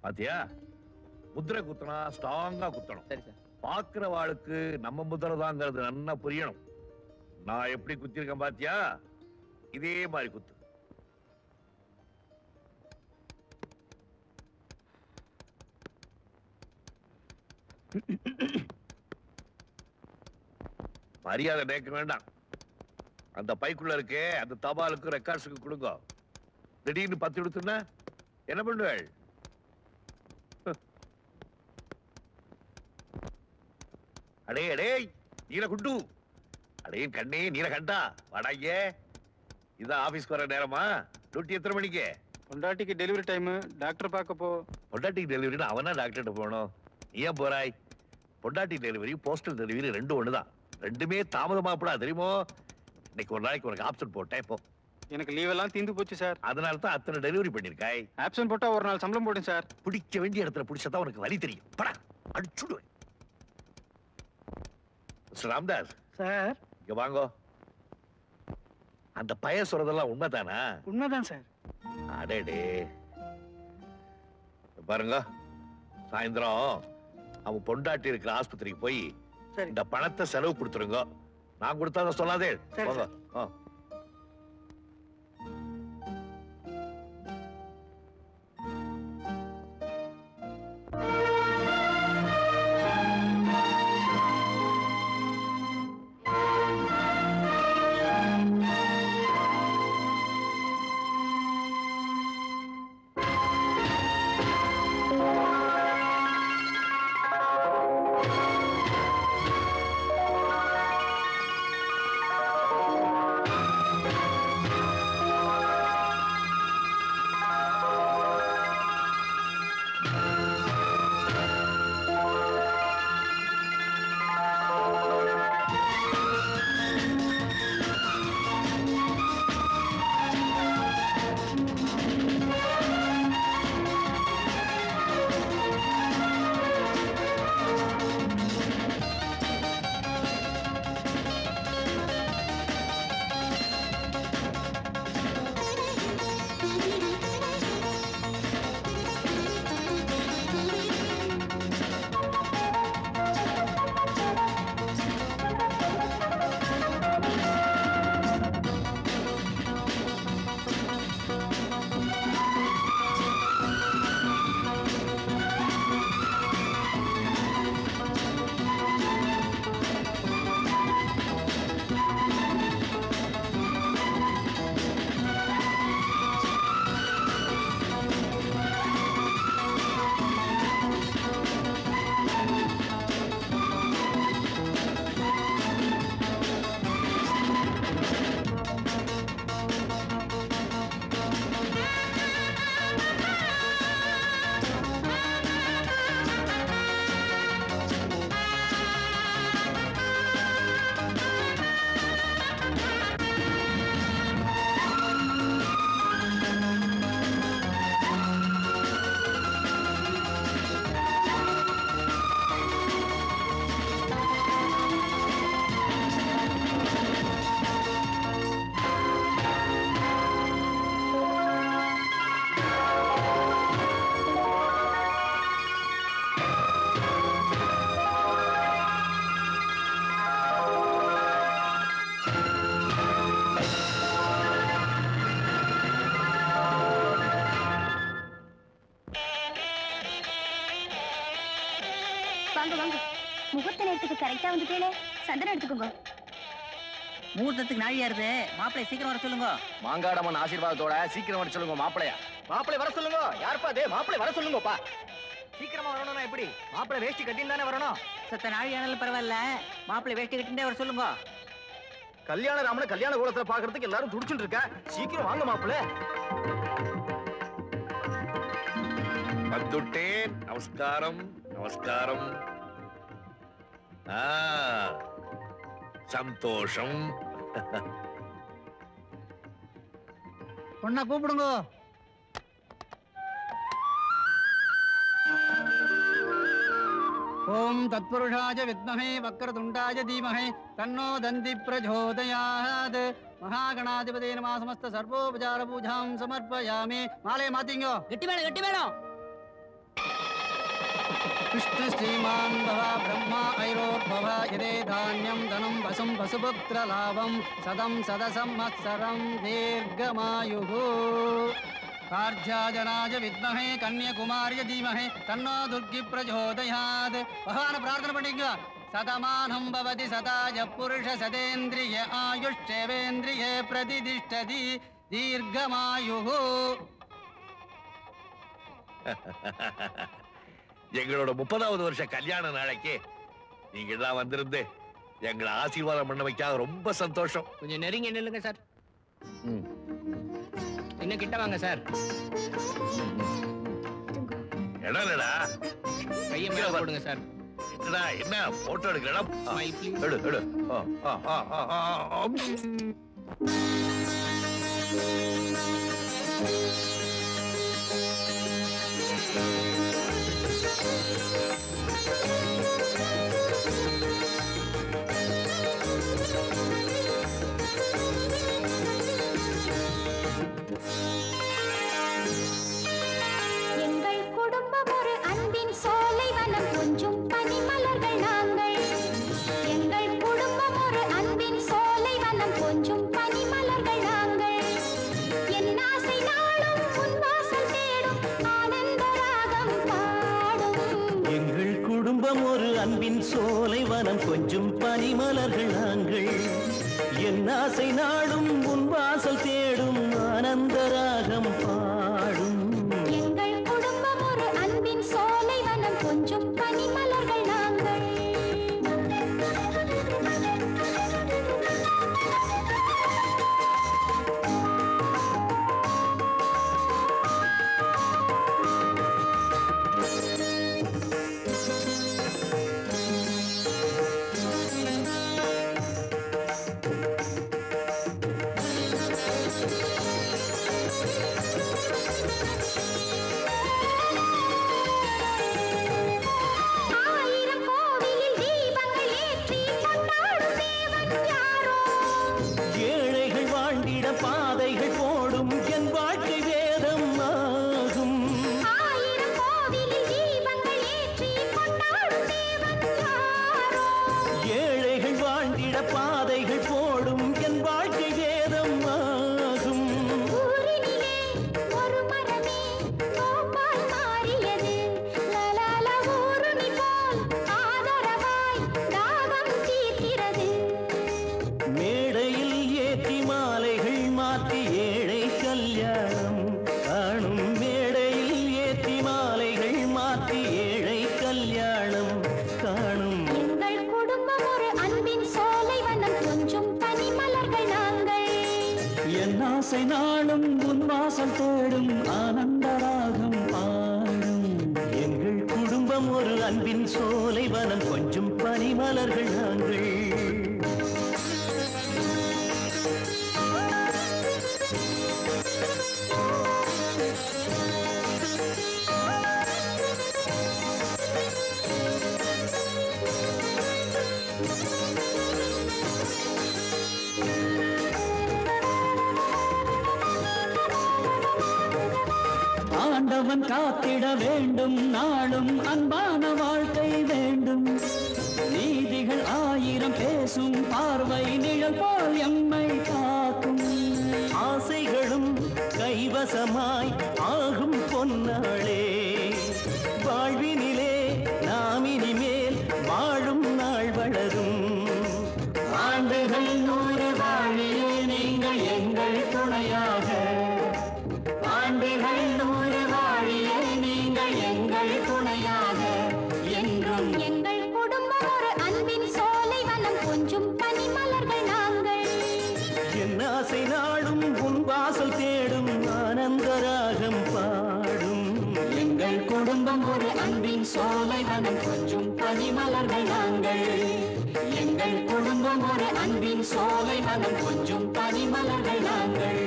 பாத்தியா முத்திரை குத்துனா ஸ்ட்ராங்கா குத்தணும் சரி சார் பாக்குறவாளுக்கு நம்ம முதிரை தாங்கிறது நல்லா புரியணும் நான் எப்படி குத்திருக்கேன் பாத்தியா இதே மாதிரி குத்து மரியாதை நேக்க வேண்டாம் அந்த பைக்குள்ள இருக்கே அந்த தபாலுக்கு ரெக்கார்ட்ஸுக்கு கொடுங்க திடீர்னு பத்து எடுத்துன்னா என்ன பண்ணுவேள் அடே அடே நீலகுண்டு அடே கண்ணே நீலகண்டா வாடாங்க இதான் ஆபீஸ்க்கு வர நேரமா டியூட்டி எத்தனை மணிக்கு பொண்டாட்டிக்கு டெலிவரி டைம் டாக்டர் பார்க்க போ பொண்டாட்டி டெலிவரினா அவனா டாக்டர்கிட்ட போகணும் நீ ஏன் போறாய் பொண்டாட்டி டெலிவரி போஸ்டல் டெலிவரி ரெண்டும் ஒண்ணுதான் ரெண்டுமே தாமதமாப்படா தெரியுமோ இன்னைக்கு ஒரு நாளைக்கு உனக்கு ஆப்ஷன் போட்டேன் இப்போ எனக்கு லீவ் எல்லாம் தீந்து போச்சு சார் அதனால தான் அத்தனை டெலிவரி பண்ணிருக்காய் ஆப்சன் போட்டா ஒரு நாள் சம்பளம் போட்டேன் சார் பிடிக்க வேண்டிய இடத்துல பிடிச்சதான் உனக்கு வழி தெரியும் படா அடிச்சுடுவேன் மிஸ்டர் ராம்தாஸ் சார் இங்க வாங்கோ அந்த பய சொல்றதெல்லாம் உண்மைதானா உண்மைதான் சார் அடடே பாருங்க சாயந்தரம் அவன் பொண்டாட்டி இருக்கிற ஆஸ்பத்திரிக்கு போய் சரி இந்த பணத்தை செலவு கொடுத்துருங்க நான் கொடுத்தாத சொல்லாதே சரி, போங்க ஆ. வாங்க வாங்க முகூர்த்த நேரத்துக்கு கரெக்டா வந்துட்டேனே சந்தனம் எடுத்துக்கோங்க முகூர்த்தத்துக்கு நாழியா இருது மாப்பிள்ளை சீக்கிரம் வர சொல்லுங்க மாங்காடம்மன் ஆசீர்வாதத்தோட சீக்கிரம் வர சொல்லுங்க மாப்பிளையா மாப்பிளை வர சொல்லுங்க யாருப்பா அது மாப்பிளை வர சொல்லுங்கப்பா சீக்கிரமா வரணும்னா எப்படி மாப்பிளை வேஷ்டி கட்டின்னு தானே வரணும் சத்த நாழியானாலும் பரவாயில்ல மாப்பிள்ளை வேஷ்டி கட்டிண்டே வர சொல்லுங்க கல்யாண ராமனை கல்யாண கோலத்துல பாக்குறதுக்கு எல்லாரும் துடிச்சுட்டு இருக்க சீக்கிரம் வாங்க மாப்பிளை வந்துட்டேன் நமஸ்காரம் நமஸ்காரம் ஆ, சந்தோஷம் பொண்ணா கூப்பிடுங்க ஓம் தத்புருஷாய வித்மஹே வக்ரதுண்டாய தீமஹே தன்னோ தந்தி பிரச்சோதயாத் மகாகணாதிபதே நம சமஸ்த சர்வோபசார பூஜாம் சமர்ப்பயாமி மாலையை மாத்திங்கோ கெட்டி வேணும் கெட்டி வேணும் कृष्ण श्रीमान् भव ब्रह्मा ऐरोद्भव यदे धान्यं धनं वसुं वसुपुत्रलाभं सदं सदसंवत्सरं दीर्घमायुः कार्ध्याजनाय विद्महे कन्याकुमार्य धीमहे तन्नो दुर्गि प्रचोदयात् भगवान प्रार्थना பண்ணிங்க சதமானம் பவதி சதாஜ புருஷ சதேந்திரிய ஆயுஷ்டேவேந்திரியே பிரதிதிஷ்டதி தீர்க்கமாயுः எங்களோட முப்பதாவது வருஷ கல்யாண நாளைக்கு நீங்க எல்லாம் வந்திருந்து எங்களை ஆசீர்வாதம் பண்ண வைக்காத ரொம்ப சந்தோஷம் கொஞ்சம் நெருங்கி நில்லுங்க சார் ம். இன்னும் கிட்ட வாங்க சார் இடம் இல்லடா கையை மேல போடுங்க சார் என்னடா என்ன போட்டோ எடுக்கிறடா ஆ, ஸ்மைல் ப்ளீஸ் எடு எடு ஆ, ஆ, ஆ, ஆ, ஆ, ஆ, ஆ. எங்கள் குடும்பம் ஒரு அன்பின் சோலை வனம் கொஞ்சம் பனிமலர்கள் நாங்கள் எங்கள் குடும்பம் ஒரு அன்பின் சோலை வனம் கொஞ்சம் பனிமலர்கள் நாங்கள் என் ஆசை நாளும் உன் வாசல் தேடும் ஆனந்த ராகம் பாடும் எங்கள் குடும்பம் ஒரு அன்பின் சோலை வனம் கொஞ்சம் பனிமலர்கள் நாங்கள் என் ஆசை நாடும் உன் வாசல் தேடும் ஆனந்த ராகம் பாடும் எங்கள் குடும்பம் ஒரு அன்பின் சோலை வனம் கொஞ்சம் பனிமலர்கள் நாங்கள் ஆயிரம் கோவிலில் தீபங்கள் ஏற்றி கொண்டாடும் தேவன் யாரோ ஏழைகள் வாழ்ந்திட பாதைகள் போடும் என் வாழ்க்கை வேதம் ஆகும் ஆயிரம் கோவிலில் தீபங்கள் ஏற்றி கொண்டாடும் தேவன் யாரோ ஏழைகள் வாழ்ந்திட பாதைகள் போடும் என் வாழ்க்கை வேதம் ஆகும் ஊரினிலே ஒரு மரமே நோப்பால் மாறியது லலால ஊருணி போல் ஆதரவாய் தாகம் தீர்க்கிறது மேடையில் ஏற்றி மாலைகள் மாற்றி ஏழை கல்யாணம் காணும் மேடையில் ஏற்றி மாலைகள் மாற்றி ஏழை கல்யாணம் காணும் எங்கள் குடும்பம் ஒரு அன்பின் சோலை வனம் கொஞ்சம் பனிமலர்கள் நாங்கள் என் ஆசை நாளும் உன் வாசல் தேடும் ஆனந்த ராகம் பாடும் எங்கள் குடும்பம் ஒரு அன்பின் சோலை வனம் கொஞ்சம் பனிமலர்கள் நாங்கள் ஆண்டவன் காத்திட வேண்டும் நாளும் அன்பான வாழ்க்கை வேண்டும் நீதிகள் ஆயிரம் பேசும் பார்வை நிழல் போல் எம்மை காக்கும் ஆசைகளும் கைவசமாய் ஆகும் பொன்னாளே வாழ்வினிலே நாம் இனிமேல் வாழும் நாள் வளரும் ஆண்டுகள் நூறு வாழியே நீங்கள் எங்கள் துணையாக ஆண்டுகள் நூறு வாழியே நீங்கள் எங்கள் துணையாக என்றும் எங்கள் குடும்பம் ஒரு அன்பின் சோலை வனம் கொஞ்சம் பனிமலர்கள் நாங்கள் என் ஆசை நாடும் உன் வாசல் தேடும் ஆனந்த ராகம் பாடும் எங்கள் குடும்பம் ஒரு அன்பின் சோலை வனம் கொஞ்சம் பனிமலர்கள் நாங்கள் எங்கள் குடும்பம் ஒரு அன்பின் சோலை வனம் கொஞ்சம் பனிமலர்கள் நாங்கள்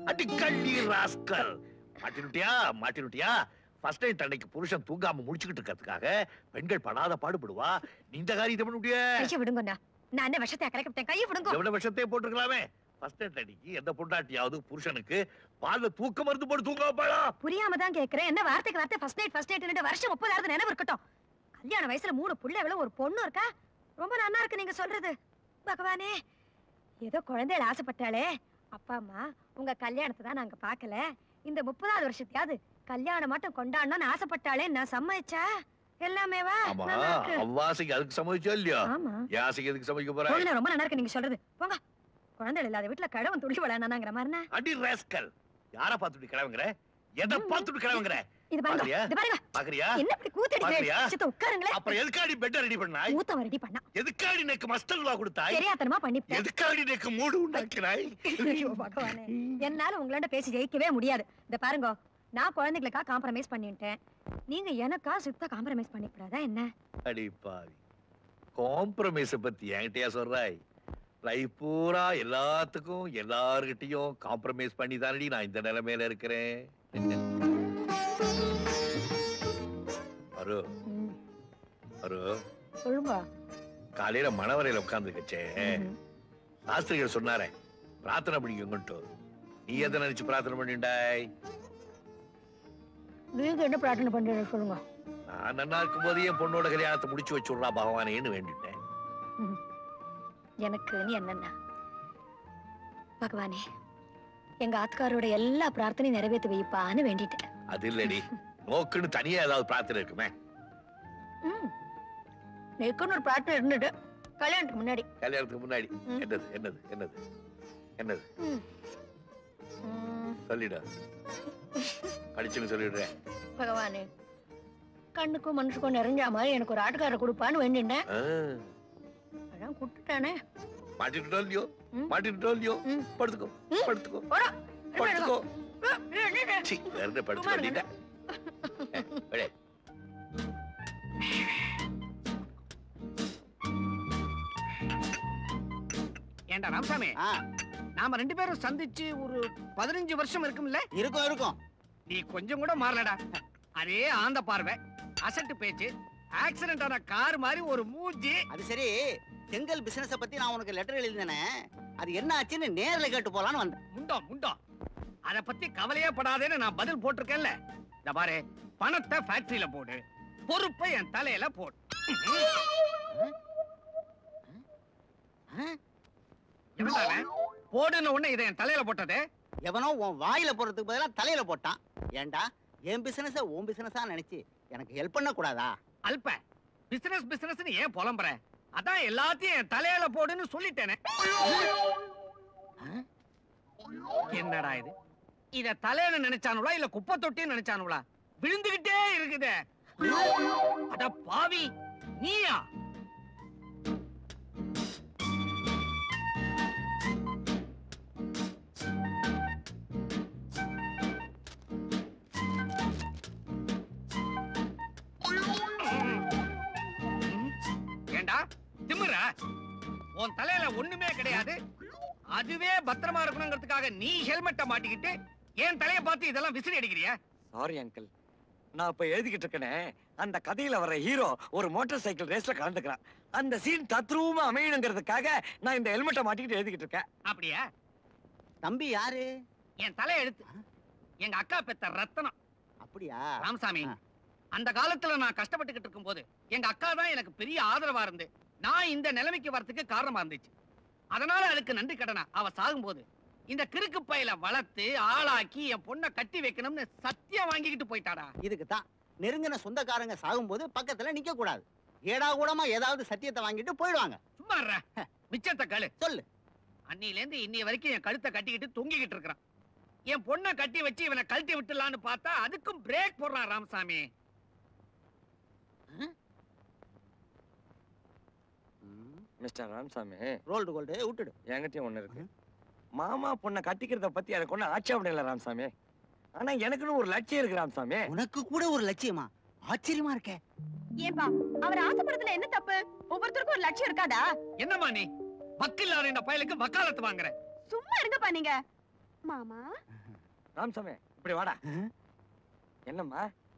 அடி கள்ளி ராஸ்கல் மாட்டினுட்டியா மாட்டினுட்டியா ஃபர்ஸ்ட் நைட் அன்னைக்கு புருஷன் தூங்காம முடிச்சுக்கிட்டு இருக்கிறதுக்காக பெண்கள் படாத பாடுபடுவா நீ இந்த காரியத்தை பண்ணிவிட்டிய கையை விடுங்கண்ணா நான் என்ன விஷத்தை கலக்கிட்டேன் கையை விடுங்க எவ்வளவு விஷத்தையே போட்டிருக்கலாமே ஃபர்ஸ்ட் நைட் அன்னைக்கு எந்த பொண்டாட்டியாவது புருஷனுக்கு பால்ல தூக்க மருந்து போட்டு தூங்க வைப்பாளா புரியாம தான் கேக்குறேன் என்ன வார்த்தைக்கு வார்த்தை ஃபர்ஸ்ட் நைட் ஃபர்ஸ்ட் நைட் வருஷம் முப்பதாவது நினைவு இருக்கட்டும் கல்யாண வயசுல மூணு புள்ள எவ்வளவு ஒரு பொண்ணு இருக்கா ரொம்ப நல்லா இருக்கு நீங்க சொல்றது பகவானே ஏதோ குழந்தைகள் ஆசைப்பட்டாளே அப்பா அம்மா உங்க கல்யாணத்தை தான் நாங்க பார்க்கல இந்த முப்பதாவது வருஷத்தையாவது கல்யாணம் மட்டும் கொண்டாடணும்னு ஆசைப்பட்டாளே நான் சம்மதிச்சா எல்லாமேவா ஆமா நல்லா இருக்கு அவ்வாசைக்கு அதுக்கு சமைச்சோ இல்லையா ஆமா என் ஆசைக்கு எதுக்கு சமைக்க போற போதும், ரொம்ப நல்லா இருக்கு நீங்க சொல்றது போங்க குழந்தைகள் இல்லாத வீட்டுல கடவுன் துள்ளி விளையாடுனாங்கிற மாதிரினா அடி ராஸ்கல் யார பார்த்துட்டு கிளம்புங்கிற எதை பார்த்துட்டு கிளம்புங்கிற இது பாருங்க பாக்கறியா? இது பாருங்க பாக்குறியா என்ன இப்படி கூத்தடிக்கிறேன் பாக்கறியா? சித்த உட்காருங்களேன் அப்புறம் எதுக்காடி பெட் ரெடி பண்ணாய் மூத்தவன் ரெடி பண்ணா எதுக்காடி எனக்கு மஸ்டல் வா கொடுத்தாய் தெரியாதனமா பண்ணிப்பேன் எதுக்காடி எனக்கு மூடு உண்டாக்கினாய் ஐயோ, பகவானே என்னால உங்களாண்ட பேசி ஜெயிக்கவே முடியாது இந்த பாருங்க நான் குழந்தைகளுக்கா காம்ப்ரமைஸ் பண்ணிட்டேன் நீங்க எனக்கா சுத்த காம்ப்ரமைஸ் பண்ணிக்கூடாதா என்ன அடி பாவி காம்ப்ரமைஸ பத்தி என்கிட்டயா சொல்றாய் லைஃப் பூரா எல்லாத்துக்கும் எல்லார்கிட்டயும் காம்ப்ரமைஸ் பண்ணி தானடி நான் இந்த நிலைமையில இருக்கிறேன் அரு ம், அரு சொல்லுங்க காலையில மணவரையில உட்கார்ந்துருக்கச்சே ம். சாஸ்திரிகள் சொன்னாரே பிரார்த்தனை பண்ணிக்கோங்கன்ட்டு நீ எதை நினைச்சு பிரார்த்தனை பண்ணிண்டாய் நீங்க என்ன பிரார்த்தனை பண்றீங்க சொல்லுங்க நான் நன்னா இருக்கும்போது என் பொண்ணோட கல்யாணத்தை முடிச்சு வச்சுடுறா பகவானேன்னு வேண்டிட்டேன் எனக்கு நீ என்னன்னா பகவானே எங்க ஆத்காரோட எல்லா பிரார்த்தனையும் நிறைவேற்றி வைப்பான்னு வேண்டிட்டேன் அது இல்லடி நோக்குன்னு தனியா ஏதாவது பிரார்த்தனை இருக்குமே ம். நெக்குன்னு ஒரு பிரார்த்தனை இருந்துட்டு கல்யாணத்துக்கு முன்னாடி கல்யாணத்துக்கு முன்னாடி ம். என்னது என்னது என்னது என்னது ம், சொல்லிடு படிச்சுன்னு சொல்லிடுறேன் பகவானே கண்ணுக்கும் மனசுக்கும் நிறைஞ்ச மாதிரி எனக்கு ஒரு ஆட்டுக்காரர் கொடுப்பான்னு வேண்டிட்டேன் ஆ, அதான் கொடுத்துட்டானே மாட்டிட்டுட்டோ இல்லையோ ம். மாட்டிட்டுட்டோ இல்லையோ ம். படுத்துக்கோ ம். படுத்துக்கோ போடா, படுத்துக்கோ ஆ, என்னடா? சி வேற என்ன படுத்துக்கோ சும்மா நீட்டா விடே ஏண்டா ராமசாமி ஆ, நாம ரெண்டு பேரும் சந்திச்சு ஒரு பதினஞ்சு வருஷம் இருக்கும்ல இருக்கும் இருக்கும் நீ கொஞ்சம் கூட மாறலடா அதே ஆந்த பார்வை அசட்டு பேச்சு ஆக்சிடென்ட் ஆன கார் மாதிரி ஒரு மூஞ்சி அது சரி செங்கல் பிசினஸ பத்தி நான் உனக்கு லெட்டர் எழுதினேனே அது என்ன ஆச்சுன்னு நேர்ல கேட்டு போலான்னு வந்தேன் முண்டம் முண்டம் அத பத்தி கவலையே படாதேன்னு நான் பதில் போட்டிருக்கேன்ல இந்த பாரு பணத்தை ஃபேக்டரியில போடு பொறுப்பை என் தலையில போடு ஆ? எவன்டா அவன்? போடுன உடனே இதை என் தலையில போட்டது எவனோ உன் வாயில போடுறதுக்கு பதிலா தலையில போட்டான் ஏன்டா என் பிசினஸ உன் பிசினஸா நினைச்சு எனக்கு ஹெல்ப் பண்ண கூடாதா அல்ப பிசினஸ் பிசினஸ்னு ஏன் புலம்புற அதான் எல்லாத்தையும் என் தலையில போடுன்னு சொல்லிட்டேனே என்னடா இது இத தலையில நினைச்சானுங்களா இல்ல குப்பை தொட்டின்னு நினைச்சானுங்களா விழுந்துகிட்டே இருக்குதே அட பாவி நீயா ம், ஏண்டா திமிர உன் தலையில ஒண்ணுமே கிடையாது அதுவே பத்திரமா இருக்கணுங்கிறதுக்காக நீ ஹெல்மெட்டை மாட்டிக்கிட்டு என் தலைய பார்த்து இதெல்லாம் விசிறி அடிக்கிறியா சாரி அங்கிள் நான் இப்ப எழுதிக்கிட்டு இருக்கேனே அந்த கதையில வர ஹீரோ ஒரு மோட்டார் சைக்கிள் ரேஸ்ல கலந்துக்கிறான் அந்த சீன் தத்ரூபமா அமையணுங்கிறதுக்காக நான் இந்த ஹெல்மெட்டை மாட்டிக்கிட்டு எழுதிக்கிட்டு இருக்கேன் அப்படியா தம்பி யாரு என் தலை எழுத்து எங்க அக்கா பெத்த ரத்தனம் அப்படியா ராமசாமி ஆ. அந்த காலத்துல நான் கஷ்டப்பட்டுக்கிட்டு இருக்கும்போது எங்க அக்கா தான் எனக்கு பெரிய ஆதரவா இருந்து நான் இந்த நிலைமைக்கு வரதுக்கு காரணமா இருந்துச்சு அதனால அதுக்கு நன்றி கடனா அவ சாகும்போது இந்த கிறுக்கு பையில வளர்த்து ஆளாக்கி என் பொண்ணை கட்டி வைக்கணும்னு சத்தியம் வாங்கிக்கிட்டு போயிட்டாடா இதுக்கு தான் நெருங்கின சொந்தக்காரங்க சாகும்போது பக்கத்துல நிக்க கூடாது ஏடா கூடமா ஏதாவது சத்தியத்தை வாங்கிட்டு போயிடுவாங்க சும்மா இருடா. மிச்சத்தை கழு சொல்லு அன்னில இருந்து இன்னைய வரைக்கும் என் கழுத்தை கட்டிக்கிட்டு தொங்கிக்கிட்டு இருக்கிறான் என் பொண்ணை கட்டி வச்சு இவனை கழட்டி விட்டுலான்னு பார்த்தா அதுக்கும் பிரேக் போடுறான் Ramasamy mister Ramasamy rolled gold விட்டுடு என்கிட்டயும் ஒண்ணு இருக்கு மாமா பொண்ணை கட்டிக்கிறத பத்தி எனக்கு ஒண்ணு ஆட்சேபம் இல்லை ராமசாமி ஆனா எனக்குன்னு ஒரு லட்சியம் இருக்கு ராமசாமி உனக்கு கூட ஒரு லட்சியமா ஆச்சரியமா இருக்கே ஏன்பா அவர் ஆசைப்படுறதுல என்ன தப்பு ஒவ்வொருத்தருக்கும் ஒரு லட்சியம் இருக்காதா என்னம்மா நீ வக்கில்லாத இந்த பயலுக்கு வக்காலத்து வாங்குற சும்மா இருங்கப்பா நீங்க மாமா ராமசாமி இப்படி வாடா என்னம்மா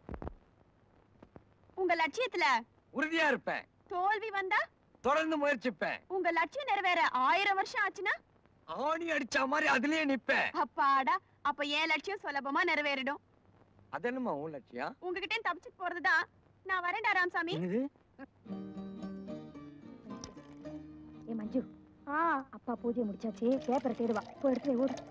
உங்க லட்சியத்துல உறுதியா இருப்பேன் தோல்வி வந்தா தொடர்ந்து முயற்சிப்பேன் உங்க லட்சியம் நிறைவேற ஆயிரம் வருஷம் ஆச்சுன்னா ஆணி அடிச்ச மாதிரி அதுலயே நிப்பேன் அப்பாடா அப்ப என் லட்சியம் சுலபமா நிறைவேறிடும் அது என்னம்மா உன் லட்சியம் உங்ககிட்ட தப்பிச்சுட்டு போறதுதான் நான் வரேன்டா ராமசாமி என்னது ஏ மஞ்சு ஆ அப்பா பூஜை முடிச்சாச்சு பேப்பரை தேடுவா போ எடுத்து வை, ஓடு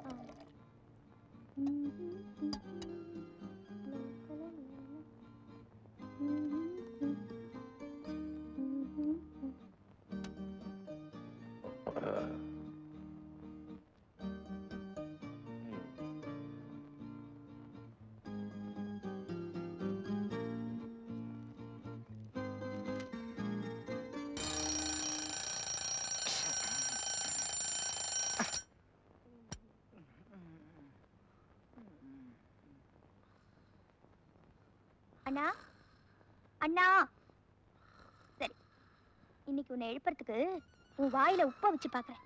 அண்ணா அண்ணா சரி இன்னைக்கு உன்னை எழுப்புறதுக்கு உன் வாயில உப்ப வச்சு பாக்குறேன்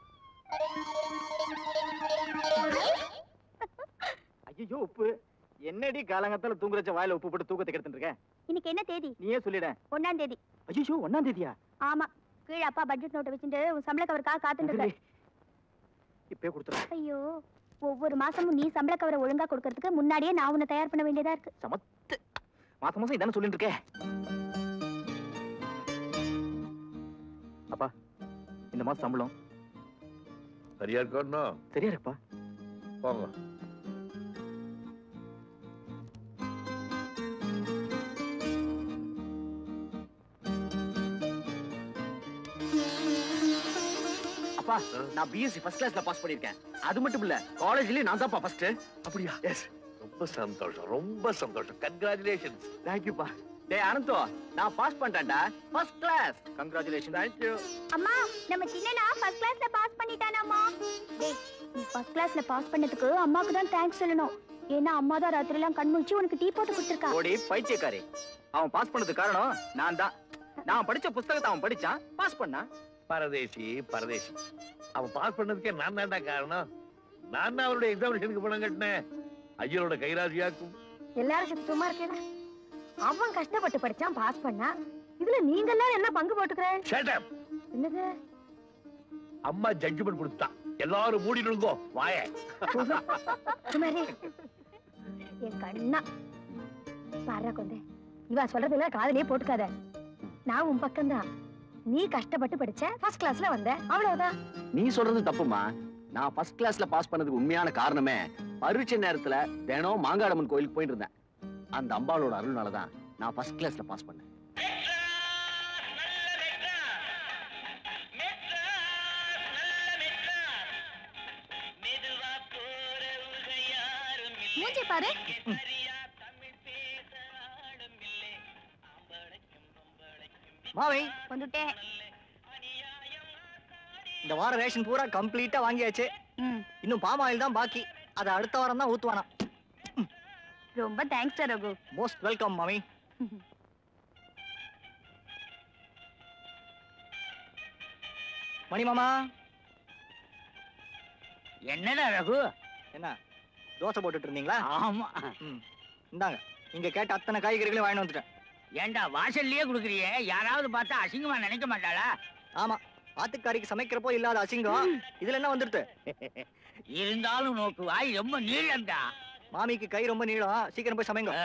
ஐயோ உப்பு என்னடி காலங்கத்தால தூங்குறச்ச வாயில உப்பு போட்டு தூக்கத்தை கெடுத்துட்டு இருக்க இன்னைக்கு என்ன தேதி நீயே சொல்லிட ஒண்ணாம் தேதி ஐயோ ஒன்னாம் தேதியா ஆமா கீழே அப்பா பட்ஜெட் நோட்டை வச்சுட்டு உன் சம்பள கவருக்காக காத்துட்டு இருக்க இப்பே கொடுத்துறேன் ஐயோ ஒவ்வொரு மாசமும் நீ சம்பள கவரை ஒழுங்கா கொடுக்கறதுக்கு முன்னாடியே நான் உன்னை தயார் பண்ண வேண்டியதா இருக்கு சமத்து மாசம் மாசம் இதானே சொல்லிட்டு இருக்கே அப்பா இந்த மாசம் சம்பளம் சரியா இருக்கணும் சரியா இருக்குப்பா போங்க அப்பா நான் பிஎஸ்சி ஃபர்ஸ்ட் கிளாஸ்ல பாஸ் பண்ணிருக்கேன் அது மட்டும் இல்ல காலேஜ்லயே நான் தான்ப்பா ஃபர்ஸ்ட் அப்படியா எஸ் ரொம்ப சந்தோஷம் ரொம்ப சந்தோஷம் கங்க்ராச்சுலேஷன்ஸ் தேங்க்யூப்பா டேய் அனந்தோ நான் பாஸ் பண்ணிட்டேன்டா ஃபர்ஸ்ட் கிளாஸ் கங்க்ராச்சுலேஷன் தேங்க்யூ அம்மா நம்ம சின்னனா ஃபர்ஸ்ட் கிளாஸ்ல பாஸ் பண்ணிட்டானாமா டேய் நீ ஃபர்ஸ்ட் கிளாஸ்ல பாஸ் பண்ணதுக்கு அம்மாக்கு தான் தேங்க்ஸ் சொல்லணும் ஏன்னா அம்மா தான் ராத்திரி எல்லாம் கண் முழிச்சு உனக்கு டீ போட்டு கொடுத்துருக்கா ஓடி பைத்தியக்காரி அவன் பாஸ் பண்ணதுக்கு காரணம் நான் தான் நான் படிச்ச புஸ்தகத்தை அவன் படிச்சான் பாஸ் பண்ணான் பரதேசி பரதேசி அவன் பாஸ் பண்ணதுக்கே நான் தான்டா காரணம் நான் தான் அவருடைய எக்ஸாமினேஷனுக்கு பணம் கட்டினேன் ஐயரோட கைராசியாக்கும் எல்லாரும் சத்து சும்மா இருக்கேடா அவன் கஷ்டப்பட்டு படிச்சான் பாஸ் பண்ணா இதுல நீங்க எல்லாரும் என்ன பங்கு போட்டுக்கிறேன் Shut up. என்னது அம்மா ஜட்ஜ்மெண்ட் கொடுத்தா எல்லாரும் மூடிடுங்கோ வாய சுமாரி என் கண்ணா பாரு கொண்டே இவ சொல்றதெல்லாம் காதுலயே போட்டுக்காத நான் உன் பக்கம்தான் நீ கஷ்டப்பட்டு படிச்ச ஃபர்ஸ்ட் கிளாஸ்ல வந்த அவ்வளவுதான் நீ சொல்றது தப்புமா நான் ஃபர்ஸ்ட் கிளாஸ்ல பாஸ் பண்ணதுக்கு உண்மையான காரணமே பரீட்சை நேரத்துல தினம் மாங்காடம்மன் கோயிலுக்கு போயிட்டு இருந்தேன் அந்த அம்பாளோட அருள்னால தான் நான் ஃபர்ஸ்ட் கிளாஸ்ல பாஸ் பண்ணேன் மூஞ்சி பாரு மாவை வந்துட்டேன் இந்த வாரம் ரேஷன் பூரா கம்ப்ளீட்டா வாங்கியாச்சு இன்னும் பாம் ஆயில் தான் பாக்கி அதை அடுத்த வாரம் தான் ஊத்துவானா ரொம்ப தேங்க்ஸ் ரகு மோஸ்ட் வெல்கம் மாமி மணி மாமா என்னடா ரகு என்ன தோசை போட்டுட்டு இருந்தீங்களா ஆமா ம் இந்தாங்க இங்க கேட்ட அத்தனை காய்கறிகளையும் வாங்கிட்டு வந்துட்டேன் ஏன்டா வாசல்லையே குடுக்குறியே யாராவது பார்த்தா அசிங்கமா நினைக்க மாட்டாளா ஆமா ஆத்துக்காரிக்கு சமைக்கிறப்போ இல்லாத அசிங்கம் இதுல என்ன வந்துருது இருந்தாலும் நோக்கு வாய் ரொம்ப நீளம்டா மாமிக்கு கை ரொம்ப நீளம் சீக்கிரம் போய் சமைங்க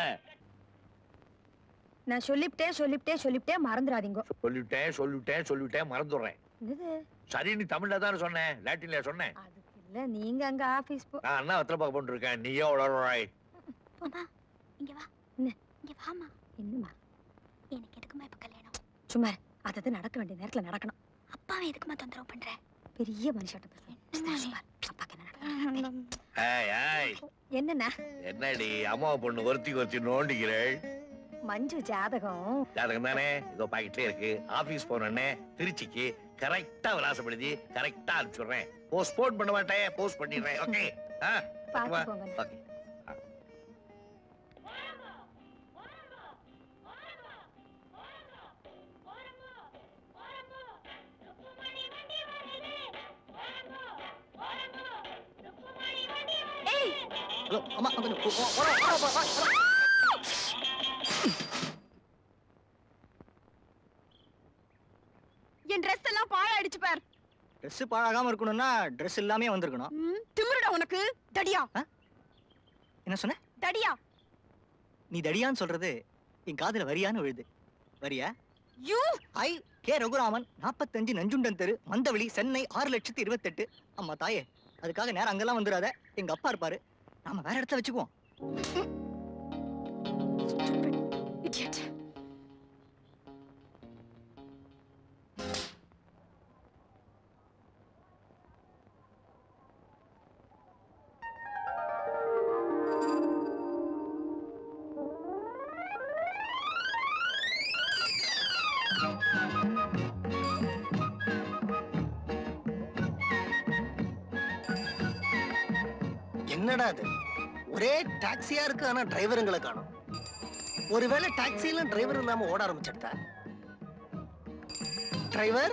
நான் சொல்லிவிட்டேன் சொல்லிவிட்டேன் சொல்லிவிட்டேன் மறந்துடாதீங்க சொல்லிவிட்டேன் சொல்லிவிட்டேன் சொல்லிவிட்டேன் மறந்துடுறேன் என்னது சரி நீ தமிழ்ல தானே சொன்னேன் லாட்டின்ல சொன்னேன் அதுக்கு இல்ல நீங்க அங்க ஆபீஸ் போ நான் அண்ணா வத்திர பார்க்க போட்டுருக்கேன் நீயே உளறாய் மாமா இங்க வா என்ன? இங்க வாமா என்னமா எனக்கு எதுக்குமா இப்ப கல்யாணம் சும்மா இரு. அது நடக்க வேண்டிய நேரத்துல நடக்கணும் அப்பாவை எதுக்குமா தொந்தரவு பண்ற பெரிய மனுஷாட்ட பேசுறேன் சும்மா இரு. அப்பாக்கு என்ன நடக்கணும் ஏய் ஏய் என்னண்ணா என்னடி அம்மா பொண்ணு ஒருத்தி ஒருத்தி நோண்டிக்கிறேள் மஞ்சு ஜாதகம் ஜாதகம் தானே இதோ பாக்கெட்லயே இருக்கு ஆபீஸ் போனோடனே திருச்சிக்கு கரெக்டா விலாசப்படுத்தி கரெக்டா அனுப்பிச்சுடுறேன் போஸ்ட்போன் பண்ண மாட்டேன் போஸ்ட் பண்ணிடுறேன் ஓகே பாத்து போங்க ஓகே வண்டி வருது ஹலோ அம்மா கொஞ்சம் ஓ- ஓ- ஓரம், ஓரம், ஓரம், ஓரம். என் ட்ரெஸ் எல்லாம் பாழாயிடுச்சு பார் Dress பாழாகாம இருக்கணும்னா Dress இல்லாமே வந்திருக்கணும் ம், திமிருடா உனக்கு தடியா என்ன சொன்ன தடியா நீ தடியான்னு சொல்றது என் காதுல வரியான்னு விழுது வரியா யூ ஐ கே ரகுராமன் நாற்பத்தஞ்சு நஞ்சுண்டன் தெரு மந்தவெளி சென்னை ஆறு லட்சத்தி இருபத்தெட்டு அம்மா தாயே அதுக்காக நேரம் அங்கெல்லாம் வந்துடாத எங்க அப்பா இருப்பாரு நாம வேற இடத்துல வச்சுக்குவோம் இடியட் என்னடா அது ஒரே டாக்ஸியா இருக்கு ஆனா டிரைவருங்களை காணும் ஒருவேளை டாக்ஸில டிரைவர் இல்லாம ஓட ஆரம்பிச்சிட்டா டிரைவர்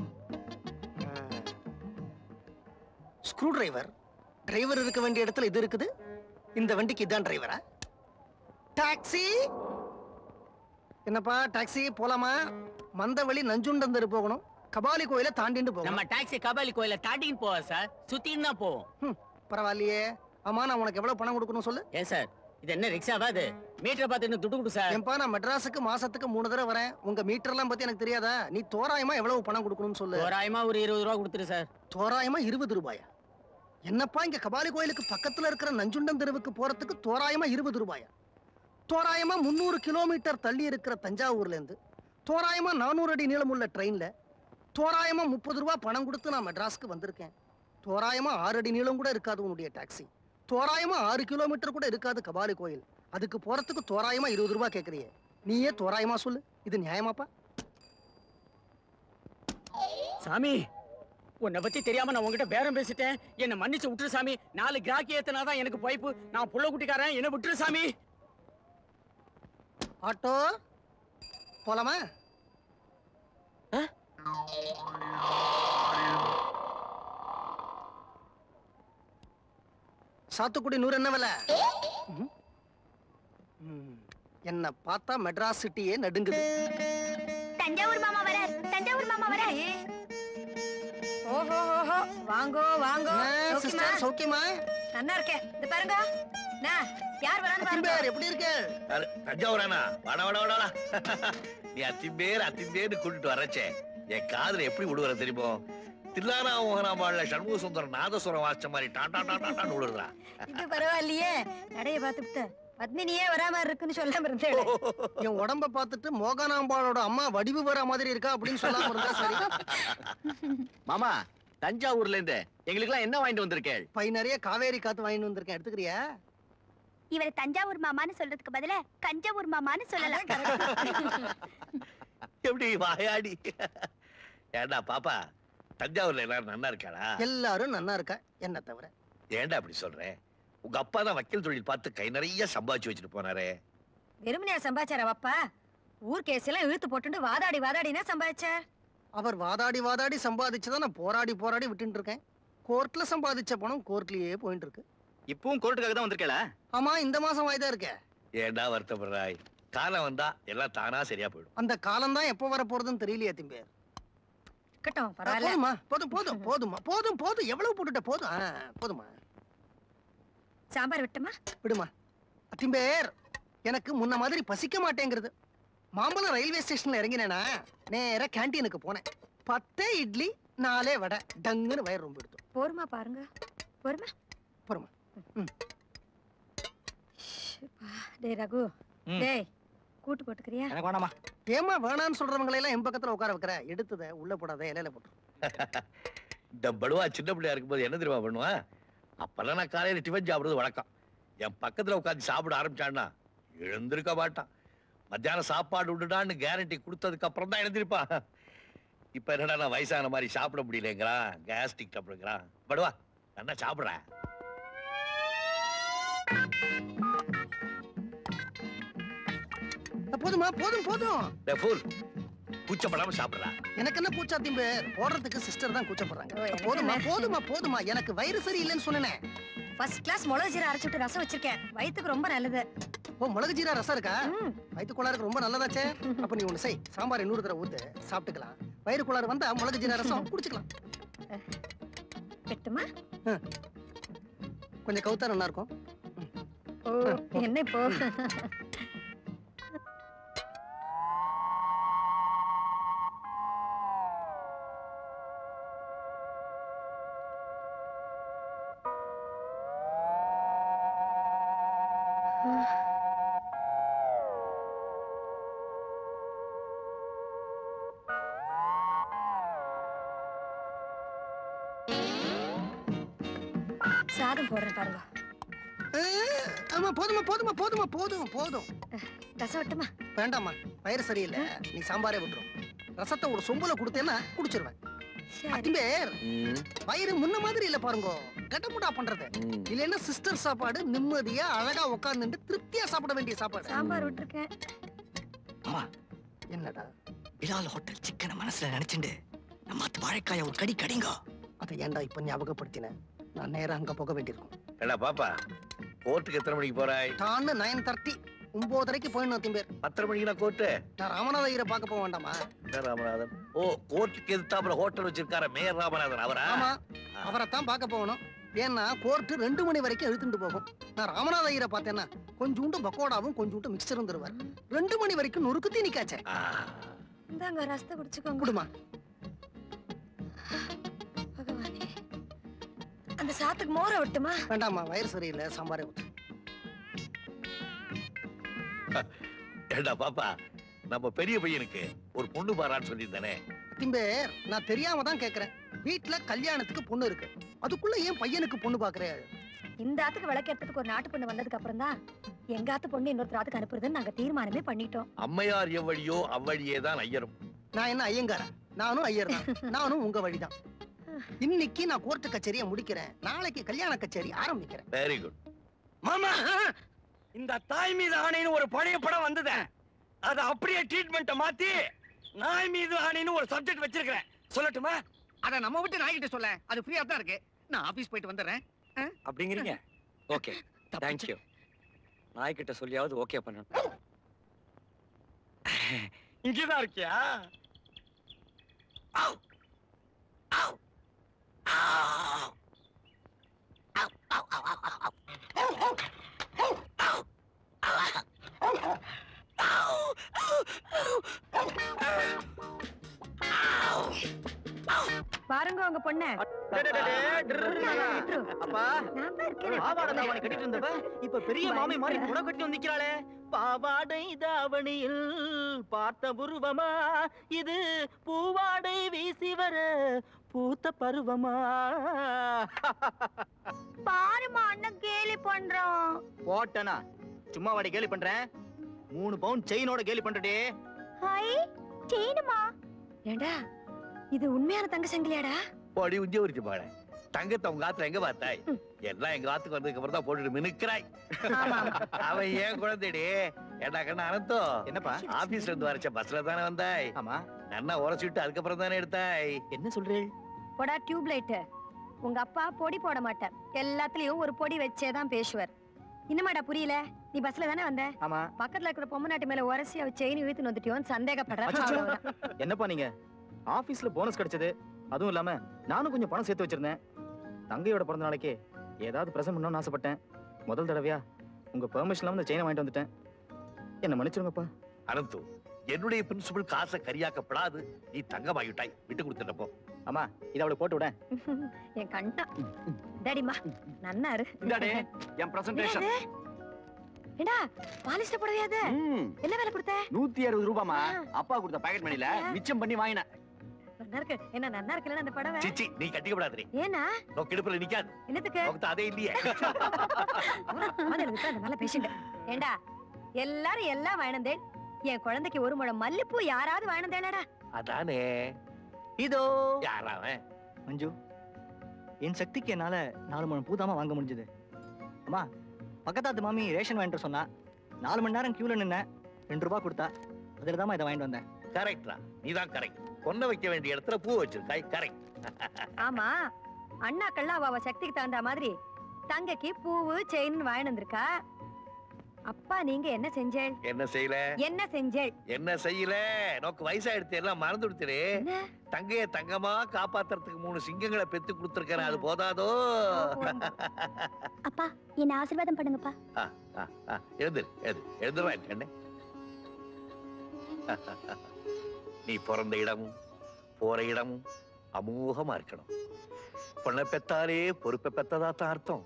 ஸ்க்ரூ டிரைவர் டிரைவர் இருக்க வேண்டிய இடத்துல இது இருக்குது இந்த வண்டிக்கு இதான் டிரைவரா டாக்ஸி என்னப்பா டாக்ஸி போலாமா மந்தவழி நஞ்சுண்டந்தரு போகணும் கபாலி கோயிலை தாண்டிட்டு போகணும் நம்ம டாக்ஸி கபாலி கோயில தாண்டின்னு போவோம் சார் சுத்தின்னு தான் போவோம் பரவாயில்லையே ஆமா நான் உனக்கு எவ்வளவு பணம் கொடுக்கணும் சொல்லு ஏன் சார் இது என்ன ரிக்ஷாவா அது மீட்டரை பார்த்து என்ன துட்டு கொடு சார் ஏன்பா நான் மெட்ராஸுக்கு மாசத்துக்கு மூணு தடவை வரேன் உங்க மீட்டர்லாம் பத்தி எனக்கு தெரியாதா நீ தோராயமா எவ்வளவு பணம் கொடுக்கணும்னு சொல்லு தோராயமா ஒரு இருபது ரூபா கொடுத்துரு சார் தோராயமா இருபது ரூபாயா என்னப்பா இங்க கபாலி கோயிலுக்கு பக்கத்துல இருக்கிற நஞ்சுண்டம் தெருவுக்கு போறதுக்கு தோராயமா இருபது ரூபாயா தோராயமா முந்நூறு கிலோமீட்டர் தள்ளி இருக்கிற தஞ்சாவூர்ல இருந்து தோராயமா நானூறு அடி நீளமுள்ள ட்ரெயின்ல தோராயமா முப்பது ரூபா பணம் கொடுத்து நான் மெட்ராஸ்க்கு வந்திருக்கேன் தோராயமா ஆறு அடி நீளம் கூட இருக்காது உன்னுடைய டாக்ஸி தோராயமா ஆறு கிலோமீட்டர் கூட இருக்காது கபாலி கோயில் அதுக்கு போறதுக்கு தோராயமா இருபது ரூபாய் கேக்குறியே நீயே தோராயமா சொல்லு இது நியாயமாப்பா சாமி உன்னை பத்தி தெரியாம நான் உன்கிட்ட பேரம் பேசிட்டேன் என்ன மன்னிச்சு விட்டுரு சாமி நாலு கிராக்கி ஏத்தனாதான் எனக்கு பைப்பு நான் புள்ள குட்டிக்காரன் என்ன விட்டுரு சாமி ஆட்டோ போலாமா சாத்துக்குடி நூறு என்ன விலை ம். ம். என்ன பார்த்தா மெட்ராஸ் சிட்டியே நடுங்குது தஞ்சாவூர் மாமா வரார் தஞ்சாவூர் மாமா வரார் ஓஹோ ஓஹோ வாங்கோ வாங்கோ என்ன, சௌக்கியமா? sister, சௌக்கியமா நல்லா இருக்கேன் இது பாருங்க நான் யார் வரான்னு பாருங்க அத்திம்பேர், எப்படி இருக்க யாரு? தஞ்சாவூரானா வாடா வாடா வாடா வாடா. நீ அத்திம்பேர் அத்திம்பேர்னு கூட்டிட்டு வரச்சே என் காதுல எப்படி விடுவற தெரியுமோ தில்லானா மோகனாபாள்ல சண்முக சுந்தரம் நாதஸ்வரம் வாசிச்ச மாதிரி டாடா டாடா டான்னு விடுறா இது பரவாயில்லையே நடைய பார்த்துட்டு பத்மினியே வராம இருக்குன்னு சொல்லாம இருந்தேன் என் உடம்ப பார்த்துட்டு மோகனாம்பாளோட அம்மா வடிவு வர மாதிரி இருக்கா அப்படின்னு சொல்லாம இருந்தா சரி மாமா தஞ்சாவூர்ல இருந்து எங்களுக்கெல்லாம் என்ன வாங்கிட்டு வந்திருக்கேள் பை நிறைய காவேரி காத்து வாங்கிட்டு வந்திருக்கேன் எடுத்துக்கிறியா இவரை தஞ்சாவூர் மாமான்னு சொல்றதுக்கு பதிலா கஞ்சாவூர் மாமான்னு சொல்லலாம் எப்படி வாயாடி ஏண்டா பாப்பா தஞ்சாவூர்ல எல்லாரும் நல்லா இருக்காளா எல்லாரும் நன்னா இருக்கா என்ன தவிர ஏன்டா அப்படி சொல்றேன் உங்க அப்பா தான் வக்கீல் தொழில் பார்த்து கை நிறைய சம்பாதிச்சு வச்சுட்டு போனாரே வெறுமனையா சம்பாதிச்சார அப்பா ஊர் கேஸ் எல்லாம் இழுத்து போட்டுட்டு வாதாடி வாதாடினா சம்பாதிச்சார் அவர் வாதாடி வாதாடி சம்பாதிச்சதை நான் போராடி போராடி விட்டுட்டு இருக்கேன் கோர்ட்ல சம்பாதிச்ச பணம் கோர்ட்லயே போயிட்டு இருக்கு இப்பவும் கோர்ட்டுக்காக தான் வந்திருக்கல ஆமா இந்த மாசம் வாய்தா இருக்க ஏன்டா வருத்தப்படுறாய் காலம் வந்தா எல்லாம் தானா சரியா போயிடும் அந்த காலம் தான் எப்போ வர போறதுன்னு தெரியலையே திம்பேர் இருக்கட்டும் ஆ, போதுமா போதும் போதும் போதுமா போதும் போதும் எவ்வளவு போட்டுட்ட போதும் ஆ, போதுமா சாம்பார் விட்டுமா விடுமா அத்திம்பேர் எனக்கு முன்ன மாதிரி பசிக்க மாட்டேங்கிறது மாம்பழம் ரயில்வே ஸ்டேஷன்ல இறங்கினேனா நேரா கேண்டீனுக்கு போனேன் பத்தே இட்லி நாலே வடை டங்குன்னு வயிறு ரொம்ப எடுத்து போருமா பாருங்க போருமா போருமா டேய் ரகு ம். டேய் கூட்டு போட்டுக்கிறியா எனக்கு வேணாமா ஏமா வேணான்னு சொல்றவங்களை எல்லாம் என் பக்கத்துல உட்கார வைக்கிற எடுத்தத உள்ள போடாத இலையில போட்டு இந்த படுவா சின்ன பிள்ளையா இருக்கும்போது என்ன தெரியுமா பண்ணுவான் அப்பெல்லாம் நான் காலையில டிஃபன் சாப்பிடுறது வழக்கம் என் பக்கத்துல உட்காந்து சாப்பிட ஆரம்பிச்சான்னா எழுந்திருக்க மாட்டான் மத்தியானம் சாப்பாடு உண்டுடான்னு கேரண்டி கொடுத்ததுக்கு அப்புறம் தான் எழுந்திருப்பான் இப்ப என்னடா நான் வயசான மாதிரி சாப்பிட முடியலங்கிறான் கேஸ்டிக் டப்ளுங்கிறான் படுவா நல்லா சாப்பிடுறேன் போதுமா போதும் போதும் ஃபுல் கூச்சப்படாம சாப்பிடுறா எனக்கு என்ன கூச்சாத்தியும் பேர் போடுறதுக்கு சிஸ்டர் தான் கூச்சப்படுறாங்க ஓ, எனக்கு போதுமா என்ன? போதுமா போதுமா எனக்கு வயிறு சரியில்லைன்னு சொன்னேன் ஃபர்ஸ்ட் கிளாஸ் மிளகு ஜீரா அரைச்சு விட்டு ரசம் வச்சிருக்கேன் வயித்துக்கு ரொம்ப நல்லது ஓ மிளகு ஜீரா ரசம் இருக்கா வயிற்று கோளாறுக்கு ரொம்ப நல்லதாச்சே அப்ப நீ ஒண்ணு செய் சாம்பார் இன்னொரு தடவை ஊத்து சாப்பிட்டுக்கலாம் வயிறு கோளாறு வந்தா மிளகு ஜீரா ரசம் குடிச்சுக்கலாம் வெட்டுமா கொஞ்சம் கவுத்தா நல்லா இருக்கும் ஓ என்ன இப்போ சாதம் போடுறேன் பாருங்க அஹ், ஆமா போதுமா போதுமா போதுமா போதும் போதும் ரசம் வெட்டுமா வேண்டாம்மா வயிறு சரியில்லை நீ சாம்பாரே விட்டுரும் ரசத்தை ஒரு சொம்புல கொடுத்தேன்னா குடிச்சிருவேன் அத்திம்பேர் வயிறு முன்ன மாதிரி இல்ல பாருங்க கட்டமுடா பண்றது இல்லைன்னா சிஸ்டர் சாப்பாடு நிம்மதியா அழகா உட்கார்ந்துட்டு திருப்தியா சாப்பிட வேண்டிய சாப்பாடு சாம்பார் விட்டுருக்கேன் அம்மா என்னடா பிலால் ஹோட்டல் சிக்கனை மனசுல நினைச்சுண்டு நம்ம அத்து வாழைக்காய ஒரு கடி கடிங்க அதை ஏன்டா இப்ப ஞாபகப்படுத்தினேன் நான் நேரா அங்க போக வேண்டியிருக்கும் ஏடா பாப்பா கோர்ட்டுக்கு எத்தனை மணிக்கு போறாய் டான்னு நைன் தேர்ட்டி ஒன்பதரைக்கு போயிடணும் அத்திம்பேர் பத்தரை மணிக்கு நான் கோர்ட்டு நான் ராமநாத ஐயரை பார்க்க போக வேண்டாமா என்ன ராமநாதன் ஓ கோர்ட்டுக்கு எதிர்த்தாப்புல ஹோட்டல் வச்சிருக்கார மேயர் ராமநாதன் அவரா ஆமா அவரைத்தான் பார்க்க போகணும் ஏன்னா கோர்ட்டு ரெண்டு மணி வரைக்கும் இழுத்துட்டு போகும் நான் ராமநாத ஐயரை பார்த்தேன்னா கொஞ்சூண்டு பக்கோடாவும் கொஞ்சூண்டு மிக்சரும் தருவார் ரெண்டு மணி வரைக்கும் நொறுக்கு தீனிக்காச்சே இந்தாங்க ரசத்தை குடிச்சுக்கோங்க குடுமா பகவானே அந்த சாத்துக்கு மோர விட்டுமா வேண்டாம்மா வயிறு சரியில்லை சாம்பாரே ஊத்து ஏண்டா பாப்பா நம்ம பெரிய பையனுக்கு ஒரு பொண்ணு பாரான்னு சொல்லியிருந்தானே திம்பேர் நான் தெரியாம தான் கேக்குறேன் வீட்ல கல்யாணத்துக்கு பொண்ணு இருக்கு அதுக்குள்ள ஏன் பையனுக்கு பொண்ணு பாக்குறே இந்த ஆத்துக்கு விளக்கேறதுக்கு ஒரு நாட்டு பொண்ணு வந்ததுக்கு அப்புறம் தான் எங்க ஆத்து பொண்ணு இன்னொருத்தர் ஆத்துக்கு அனுப்புறதுன்னு நாங்க தீர்மானமே பண்ணிட்டோம் அம்மையார் எவ்வழியோ அவ்வழியே தான் ஐயரும் நான் என்ன ஐயங்காரா நானும் ஐயர் தான் நானும் உங்க வழிதான் இன்னைக்கு நான் கோர்ட்டு கச்சேரியை முடிக்கிறேன் நாளைக்கு கல்யாண கச்சேரி ஆரம்பிக்கிறேன் வெரி குட் மாமா இந்த தாய் மீது ஆணைன்னு ஒரு பழைய படம் வந்தது அத அப்படியே ட்ரீட்மெண்ட்டை மாத்தி நாய் மீது ஆணைன்னு ஒரு சப்ஜெக்ட் வச்சிருக்கிறேன் சொல்லட்டுமா அத நம்ம விட்டு நாய்கிட்ட சொல்ல அது ஃப்ரீயா தான் இருக்கு நான் ஆபீஸ் போயிட்டு வந்துடுறேன் அப்படிங்கிறீங்க ஓகே தேங்க்யூ நாய்கிட்ட சொல்லியாவது ஓகே பண்ணணும் இங்கதான் இருக்கியா ஆவ். ஆவ். ஆவ். ஆவ், ஆவ், ஆவ், ஆவ், ஆவ், ஆவ். ஆவ். ஆவ். ஆவ். ஆவ். ஆவ். பாருங்க உங்க பொண்ண அப்பா பாவாடை தாவணி கட்டிட்டு இருந்தவ இப்ப பெரிய மாமி மாதிரி புடவை கட்டி வந்து நிக்கிறாளே பாவாடை தாவணியில் பார்த்த உருவமா இது பூவாடை வீசி வர பூத்த பருவமா பாருமா அண்ணன் கேலி பண்றான் போட்டனா சும்மா வாடி கேலி பண்றேன் மூணு பவுன் செயினோட கேலி பண்றடே ஹை செயினுமா ஏண்டா இது உண்மையான தங்க சங்கிலியாடா போடி உஞ்ச உரிச்சு பாட தங்கத்தை உங்க ஆத்துல எங்க பார்த்தாய் எல்லாம் எங்க ஆத்துக்கு வந்ததுக்கு அப்புறம் தான் போட்டுட்டு மினுக்கிறாய் அவன் ஏன் குழந்தைடி ஏண்டா கண்ணா அனந்தோ என்னப்பா ஆபீஸ்ல இருந்து வரச்ச பஸ்ல தானே வந்தாய் ஆமா நன்னா உரைச்சிட்டு அதுக்கப்புறம் தானே எடுத்தாய் என்ன சொல்றேன் போடா டியூப் லைட் உங்க அப்பா பொடி போட மாட்டார் எல்லாத்துலயும் ஒரு பொடி வச்சே தான் பேசுவார் இன்னமாடா புரியல நீ பஸ்ல தானே வந்த ஆமா பக்கத்துல இருக்கிற பொம்மை நாட்டு மேல உரசி அவ செயின் இழுத்துன்னு வந்துட்டியோன்னு சந்தேகப்படுற அச்சச்சோ. அவ்வளவுதான். என்னப்பா நீங்க ஆபீஸ்ல போனஸ் கிடைச்சது அதுவும் இல்லாம நானும் கொஞ்சம் பணம் சேர்த்து வச்சிருந்தேன் தங்கையோட பிறந்த நாளைக்கு ஏதாவது பிரசன்ட் பண்ணணும்னு ஆசைப்பட்டேன் முதல் தடவையா உங்க பெர்மிஷன் இல்லாம இந்த செயினை வாங்கிட்டு வந்துட்டேன் என்ன மன்னிச்சிருங்கப்பா அனந்து என்னுடைய பிரின்சிபல் காசை கரியாக்கப்படாது நீ தங்கமாகிட்டாய் விட்டு கொடுத்துட்டப்போ அம்மா இதை அவளுக்கு போட்டு விட என் கண்டம் டேடிமா நன்னாரு இந்தாடே என் பிரசன்டேஷன் ஏண்டா பாலிஸ்ட புடவையாது என்ன வேலை கொடுத்த நூத்தி அறுபது ரூபாமா அப்பா கொடுத்த பாக்கெட் மணில மிச்சம் பண்ணி வாங்கினேன் நல்லா இருக்கு என்ன நல்லா இருக்குல்ல அந்த புடவை சிச்சி நீ கட்டிக்கப்படாதே ஏன்னா நோக்கு இடுப்புல நிக்காது என்னத்துக்கு நோக்கு அதே இல்லையே முதல்ல விட்டு அந்த மேல பேசிட்டு ஏண்டா எல்லாரும் எல்லாம் வாங்கினதேன் என் குழந்தைக்கு ஒரு முழம் மல்லிப்பூ யாராவது வாங்கினதேனடா அதானே இதோ யாராவன் மஞ்சு என் சக்திக்கு என்னால நாலு மணி பூதாமா வாங்க முடிஞ்சது அம்மா பக்கத்தாத்து மாமி ரேஷன் வாங்கிட்டு சொன்னா நாலு மணி நேரம் கியூல நின்னேன் ரெண்டு ரூபாய் கொடுத்தா அதுல தான் இதை வாங்கிட்டு வந்தேன் கரெக்டா நீதான் கரெக்ட் பொண்ணை வைக்க வேண்டிய இடத்துல பூ வச்சிருக்காய் கரெக்ட் ஆமா அண்ணாக்கள்லாம் அவ அவ சக்திக்கு தகுந்த மாதிரி தங்கைக்கு பூவு செயின் வாங்கிட்டு வந்திருக்கா அப்பா நீங்க என்ன செஞ்சேள் என்ன செய்யல என்ன செஞ்சேள் என்ன செய்யல நோக்கு வயசாயிடுத்து எல்லாம் மறந்து விடுத்துரு தங்கைய தங்கமா காப்பாத்துறதுக்கு மூணு சிங்கங்களை பெத்து கொடுத்துருக்கேன் அது போதாதோ அப்பா என்ன ஆசீர்வாதம் பண்ணுங்கப்பா ஆ, ஆ, ஆ, எழுந்திரு எழுது எழுதுவா கண்ணு நீ பிறந்த இடமும் போற இடமும் அமோகமா இருக்கணும் பொண்ணை பெத்தாலே பொறுப்பை பெத்ததா தான் அர்த்தம்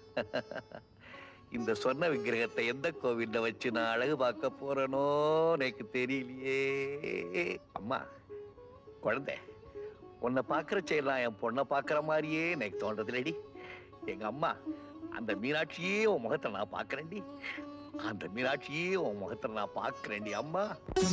இந்த சொன்ன விக்கிரகத்தை எந்த கோவில்ல வச்சு நான் அழகு பார்க்க போறேனோ எனக்கு தெரியலையே அம்மா குழந்தை உன்னை பார்க்கற செய்யலாம் என் பொண்ணை பார்க்கற மாதிரியே எனக்கு தோன்றதுலடி எங்க அம்மா அந்த மீனாட்சியே உன் முகத்தை நான் பார்க்கறேன்டி அந்த மீனாட்சியே உன் முகத்தை நான் பார்க்கறேன்டி அம்மா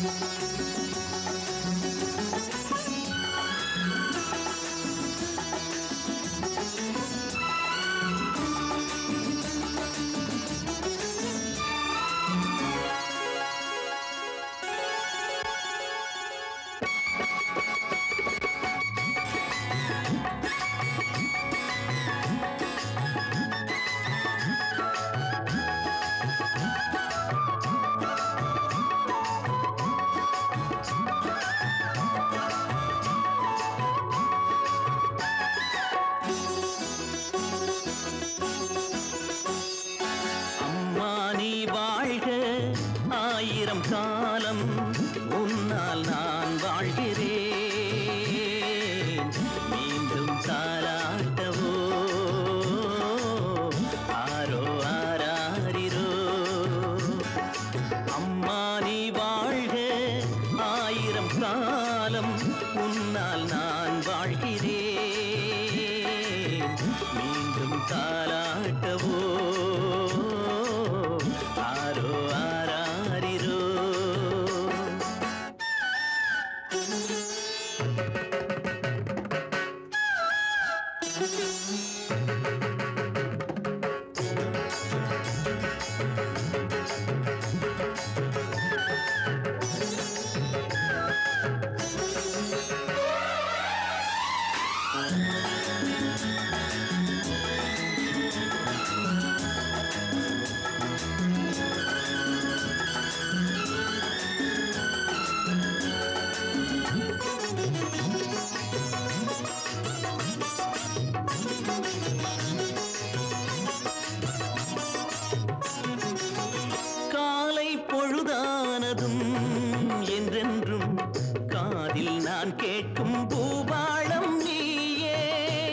அம்மா நீ வாழ்க ஆயிரம் காலம் உன்னால் நான் வாழ்கிறேன் மீண்டும் தாலாட்டவோ ஆரோ ஆராரிரோ அம்மா நீ வாழ்க ஆயிரம் காலம் உன்னால் நான் வாழ்கிறேன் மீண்டும் தாலாட்டவோ ஆரோ ஆராரிரோ காலை பொழுதானதும் என்றென்றும் காதில் நான் கேட்கும் பூபாளம் நீயே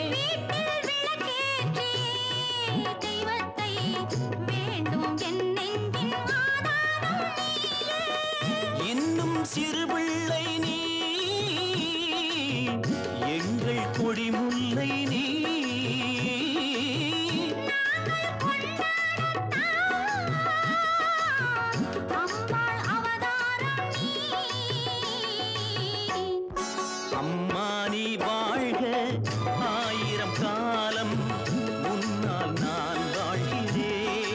தெய்வத்தை வேண்டும் என் நெஞ்சின் இன்னும் சிறுபிள்ளை நீ எங்கள் கொடிமுல்லை நீ அம்மா நீ வாழ்க ஆயிரம் காலம் முன்னால் நான் வாழ்கிறேன்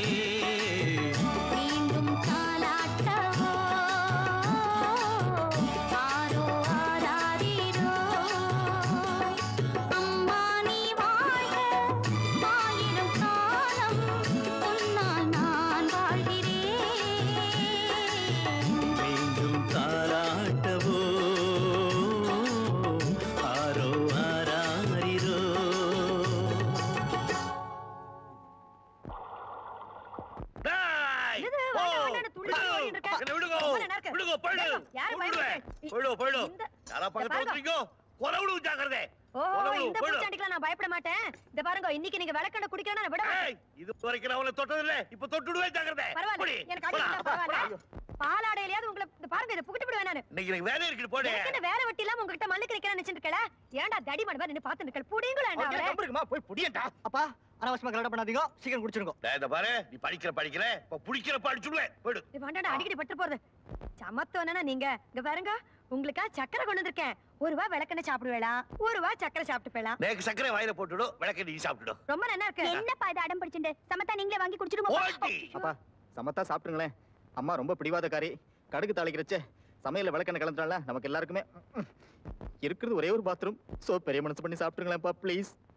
மீண்டும் தாலாட்டவோ ஆரோ ஆராரிரோ அம்மா நீ வாழ்க ஆயிரம் காலம் உன்னால் நான் வாழ்கிறேன் மீண்டும் தாலாட்டவோ ஆரோ ஆராரிரோ டேய், என்னது, போ. வேண்டாம், வேண்டாம், துள்ளி விடு. ஓடிட்டு இருக்க. என்னை விடுங்கோ. ரொம்ப நேரம் இருக்கு. விடுங்கோ, போயிடு. வேண்டாம், யாரும் விடுவேன். பயப்படாதீங்க. போயிடு, போயிடு. இந்த- யாரா பக்கத்துல பாருங்க. வந்துறீங்கோ? கொலை விடுங்க, ஜாக்கிரதை. ஓ கொலை விடு, இந்த போயிடு. பூச்சாண்டிக்கெல்லாம் நான் பயப்பட மாட்டேன் இந்த பாருங்க இன்னைக்கு நீங்க விளக்கண்ட குடிக்கணும் நான் விட மாட்டேன் இது வரைக்கும் நான் அவளை தொட்டதில்லை. இப்ப தொட்டுடுவேன், ஜாக்கிரதை. பரவாயில்ல போடி. எனக்கு போடா. அடிக்கலாம் பரவாயில்ல பாலாடையிலயாவது உங்களை இந்த பாருங்க இதை புகிட்டு விடுவேன் நானு இன்னைக்கு எனக்கு வேலை இருக்குது போடு எனக்கு என்ன வேற வெட்டி இல்லாம உங்ககிட்ட மல்லுக்கு நிக்கிறேன் நினைச்சிட்டு இருக்கல ஏன்டா தடி மடவா நின்னு பாத்து நிக்கல புடிங்களா போய் புடியண்டா அப்பா அனாவசியமா கலட பண்ணாதீங்க சீக்கிரம் குடிச்சிருங்க டேய், இதை பாரு நீ படிக்கிற படிக்கிற இப்ப புடிக்கிறப்ப அடிச்சுடுவேன் போயிடு இது வேண்டாடா அடிக்கடி பட்டு போறது சமத்தோன்னா நீங்க இங்க பாருங்க உங்களுக்கா சக்கரை கொண்டு வந்திருக்கேன் ஒரு ரூபா விளக்கெண்ணெய் சாப்பிடுவேளா ஒரு ரூபா சக்கரை சாப்பிட்டு போயலாம் நேக்கு சக்கரை வாயில போட்டுடும் விளக்க நீ சாப்பிட்டுடும் ரொம்ப நல்லா இருக்கு என்னப்பா இது அடம் பிடிச்சுண்டு சமத்தா நீங்களே வாங்கி குடிச்சிருங்க அப்பா சமத்தா சாப்பிட்டுங்களேன் அம்மா ரொம்ப பிடிவாதக்காரி கடுகு தாளிக்கிறச்சே சமையல்ல விளக்கெண்ணெய் கலந்துட்டால நமக்கு எல்லாருக்குமே ம், இருக்கிறது ஒரே ஒரு பாத்ரூம் சோ பெரிய மனசு பண்ணி சாப்பிட்டுங்களேன்ப்பா ப்ளீஸ்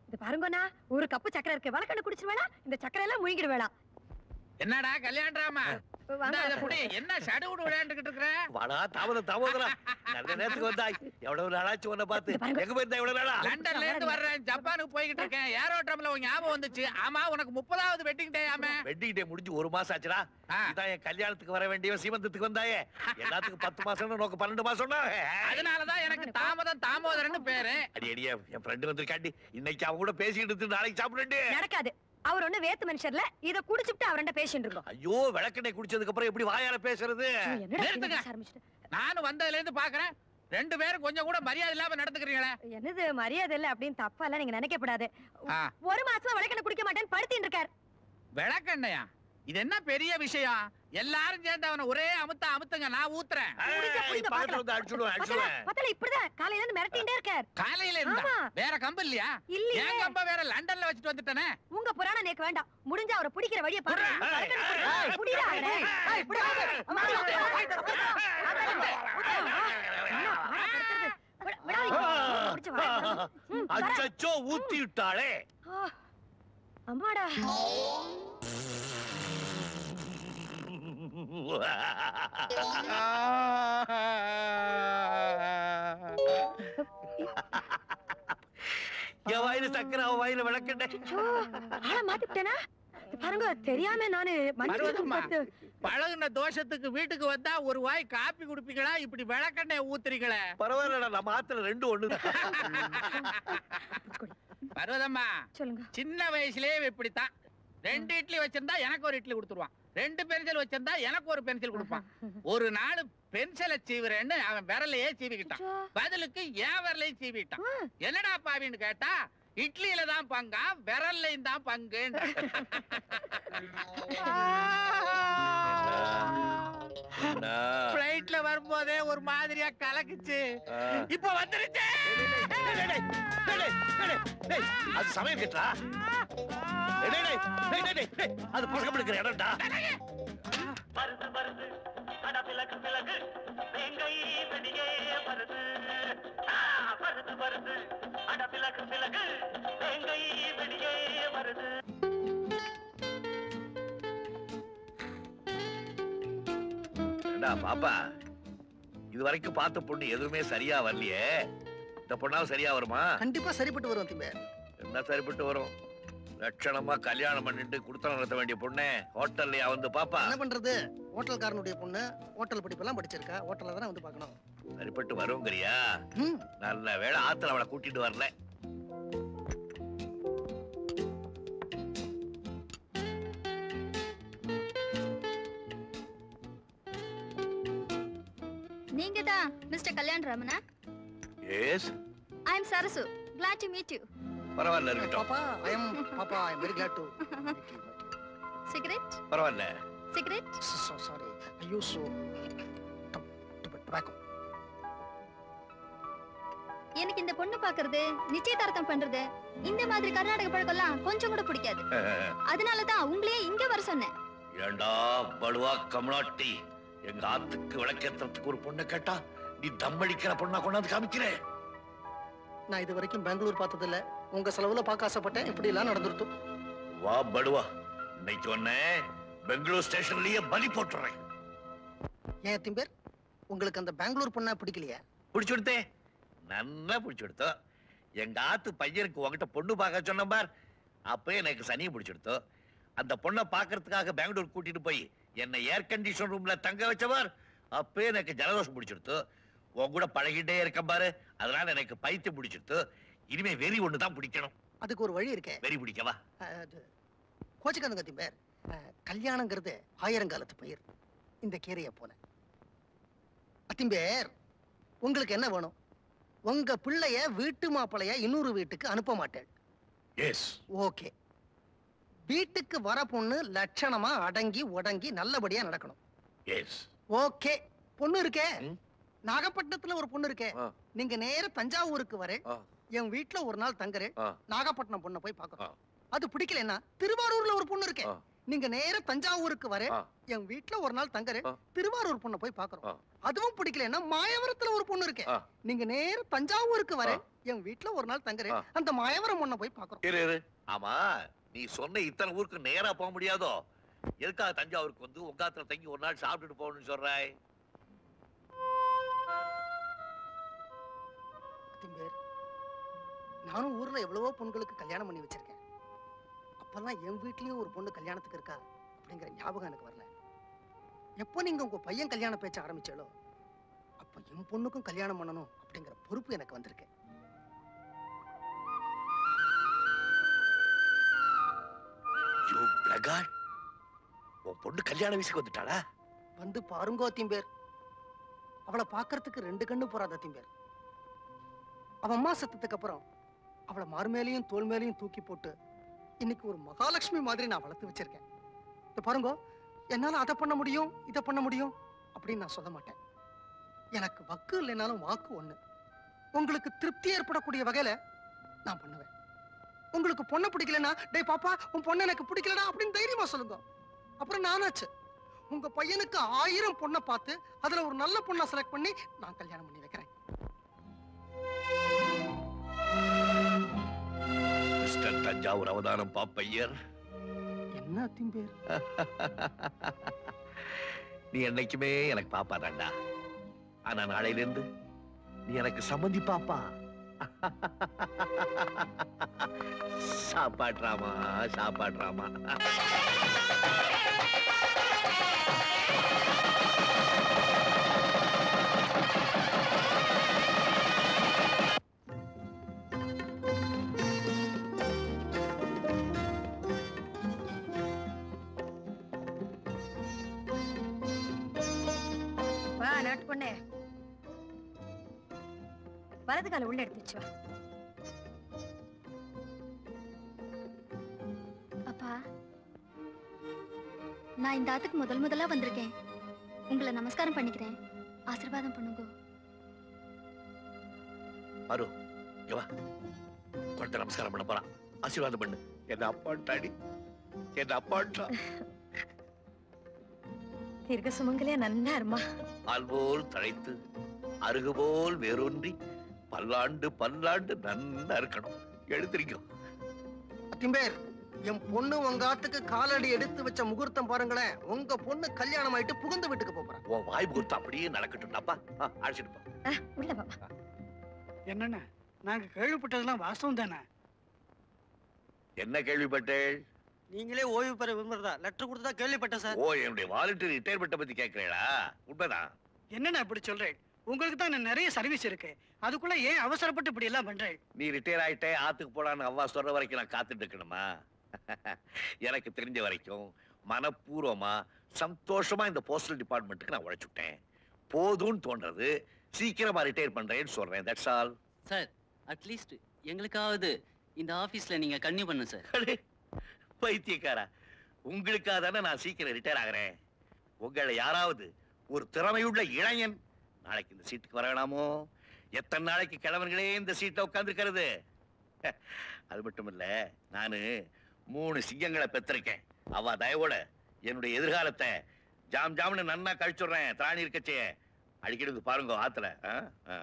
இது பாருங்கண்ணா ஒரு கப்பு சக்கரை இருக்கு வழக்கண்ணு குடிச்சிருவேளா இந்த சக்கரை எல்லாம் முழுங்கிடுவேளா என்னடா கல்யாணராமா வாங்க. புடி என்ன சடுகுடு விளையாண்டுகிட்டு இருக்கிற வாடா தாமதம் தாமதம் நல்ல நேரத்துக்கு வந்தாய் எவ்வளவு நாளாச்சு உன்னை பார்த்து எங்க போயிருந்தா எவ்வளவு நாளா லண்டன்ல இருந்து வர்றேன் ஜப்பானுக்கு போய்கிட்டு இருக்கேன் ஏரோட்ரம்ல உன் ஞாபகம் வந்துச்சு ஆமா உனக்கு முப்பதாவது வெட்டிங் டே ஆமே வெட்டிங் டே முடிஞ்சு ஒரு மாசம் ஆச்சுடா இதான் என் கல்யாணத்துக்கு வர வேண்டிய சீமந்தத்துக்கு வந்தாயே எல்லாத்துக்கும் பத்து மாசம் நோக்கு பன்னெண்டு மாசம்னா அதனாலதான் எனக்கு தாமதம் தாமோதரன்னு பேரு அடி அடியே என் ஃப்ரெண்டு வந்திருக்காண்டி இன்னைக்கு அவன் கூட பேசிக்கிட்டு இருந்து நாளைக்கு சாப்பிடுண்டு நடக்காது அவர் ஒண்ணு வேத்து மனுஷர்ல இத குடிச்சுட்டு அவரண்ட பேசிட்டு இருக்கோம் ஐயோ விளக்கெண்ணெய் குடிச்சதுக்கு அப்புறம் எப்படி வாயால பேசுறது நிறுத்துங்க நானும் வந்ததுல இருந்து பாக்குறேன் ரெண்டு பேரும் கொஞ்சம் கூட மரியாதை இல்லாம நடந்துக்கிறீங்களே என்னது மரியாதை இல்ல அப்படின்னு தப்பா நீங்க நினைக்கப்படாது ஆ. ஒரு மாசமா விளக்கண்ண குடிக்க மாட்டேன்னு படுத்தின்னு இருக்காரு விளக்கண்ணையா இது என்ன பெரிய விஷயம் எல்லாரும் சேர்ந்து அவனை ஒரே அமுத்த அமுத்துங்க நான் ஊத்துறேன் குடிச்சா குடிங்க பக்கத்துல வந்து அடிச்சுடுவேன் அடிச்சுடுவேன் பத்தல இப்படிதான் காலையில இருந்து மிரட்டிண்டே இருக்கார் காலையில இருந்தா ஆமா. வேற கம்பு இல்லையா இல்லையே. என் கம்ப வேற லண்டன்ல வச்சுட்டு வந்துட்டேனே உங்க புராணம் நேக்கு வேண்டாம் முடிஞ்ச அவரை பிடிக்கிற வழியை பாருங்க விளக்கெண்ணெய் குடிங்க. புடிடா அவரை. ஏய், புடி. அம்மா, அம்மா, விடாதீங்க. பிடிச்சு வாயை திறந்து. ம், வரேன். அச்சச்சோ ஊத்தி விட்டாளே ஆ, அம்மாடா என் வாயில சக்கரை அவன் வாயில விளக்கெண்ணெய் ஐயோ, ஆளை மாத்திட்டேனா பாருங்க தெரியாம நானு மன்னிச்சு பர்வதம்மா, கொடுத்து- பழகுன தோஷத்துக்கு வீட்டுக்கு வந்தா ஒரு வாய் காப்பி குடிப்பீங்களா இப்படி விளக்கெண்ணெய் ஊத்துறீங்களே பரவாயில்லடா நம்ம ஆத்துல ரெண்டு ஒண்ணுதான் பர்வதம்மா சொல்லுங்க சின்ன வயசுலயே இப்படித்தான் ரெண்டு இட்லி வச்சிருந்தா எனக்கு ஒரு இட்லி கொடுத்துருவான் ரெண்டு பென்சில் வச்சிருந்தா எனக்கு ஒரு பென்சில் கொடுப்பான் ஒரு நாள் பென்சிலை சீவுறேன்னு அவன் விரலையே சீவிக்கிட்டான் பதிலுக்கு என் விரலையும் சீவிட்டான் என்னடா பாவின்னு கேட்டா இட்லியில தான் பங்கா விரல்லையும் தான் பங்கு பிளைட்ல வரும்போதே ஒரு மாதிரியா கலக்குச்சு இப்ப வந்துருச்சு அது சமயம் கேட்டா அது பழக்கம் எடுக்கிற இடம்டா வருது வருது அட விலகு விலகு வேங்கை வெடியே வருது ஆ, வருது வருது அட விலகு விலகு வேங்கை வெடியே வருது ஏண்டா பாப்பா இது வரைக்கும் பார்த்த பொண்ணு எதுவுமே சரியா வரலையே இந்த பொண்ணாவும் சரியா வருமா கண்டிப்பா சரிப்பட்டு வரும் திம்பே என்ன சரிப்பட்டு வரும் லட்சணமா கல்யாணம் பண்ணிட்டு குடுத்தனம் நடத்த வேண்டிய பொண்ணே ஹோட்டல்லையா வந்து பாப்பா என்ன பண்றது ஹோட்டல்காரனுடைய பொண்ணு ஹோட்டல் படிப்பெல்லாம் படிச்சிருக்கா ஹோட்டல்ல தானே வந்து பார்க்கணும் சரிப்பட்டு வருங்கிறியா நல்ல வேளை ஆத்துல அவளை கூட்டிட்டு வரல நீங்க தான் மிஸ்டர் கல்யாண் ராமனா yes I am Sarasu glad to meet you பரவாயில்ல இருக்கட்டும் பாப்பா ஐ எம் பாப்பா I am very glad to cigarette பரவாயில்ல cigarette sorry I use so tobacco எனக்கு இந்த பொண்ணு பாக்குறது நிச்சயதார்த்தம் பண்றது இந்த மாதிரி கர்நாடக பழக்கம்லாம் கொஞ்சம் கூட பிடிக்காது அதனால தான் உங்களையே இங்க வர சொன்னேன் ஏண்டா படுவா கமலாட்டி எங்க ஆத்துக்கு விளக்கேத்துறதுக்கு ஒரு பொண்ணை கேட்டா நீ தம்மடிக்கிற பொண்ணா கொண்டாந்து காமிக்கிறேன் நான் இது வரைக்கும் பெங்களூர் பார்த்தது இல்ல உங்க செலவுல பார்க்க ஆசைப்பட்டேன் இப்படி எல்லாம் நடந்துருத்து வா படுவா இன்னைக்கு ஒண்ணே பெங்களூர் ஸ்டேஷன்லயே பலி போட்டுறேன் ஏன் திம்பேர் உங்களுக்கு அந்த பெங்களூர் பொண்ணா பிடிக்கலையா பிடிச்சு கொடுத்தே நல்லா பிடிச்சு கொடுத்தோம் எங்க ஆத்து பையனுக்கு உங்ககிட்ட பொண்ணு பார்க்க சொன்ன பார் அப்பவே எனக்கு சனியை பிடிச்சு கொடுத்தோம் அந்த பொண்ணை பார்க்கறதுக்காக பெங்களூர் கூட்டிட்டு போய் என்னை ஏர் கண்டிஷன் ரூம்ல தங்க வச்சவர் அப்பவே எனக்கு ஜலதோஷம் பிடிச்சிருத்து உன் கூட பழகிட்டே இருக்கேன் பாரு அதனால எனக்கு பைத்தியம் பிடிச்சிருத்து இனிமே வெறி ஒண்ணு தான் பிடிக்கணும் அதுக்கு ஒரு வழி இருக்கே வெறி பிடிக்கவா அஹ், அது கோச்சுக்காதுங்க திம்பேர் அஹ், கல்யாணங்கிறது ஆயிரங்காலத்து பயிர் இந்த கீரையை போல அத்திம்பேர் உங்களுக்கு என்ன வேணும் உங்க பிள்ளைய வீட்டு மாப்பிளைய இன்னொரு வீட்டுக்கு அனுப்ப மாட்டேன் எஸ் ஓகே வீட்டுக்கு வர பொண்ணு லட்சணமா அடங்கி உடங்கி நல்லபடியா நடக்கணும் எஸ் ஓகே பொண்ணு இருக்கே நாகப்பட்டினத்துல ஒரு பொண்ணு இருக்கே நீங்க நேர தஞ்சாவூருக்கு வர என் வீட்ல ஒரு நாள் தங்குறேன் நாகப்பட்டினம் பொண்ணை போய் பார்க்கறோம் அது பிடிக்கலன்னா திருவாரூர்ல ஒரு பொண்ணு இருக்கே நீங்க நேர தஞ்சாவூருக்கு வர என் வீட்ல ஒரு நாள் தங்குறேன் திருவாரூர் பொண்ணை போய் பார்க்கறோம் அதுவும் பிடிக்கலன்னா மாயவரத்துல ஒரு பொண்ணு இருக்கே நீங்க நேர தஞ்சாவூருக்கு வர என் வீட்டுல ஒரு நாள் தங்குறேன் அந்த மாயவரம் பொண்ணை போய் பாக்குறோம் இரு இரு ஆமா நீ சொன்ன இத்தனை ஊருக்கு நேரா போக முடியாதோ எதுக்காக தஞ்சாவூருக்கு வந்து உங்காத்துல தங்கி ஒரு நாள் சாப்பிட்டுட்டு போகணும்னு சொல்றாய் திம்பேர் நானும் ஊர்ல எவ்வளவோ பொண்களுக்கு கல்யாணம் பண்ணி வச்சிருக்கேன் அப்பெல்லாம் என் வீட்லயும் ஒரு பொண்ணு கல்யாணத்துக்கு இருக்கா அப்படிங்கிற ஞாபகம் எனக்கு வரல எப்போ நீங்க உங்க பையன் கல்யாண பேச்ச ஆரம்பிச்சாலோ அப்ப என் பொண்ணுக்கும் கல்யாணம் பண்ணணும் அப்படிங்கிற பொறுப்பு எனக்கு வந்திருக்கு யோ பிரகாஷ் உன் பொண்ணு கல்யாண வயசுக்கு வந்துட்டாளா வந்து பாருங்கோ திம்பேர் அவளை பார்க்கறதுக்கு ரெண்டு கண்ணு போறாத திம்பேர் அவ அம்மா சத்தத்துக்கு அப்புறம் அவளை மார்மேலையும் தோல் மேலையும் தூக்கி போட்டு இன்னைக்கு ஒரு மகாலட்சுமி மாதிரி நான் வளர்த்து வச்சிருக்கேன் இந்த பாருங்க என்னால அதை பண்ண முடியும் இதை பண்ண முடியும் அப்படின்னு நான் சொல்ல மாட்டேன் எனக்கு வக்கு இல்லைனாலும் வாக்கு ஒண்ணு உங்களுக்கு திருப்தி ஏற்படக்கூடிய வகையில நான் பண்ணுவேன் உங்களுக்கு பொண்ணை பிடிக்கலன்னா டேய் பாப்பா உன் பொண்ணு எனக்கு பிடிக்கலடா அப்படின்னு தைரியமா சொல்லுங்க அப்புறம் நானாச்சு உங்க பையனுக்கு ஆயிரம் பொண்ணை பார்த்து அதுல ஒரு நல்ல பொண்ணை செலக்ட் பண்ணி நான் கல்யாணம் பண்ணி வைக்கிறேன் மிஸ்டர் தஞ்சாவூர் அவதானம் பாப்பையர் என்ன திம்பேர் நீ என்னைக்குமே எனக்கு பாப்பா தாண்டா ஆனா நாளையில இருந்து நீ எனக்கு சம்மந்தி பாப்பா சாப்பாட்றாமா சாப்பாட்றாமா வா நாட்டு பொண்ணே வலது கால உள்ள எடுத்து வச்சு வா அப்பா நான் இந்த ஆத்துக்கு முதல் முதலா வந்திருக்கேன் உங்களை நமஸ்காரம் பண்ணிக்கிறேன் ஆசீர்வாதம் பண்ணுங்க வரும் இங்க வா குழந்தை நமஸ்காரம் பண்ண போறான் ஆசீர்வாதம் பண்ணு என்ன அப்பாட்டாடி என்ன அப்பாட்டா தீர்க்க சுமங்கலியா நன்னா இருமா பால் போல் தழைத்து அருகு போல் வேரூன்றி பல்லாண்டு பல்லாண்டு நன்னா இருக்கணும் எழுந்திரிக்கும் திம்பேர் என் பொண்ணு உங்க ஆத்துக்கு காலடி எடுத்து வச்ச முகூர்த்தம் பாருங்களேன் உங்க பொண்ணு கல்யாணம் ஆயிட்டு புகுந்த வீட்டுக்கு போறா உன் வாய் முகூர்த்தம் அப்படியே நடக்கட்டும்டாப்பா ஆ, அழைச்சிட்டு போ உள்ள வா என்னண்ணா நாங்க கேள்விப்பட்டதெல்லாம் வாஸ்தவம் தானே என்ன கேள்விப்பட்டேன் நீங்களே ஓய்வு பெற விரும்புறதா லெட்டர் கொடுத்ததா கேள்விப்பட்டேன் சார் ஓ என்னுடைய வாலண்டியர் ரிட்டையர்மெண்ட்டை பத்தி கேட்கிறேடா உண்மைதான் என்னண்ணா இப்படி சொல்றேன் உங்களுக்கு தான் நிறைய சர்வீஸ் இருக்கு அதுக்குள்ள ஏன் அவசரப்பட்டு இப்படி எல்லாம் பண்றேன் நீ ரிட்டையர் ஆயிட்டே ஆத்துக்கு போடான்னு அவ்வா சொல்ற வரைக்கும் நான் காத்துட்டு இருக்கணுமா எனக்கு தெரிஞ்ச வரைக்கும் மனப்பூர்வமா சந்தோஷமா இந்த போஸ்டல் டிபார்ட்மெண்ட்டுக்கு நான் உழைச்சுட்டேன் போதும்னு தோன்றது சீக்கிரமா ரிட்டையர் பண்றேன்னு சொல்றேன் தட்ஸ் ஆல் சார் அட்லீஸ்ட் எங்களுக்காவது இந்த ஆபீஸ்ல நீங்க கன்னியூ பண்ணு சார் பைத்தியக்காரா உங்களுக்காக தானே நான் சீக்கிரம் ரிட்டையர் ஆகிறேன் உங்களை யாராவது ஒரு திறமையுள்ள இளைஞன் நாளைக்கு இந்த சீட்டுக்கு வர வேணாமோ எத்தனை நாளைக்கு கிழவன்களே இந்த சீட்ல உட்காந்துருக்கிறது அது மட்டும் இல்ல நானு மூணு சிங்கங்களை பெற்றிருக்கேன் அவ தயவோட என்னுடைய எதிர்காலத்தை ஜாம் ஜாம்னு நன்னா கழிச்சுடுறேன் திராணி இருக்கச்சே அடிக்கடி வந்து பாருங்க ஆத்துல ஆ? ஆ.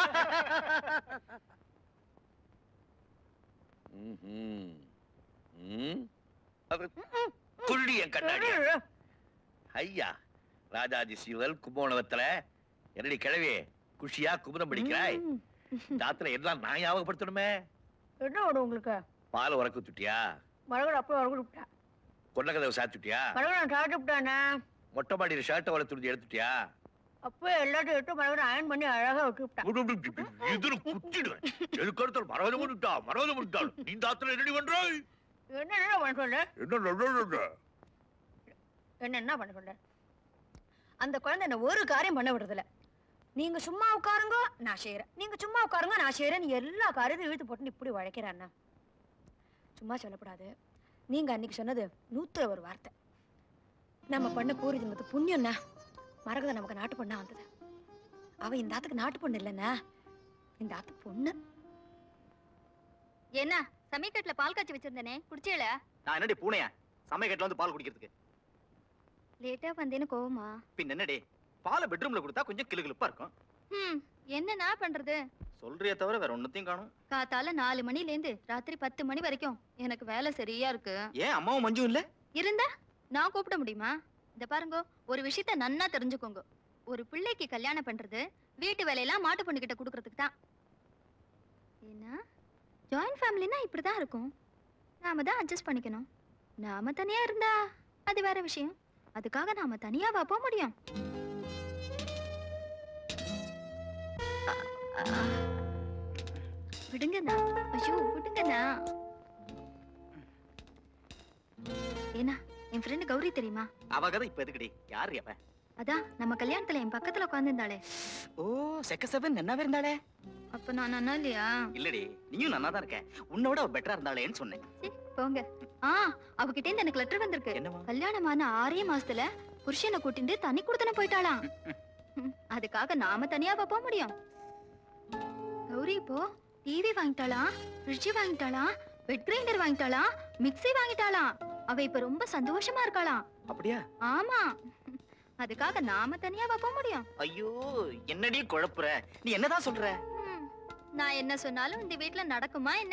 ம்ஹும். ம்? அது குருடி என் கண்ணாடி ஐயா ராஜாஜி சீவல் கும்போணவத்துல என்னடி கிழவி குஷியா குமுதம் பிடிக்கிறாய் ராத்திர எல்லாம் நான் ஞாபகப்படுத்தணுமே என்ன ஓடும் உங்களுக்கு பால் உறக்க துட்டியா மழகட அப்போ உறங்க விட்டேன் கொண்ட கதவை சாத்துட்டியா மழகட நான் சாப்பிட்டு விட்டானே மொட்டை மாடியில் ஷர்ட்டை வளர்த்து துணி எடுத்துட்டியா அப்போ எல்லாத்தையும் எடுத்து மழகட அயன் பண்ணி அழகா விட்டு விட்டேன் இதுல குத்திடுவேன் எதுக்கு அடுத்த மரவதம் பண்ணிட்டா மரவதம் பண்ணிட்டாள் நீ தாத்துல என்னடி பண்றாய் என்ன என்ன பண்ண சொல்ல என்ன நல்ல என்ன என்ன பண்ண சொல்ற அந்த குழந்தை என்ன ஒரு காரியம் பண்ண விடுறதில்ல நீங்க சும்மா உட்காருங்க நான் செய்யறேன் நீங்க சும்மா உட்காருங்க நான் செய்யறேன் எல்லா காரியத்தையும் இழுத்து போட்டு இப்படி உழைக்கிறேன் அண்ணா சும்மா சொல்லக்கூடாது நீங்க அன்னைக்கு சொன்னது நூத்துல ஒரு வார்த்தை நம்ம பண்ண பூரி ஜென்மத்து புண்ணியம்னா மரகத நமக்கு நாட்டு பொண்ணா வந்தது அவ இந்த ஆத்துக்கு நாட்டு பொண்ணு இல்லைன்னா இந்த ஆத்துக்கு பொண்ணு என்ன சமயக்கட்டுல பால் காய்ச்சி வச்சிருந்தேனே குடிச்சேல நான் என்னடி பூனையா சமையக்கட்டில் வந்து பால் குடிக்கிறதுக்கு லேட்டா வந்தேன்னு கோவமா பின் என்னடி பாலை பெட்ரூம்ல கொடுத்தா கொஞ்சம் கிளுகிளுப்பா இருக்கும் ம் என்ன நான் பண்றது சொல்றியே தவிர வேற ஒன்னத்தையும் காணும் காத்தால நாலு மணில இருந்து ராத்திரி பத்து மணி வரைக்கும் எனக்கு வேலை சரியா இருக்கு ஏன் அம்மாவும் மஞ்சும் இல்ல இருந்தா நான் கூப்பிட முடியுமா இந்த பாருங்க ஒரு விஷயத்த நன்னா தெரிஞ்சுக்கோங்க ஒரு பிள்ளைக்கு கல்யாணம் பண்றது வீட்டு வேலையெல்லாம் மாட்டு பொண்ணுகிட்ட கொடுக்கறதுக்கு தான் ஏன்னா ஜாயிண்ட் ஃபேமிலினா இப்படிதான் இருக்கும் நாம தான் அட்ஜஸ்ட் பண்ணிக்கணும் நாம தனியா இருந்தா அது வேற விஷயம் அதுக்காக நாம தனியாவா போக முடியும் அ- அ- விடுங்கண்ணா ஐயோ விடுங்கண்ணா ஏன்னா என் ஃப்ரெண்டு கௌரி தெரியுமா அவ கதை இப்ப எதுக்குடி யாரு அவ அதான் நம்ம கல்யாணத்துல என் பக்கத்துல உட்காந்துருந்தாளே ஓ செக்க செவன் நன்னாவே இருந்தாளே அப்ப நான் அண்ணா இல்லையா இல்லடி நீயும் நன்னா தான் இருக்க உன்னை விட அவ பெட்டரா இருந்தாளேன்னு சொன்னேன் போங்க ஆ அவகிட்ட இருந்து எனக்கு லெட்டர் வந்திருக்கு கல்யாணமான ஆறே மாசத்துல புருஷனை கூட்டிட்டு தனி கொடுத்தன போயிட்டாளாம் ம், அதுக்காக நாம தனியாவா போக முடியும் கௌரி இப்போ டிவி வாங்கிட்டாளாம் ஃப்ரிட்ஜ் வாங்கிட்டாளாம் பெட் கிரைண்டர் வாங்கிட்டாளாம் மிக்ஸி வாங்கிட்டாளாம் அவ இப்ப ரொம்ப சந்தோஷமா இருக்காளாம் அப்படியா ஆமா அதுக்காக நாம தனியாவா போக முடியும் ஐயோ என்னடி குழப்புற நீ என்னதான் சொல்ற ம், நான் என்ன சொன்னாலும் இந்த வீட்ல நடக்குமா என்ன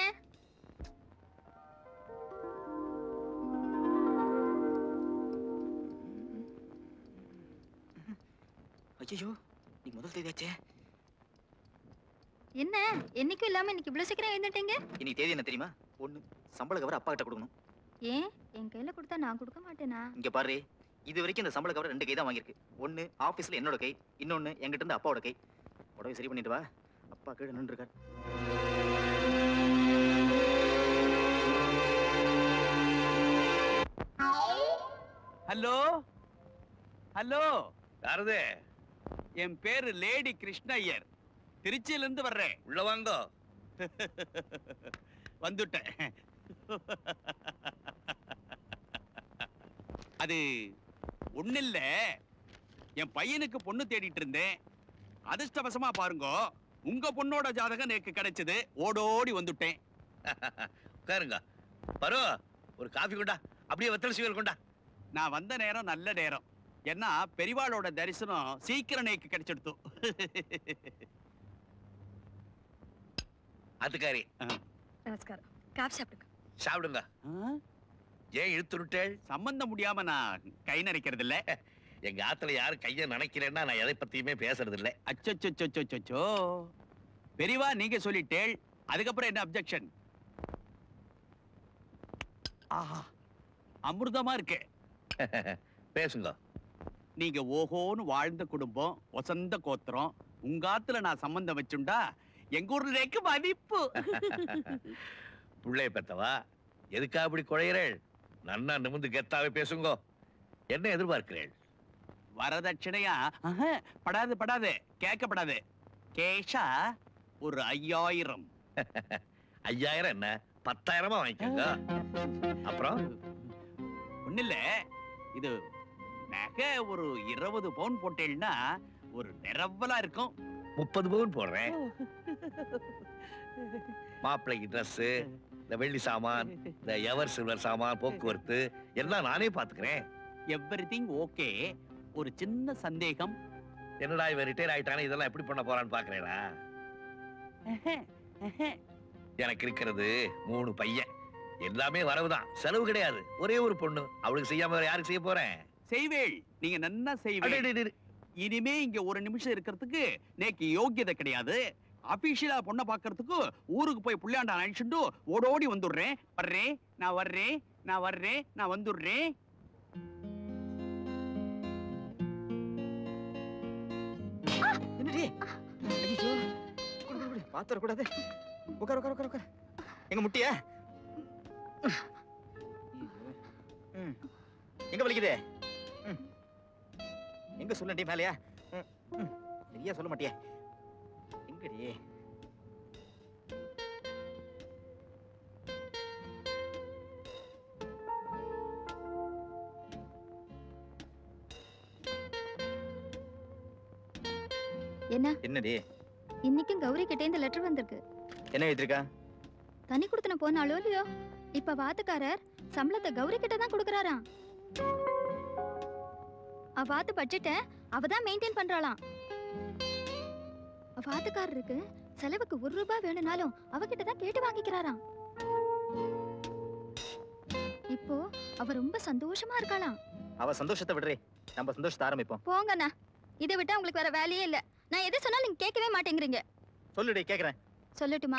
ஐயோ நீ முதல் தேதியாச்சே என்ன என்னைக்கும் இல்லாம இன்னைக்கு இவ்வளவு சீக்கிரம் எழுந்துட்டீங்க இன்னைக்கு தேதி என்ன தெரியுமா ஒண்ணு சம்பள கவர் அப்பா கிட்ட கொடுக்கணும் ஏன் என் கையில கொடுத்தா நான் கொடுக்க மாட்டேனா இங்க பாரு இது வரைக்கும் இந்த சம்பள கவர் ரெண்டு கை தான் வாங்கியிருக்கு ஒண்ணு ஆபீஸ்ல என்னோட கை இன்னொன்னு என்கிட்ட இருந்து அப்பாவோட கை உடவை சரி பண்ணிட்டு வா அப்பா கீழே நின்று இருக்காரு ஹலோ ஹலோ யாரது என் பேரு லேடி கிருஷ்ணய்யர் திருச்சியில இருந்து வர்றேன் உள்ள வாங்க வந்துட்டேன் அது ஒண்ணு இல்ல என் பையனுக்கு பொண்ணு தேடிட்டு இருந்தேன் அதிர்ஷ்டவசமா பாருங்க உங்க பொண்ணோட ஜாதகம் எனக்கு கிடைச்சது ஓடோடி வந்துட்டேன் உட்காருங்க பரோ ஒரு காஃபி கொண்டா அப்படியே வெத்தலை சீவல் கொண்டா நான் வந்த நேரம் நல்ல நேரம் ஏன்னா பெரிவாளோட தரிசனம் சீக்கிரம் நேக்கு கிடைச்சிடுத்து அதுக்காரி நமஸ்காரம் காஃபி சாப்பிடுங்க சாப்பிடுங்க ஏன் இழுத்துருட்டேள் சம்பந்தம் முடியாம நான் கை நினைக்கிறது இல்ல எங்க ஆத்துல யாரும் கைய நினைக்கிறேன்னா நான் எதை பத்தியுமே பேசுறது இல்ல அச்சோ பெரியவா நீங்க சொல்லிட்டேள் அதுக்கப்புறம் என்ன அப்ஜெக்ஷன் ஆஹா அமிர்தமா இருக்கு பேசுங்க நீங்க ஓஹோன்னு வாழ்ந்த குடும்பம் வசந்த கோத்திரம் உங்க ஆத்துல நான் சம்பந்தம் வச்சுண்டா எங்க ஊர்ல மதிப்பு புள்ளைய பெத்தவா எதுக்கா அப்படி குழையிறேள் நன்னா நிமிந்து கெத்தாவே பேசுங்க என்ன எதிர்பார்க்கிறேள் வரதட்சணையா ஆஹா, படாது படாது கேட்கப்படாது கேஷா ஒரு ஐயாயிரம் ஐயாயிரம் என்ன பத்தாயிரமா வாங்கிக்கோங்க அப்புறம் ஒண்ணு இல்ல இது நகை ஒரு இருபது பவுன் போட்டேன்னா ஒரு நிரவலா இருக்கும் முப்பது பவுன் போடுறேன் மாப்பிள்ளைக்கு Dress இந்த வெள்ளி சாமான் இந்த எவர் சில்வர் சாமான் போக்குவரத்து எல்லாம் நானே பாத்துக்கிறேன் எவ்ரி ஓகே ஒரு சின்ன சந்தேகம் என்னடா இவன் ரிட்டையர் ஆயிட்டானே இதெல்லாம் எப்படி பண்ண போறான்னு பாக்குறேடா எனக்கு இருக்கிறது மூணு பையன் எல்லாமே வரவுதான் செலவு கிடையாது ஒரே ஒரு பொண்ணு அவளுக்கு செய்யாம வேற யாருக்கு செய்ய போறேன் செய்வேள் நீங்க நன்னா செய்வேள் இனிமே இங்க ஒரு நிமிஷம் இருக்கிறதுக்கு நேக்கு யோக்கியதை கிடையாது அபிஷியலா பொண்ணை பார்க்கறதுக்கு ஊருக்கு போய் புள்ளையாண்டா நினைச்சுட்டு ஓடோடி வந்துடுறேன் வர்றேன் நான் வர்றேன் நான் வர்றேன் நான் வந்துடுறேன் என்னடி ஐயோ குடு குடு குடு பார்த்து வரக்கூடாது உட்கார் உட்கார் உட்கார் உட்கார் எங்க முட்டியா ம். எங்க வலிக்குது ம். எங்க சொல்லண்டி மேலையா ம், ம். சரியா சொல்ல மாட்டியே எங்கடி என்ன என்னடி இன்னைக்கும் கௌரி கிட்ட இந்த லெட்டர் வந்திருக்கு என்ன எழுதிருக்கா தனி கொடுத்தன போனாலோ இல்லையோ இப்ப வாத்துக்காரர் சம்பளத்தை கௌரி கிட்ட தான் கொடுக்கறாராம் அவாத்து பட்ஜெட்டை அவ தான் மெயின்டைன் பண்றாளாம் வாத்துக்காரருக்கு செலவுக்கு ஒரு ரூபாய் வேணும்னாலும் அவகிட்ட தான் கேட்டு வாங்கிக்கிறாராம் இப்போ அவ ரொம்ப சந்தோஷமா இருக்காளாம் அவ சந்தோஷத்தை விடுறே நம்ம சந்தோஷத்தை ஆரம்பிப்போம் போங்கண்ணா இதை விட்டா உங்களுக்கு வேற வேலையே இல்ல நான் எது சொன்னாலும் நீங்க கேட்கவே மாட்டேங்கிறீங்க சொல்லுடி கேக்குறேன் சொல்லட்டுமா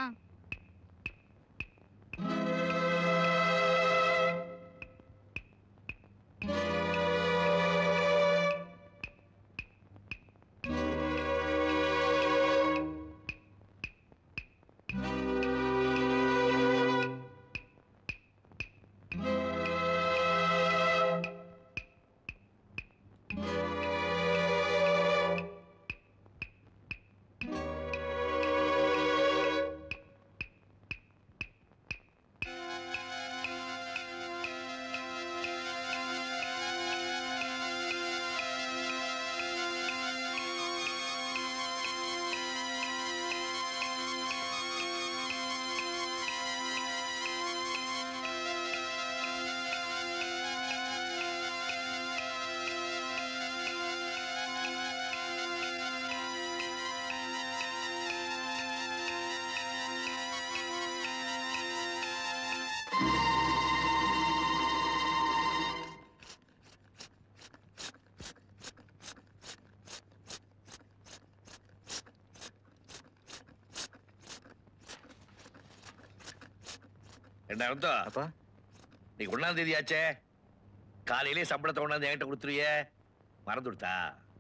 என்ன அர்த்தம் அப்பா நீ ஒண்ணாம் தேதி ஆச்சே காலையிலே சம்பளத்தை கொண்டாந்து என்கிட்ட கொடுத்துருவியே மறந்து விடுத்தா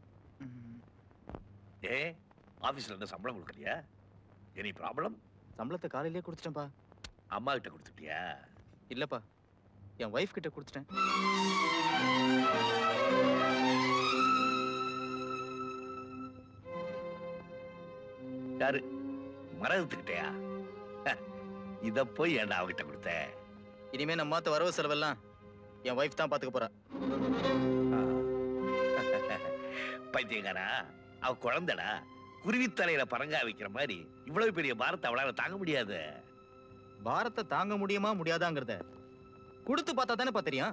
ஏ ஆபீஸ்ல இருந்து சம்பளம் கொடுக்கலையா எனி ப்ராப்ளம் சம்பளத்தை காலையிலேயே கொடுத்துட்டேன்ப்பா அம்மா கிட்ட கொடுத்துட்டியா இல்லப்பா என் ஒய்ஃப் கிட்ட கொடுத்துட்டேன் யாரு மரகத்துக்கிட்டயா இத போய் ஏன்டா அவகிட்ட கொடுத்த இனிமே நம்ம மாத்த வரவு செலவெல்லாம் என் ஒய்ஃப் தான் பாத்துக்க போறா பைத்தியக்காரா அவ குழந்தைடா குருவித்தலையில பரங்கா வைக்கிற மாதிரி இவ்வளவு பெரிய பாரத்தை அவளால தாங்க முடியாது பாரத்தை தாங்க முடியுமா முடியாதாங்கிறத கொடுத்து பார்த்தா தானே தெரியும்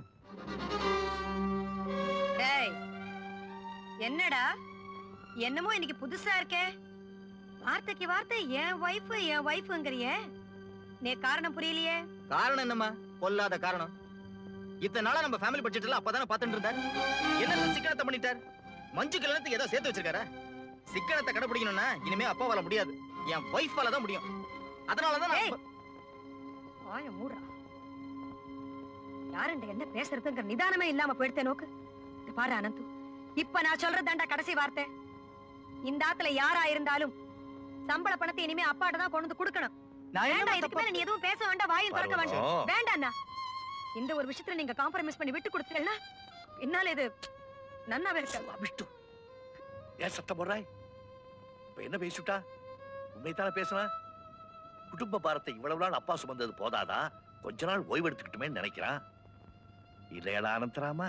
டேய் என்னடா என்னமோ இன்னைக்கு புதுசா இருக்கே வார்த்தைக்கு வார்த்தை என் வைஃப் என் வைஃப்ங்கறிய நீ காரணம் புரியலையே காரணம் என்னம்மா பொல்லாத காரணம் இத்தனை நாளா நம்ம ஃபேமிலி பட்ஜெட் எல்லாம் அப்பதானே பார்த்துட்டு இருந்தார் என்ன சிக்கனத்தை பண்ணிட்டார் மஞ்சு கல்யாணத்துக்கு ஏதோ சேர்த்து வச்சிருக்காரா சிக்கனத்தை கடைபிடிக்கணும்னா இனிமே அப்பாவால முடியாது என் ஒய்ஃபால தான் முடியும் அதனாலதான் நான் இப்ப- ஆய மூடா யாருண்ட என்ன பேசுறதுங்கிற நிதானமே இல்லாம போயிடுத்தே நோக்கு இது பாரு அனந்து இப்ப நான் சொல்றதாண்டா கடைசி வார்த்தை இந்த ஆத்துல யாரா இருந்தாலும் சம்பள பணத்தை இனிமே அப்பாட்ட தான் கொண்டு வந்து கொடுக்கணும் நான் என்னம்மா வேண்டாம் இதுக்கு மேல நீ எதுவும் பேச வேண்டாம் வாயும் திறக்க வேண்டாம் பரவாயில்ல. வேண்டாண்ணா இந்த ஒரு விஷயத்துல நீங்க காம்ப்ரமைஸ் பண்ணி விட்டு கொடுத்தீங்கன்னா என்னால இது நன்னாவே இருக்காது விஷ்ணு ஏன் சத்தம் போடுறாய் இப்ப என்ன பேசிட்டா உண்மைத்தானே பேசுனா குடும்ப பாரத்தை இவ்வளவு நாள் அப்பா சுமந்தது போதாதா கொஞ்ச நாள் ஓய்வு எடுத்துக்கிட்டுமே நினைக்கிறான் இல்லையடா அனந்தராமா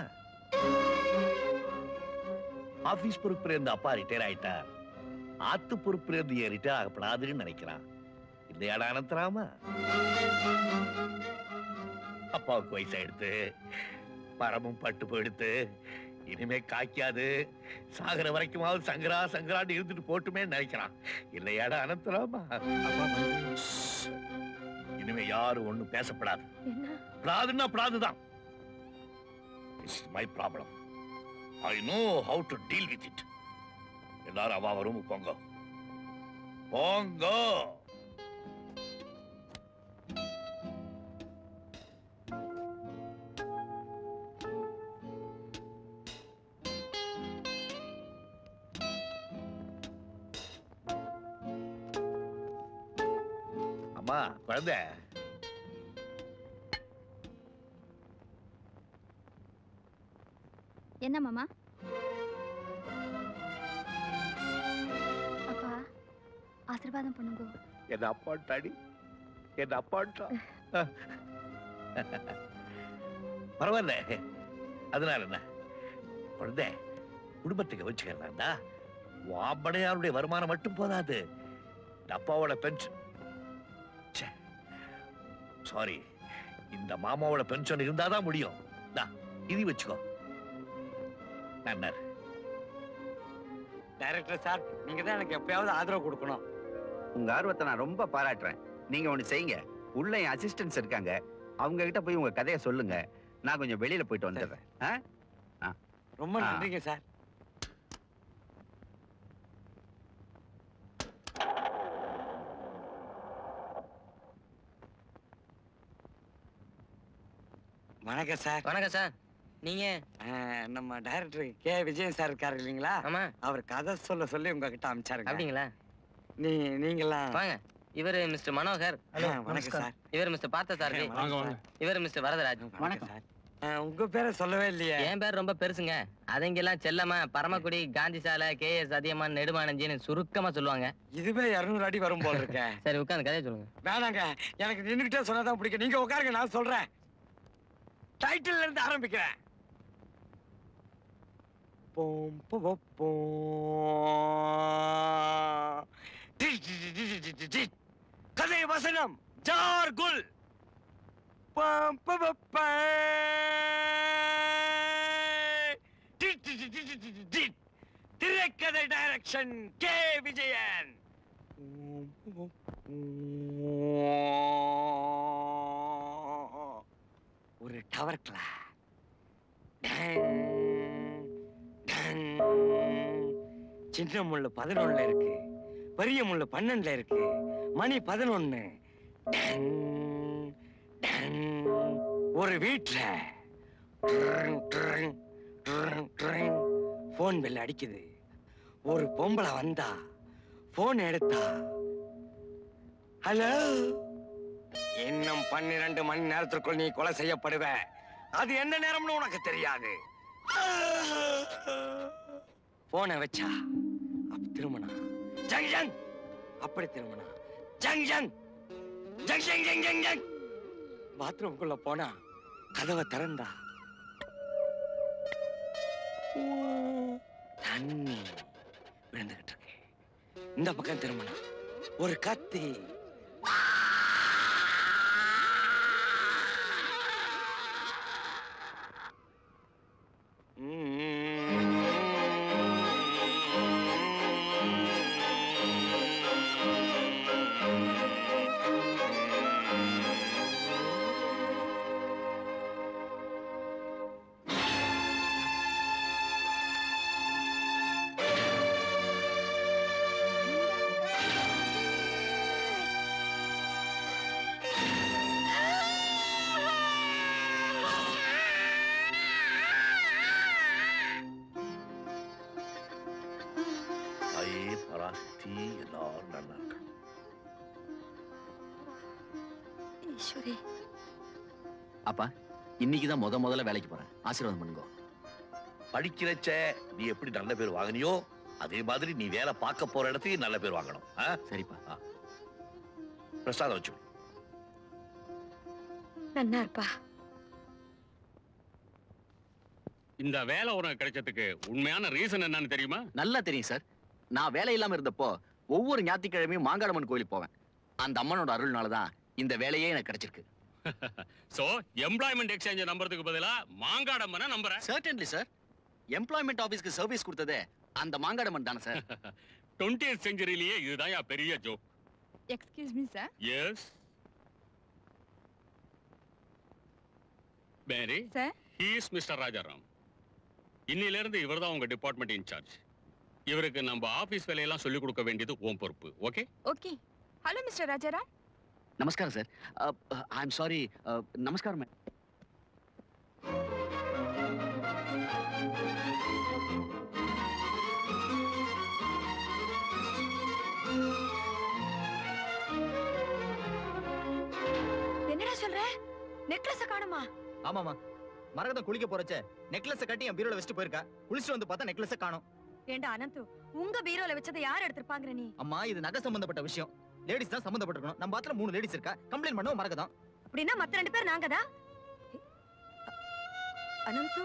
ஆபீஸ் பொறுப்புல இருந்து அப்பா ரிட்டையர் ஆயிட்டார் ஆத்து பொறுப்புல இருந்து ஏன் ரிட்டையர் ஆகப்படாதுன்னு நினைக்கிறான் இல்லையாடா அனந்தராமா அப்பாவுக்கு வயசாயிடுத்து மரமும் பட்டு போயிடுத்து இனிமே காய்க்காது சாகிற வரைக்குமாவது சங்கரா சங்கரான்னு இருந்துட்டு போட்டுமே நினைக்கிறான் இல்லையாடா அனந்தராமா இனிமே யாரும் ஒண்ணும் பேசப்படாது பிராதுன்னா பிராதுதான் it's my problem I know how to deal with it எல்லாரும் அவ வரும் போங்க போங்க அம்மா குழந்தை என்ன மாமா அப்பா ஆசீர்வாதம் பண்ணுங்க என்ன அப்பாட்டாடி என்ன அப்பாட்டா பரவாயில்ல அதனால என்ன குழந்தை குடும்பத்துக்கு வச்சுக்கலாம்டா வாம்படையாருடைய வருமானம் மட்டும் போதாது இந்த அப்பாவோட பென்ஷன் சாரி இந்த மாமாவோட பென்ஷன் இருந்தாதான் முடியும் தா, இது வச்சுக்கோ நன்னர் டைரக்டர் சார் நீங்க தான் எனக்கு எப்பயாவது ஆதரவு கொடுக்கணும் உங்க ஆர்வத்தை நான் ரொம்ப பாராட்டுறேன் நீங்க ஒண்ணு செய்யுங்க உள்ள என் அசிஸ்டன்ஸ் இருக்காங்க அவங்க கிட்ட போய் உங்க கதையை சொல்லுங்க நான் கொஞ்சம் வெளியில போயிட்டு வந்துடுறேன் ஆ? ஆ. ரொம்ப ஆ. நன்றிங்க சார் வணக்கம் சார் வணக்கம் சார் நீங்க நம்ம டைரக்டர் கே விஜயன் சார் இருக்காரு இல்லைங்களா ஆமா அவர் கதை சொல்ல சொல்லி உங்ககிட்ட அனுப்பிச்சாருங்க அப்படிங்களா நீ நீங்களாம் வாங்க இவரு மிஸ்டர் மனோகர் ஹலோ, வணக்கம் நமஸ்காரம். சார். இவர் மிஸ்டர் பார்த்தசாரதி வாங்க, வாங்க. இவர் மிஸ்டர் வரதராஜ் வணக்கம் சார் உங்க பேரை சொல்லவே இல்லையே என் பேர் ரொம்ப பெருசுங்க அதங்கெல்லாம் செல்லமா பரமக்குடி காந்தி சாலை கே எஸ் அதியமான் நெடுமானஞ்சின்னு சுருக்கமா சொல்லுவாங்க இதுவே இருநூறு அடி வரும் போல இருக்க சரி உட்காந்து கதையை சொல்லுங்க வேணாங்க எனக்கு நின்னுகிட்டே சொன்னாதான் பிடிக்கும் நீங்க உட்காருங்க நான் சொல்றேன் டைட்டில்ல இருந்து ஆரம்பிக்கிறேன் போம் போ போம். டி, டி, டி, டி, டி, டி, டி. கதை வசனம் ஜார் குல் பம் ப ப ப. டி, டி, டி, டி, டி, டி, டி, டி. திரைக்கதை டைரக்ஷன் கே விஜயன் ஒரு டவர் கிளாக் சின்ன முள்ளு பதினொன்னுல இருக்கு பெரிய முள்ளு பன்னெண்டுல இருக்கு மணி பதினொன்னு டங், டங். ஒரு வீட்டுல போன் பெல் அடிக்குது ஒரு பொம்பளை வந்தா போன் எடுத்தா ஹலோ இன்னும் பன்னிரண்டு மணி நேரத்திற்குள் நீ கொலை செய்யப்படுவ அது என்ன நேரம்னு உனக்கு தெரியாது போனை வச்சா அப்ப திருமணா ஜங் ஜங் அப்படி திருமணா ஜங் ஜங் ஜங் ஜங் ஜங் ஜங் ஜங் பாத்ரூம்குள்ள போனா கதவை திறந்தா தண்ணி விழுந்துகிட்டு இருக்கு இந்த பக்கம் திருமணம் ஒரு கத்தி தாயே பராசக்தி எல்லாரும் நல்லா இருக்கணும் ஈஸ்வரி அப்பா இன்னைக்கு தான் முத முதல்ல வேலைக்கு போறேன் ஆசீர்வாதம் பண்ணுங்க படிக்கிறச்ச நீ எப்படி நல்ல பேர் வாங்கினியோ அதே மாதிரி நீ வேலை பார்க்க போற இடத்துக்கு நல்ல பேர் வாங்கணும் சரிப்பா பிரசாதம் வச்சு நன்னா இருப்பா இந்த வேலை உனக்கு கிடைச்சதுக்கு உண்மையான ரீசன் என்னன்னு தெரியுமா நல்லா தெரியும் சார் நான் வேலை இல்லாம இருந்தப்போ ஒவ்வொரு ஞாயிற்றுக்கிழமையும் மாங்காடம்மன் கோயிலுக்கு போவேன் அந்த அம்மனோட அருள்னால தான் இந்த வேலையே எனக்கு கிடைச்சிருக்கு சோ எம்ப்ளாய்மெண்ட் எக்ஸ்சேஞ்ச் நம்புறதுக்கு பதிலா மாங்காடம்மனை நம்புறேன் சர்டன்லி சார் எம்ப்ளாய்மெண்ட் ஆபீஸ்க்கு சர்வீஸ் கொடுத்ததே அந்த மாங்காடம்மன் தானே சார் டுவெண்ட்டி செஞ்சுரியிலேயே இதுதான் என் பெரிய joke excuse me sir yes Mary sir he is mister Rajaram இன்னில இருந்து இவர்தான் உங்க டிபார்ட்மெண்ட் இன்சார்ஜ் இவருக்கு நம்ம ஆபீஸ் வேலையெல்லாம் சொல்லிக் கொடுக்க வேண்டியது உன் பொறுப்பு okay okay hello mister Rajaram நமஸ்காரம் சார் ஐ எம் சாரி நமஸ்காரம் மேம் என்னடா சொல்ற நெக்லஸ காணுமா ஆமாமா மரகதம் குளிக்க போறச்ச நெக்லஸ் கட்டி என் பீரோல வச்சுட்டு போயிருக்கா குளிச்சுட்டு வந்து பார்த்தா நெக்லஸ காணோம் ஏண்டா அனந்து உங்க பீரோல வச்சதை யார் எடுத்திருப்பாங்கற நீ அம்மா இது நகை சம்பந்தப்பட்ட விஷயம் லேடிஸ் தான் சம்பந்தப்பட்டிருக்கணும் நம்ம பாத்துல மூணு லேடிஸ் இருக்கா கம்ப்ளைண்ட் பண்ணவும் மரகதம் அப்படின்னா மத்த ரெண்டு பேர் நாங்க தான் அனந்து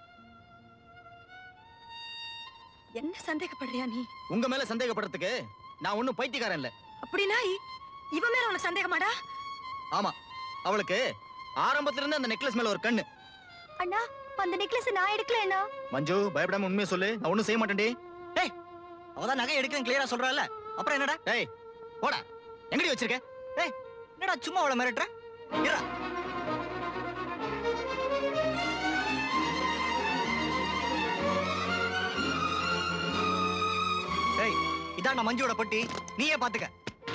என்ன சந்தேகப்படுறியா நீ உங்க மேல சந்தேகப்படுறதுக்கு நான் ஒண்ணும் பைத்தியக்காரன் இல்ல அப்படின்னா இ- இவ மேல உனக்கு சந்தேகமாடா ஆமா அவளுக்கு ஆரம்பத்துல இருந்து அந்த நெக்லஸ் மேல ஒரு கண்ணு அண்ணா அந்த நெக்லஸ் நான் எடுக்கல அண்ணா மஞ்சு பயப்படாம உண்மையை சொல்லு நான் ஒண்ணும் செய்ய மாட்டேன்டி அவதான் நகை எடுக்கன்னு கிளியரா சொல்றால அப்புறம் என்னடா டேய் போடா எங்கடி வச்சிருக்க ஏய் என்னடா சும்மா அவளை மிரட்டுற இருடா ஏய் இதான் நான் மஞ்சுவோட பட்டி நீயே பாத்துக்க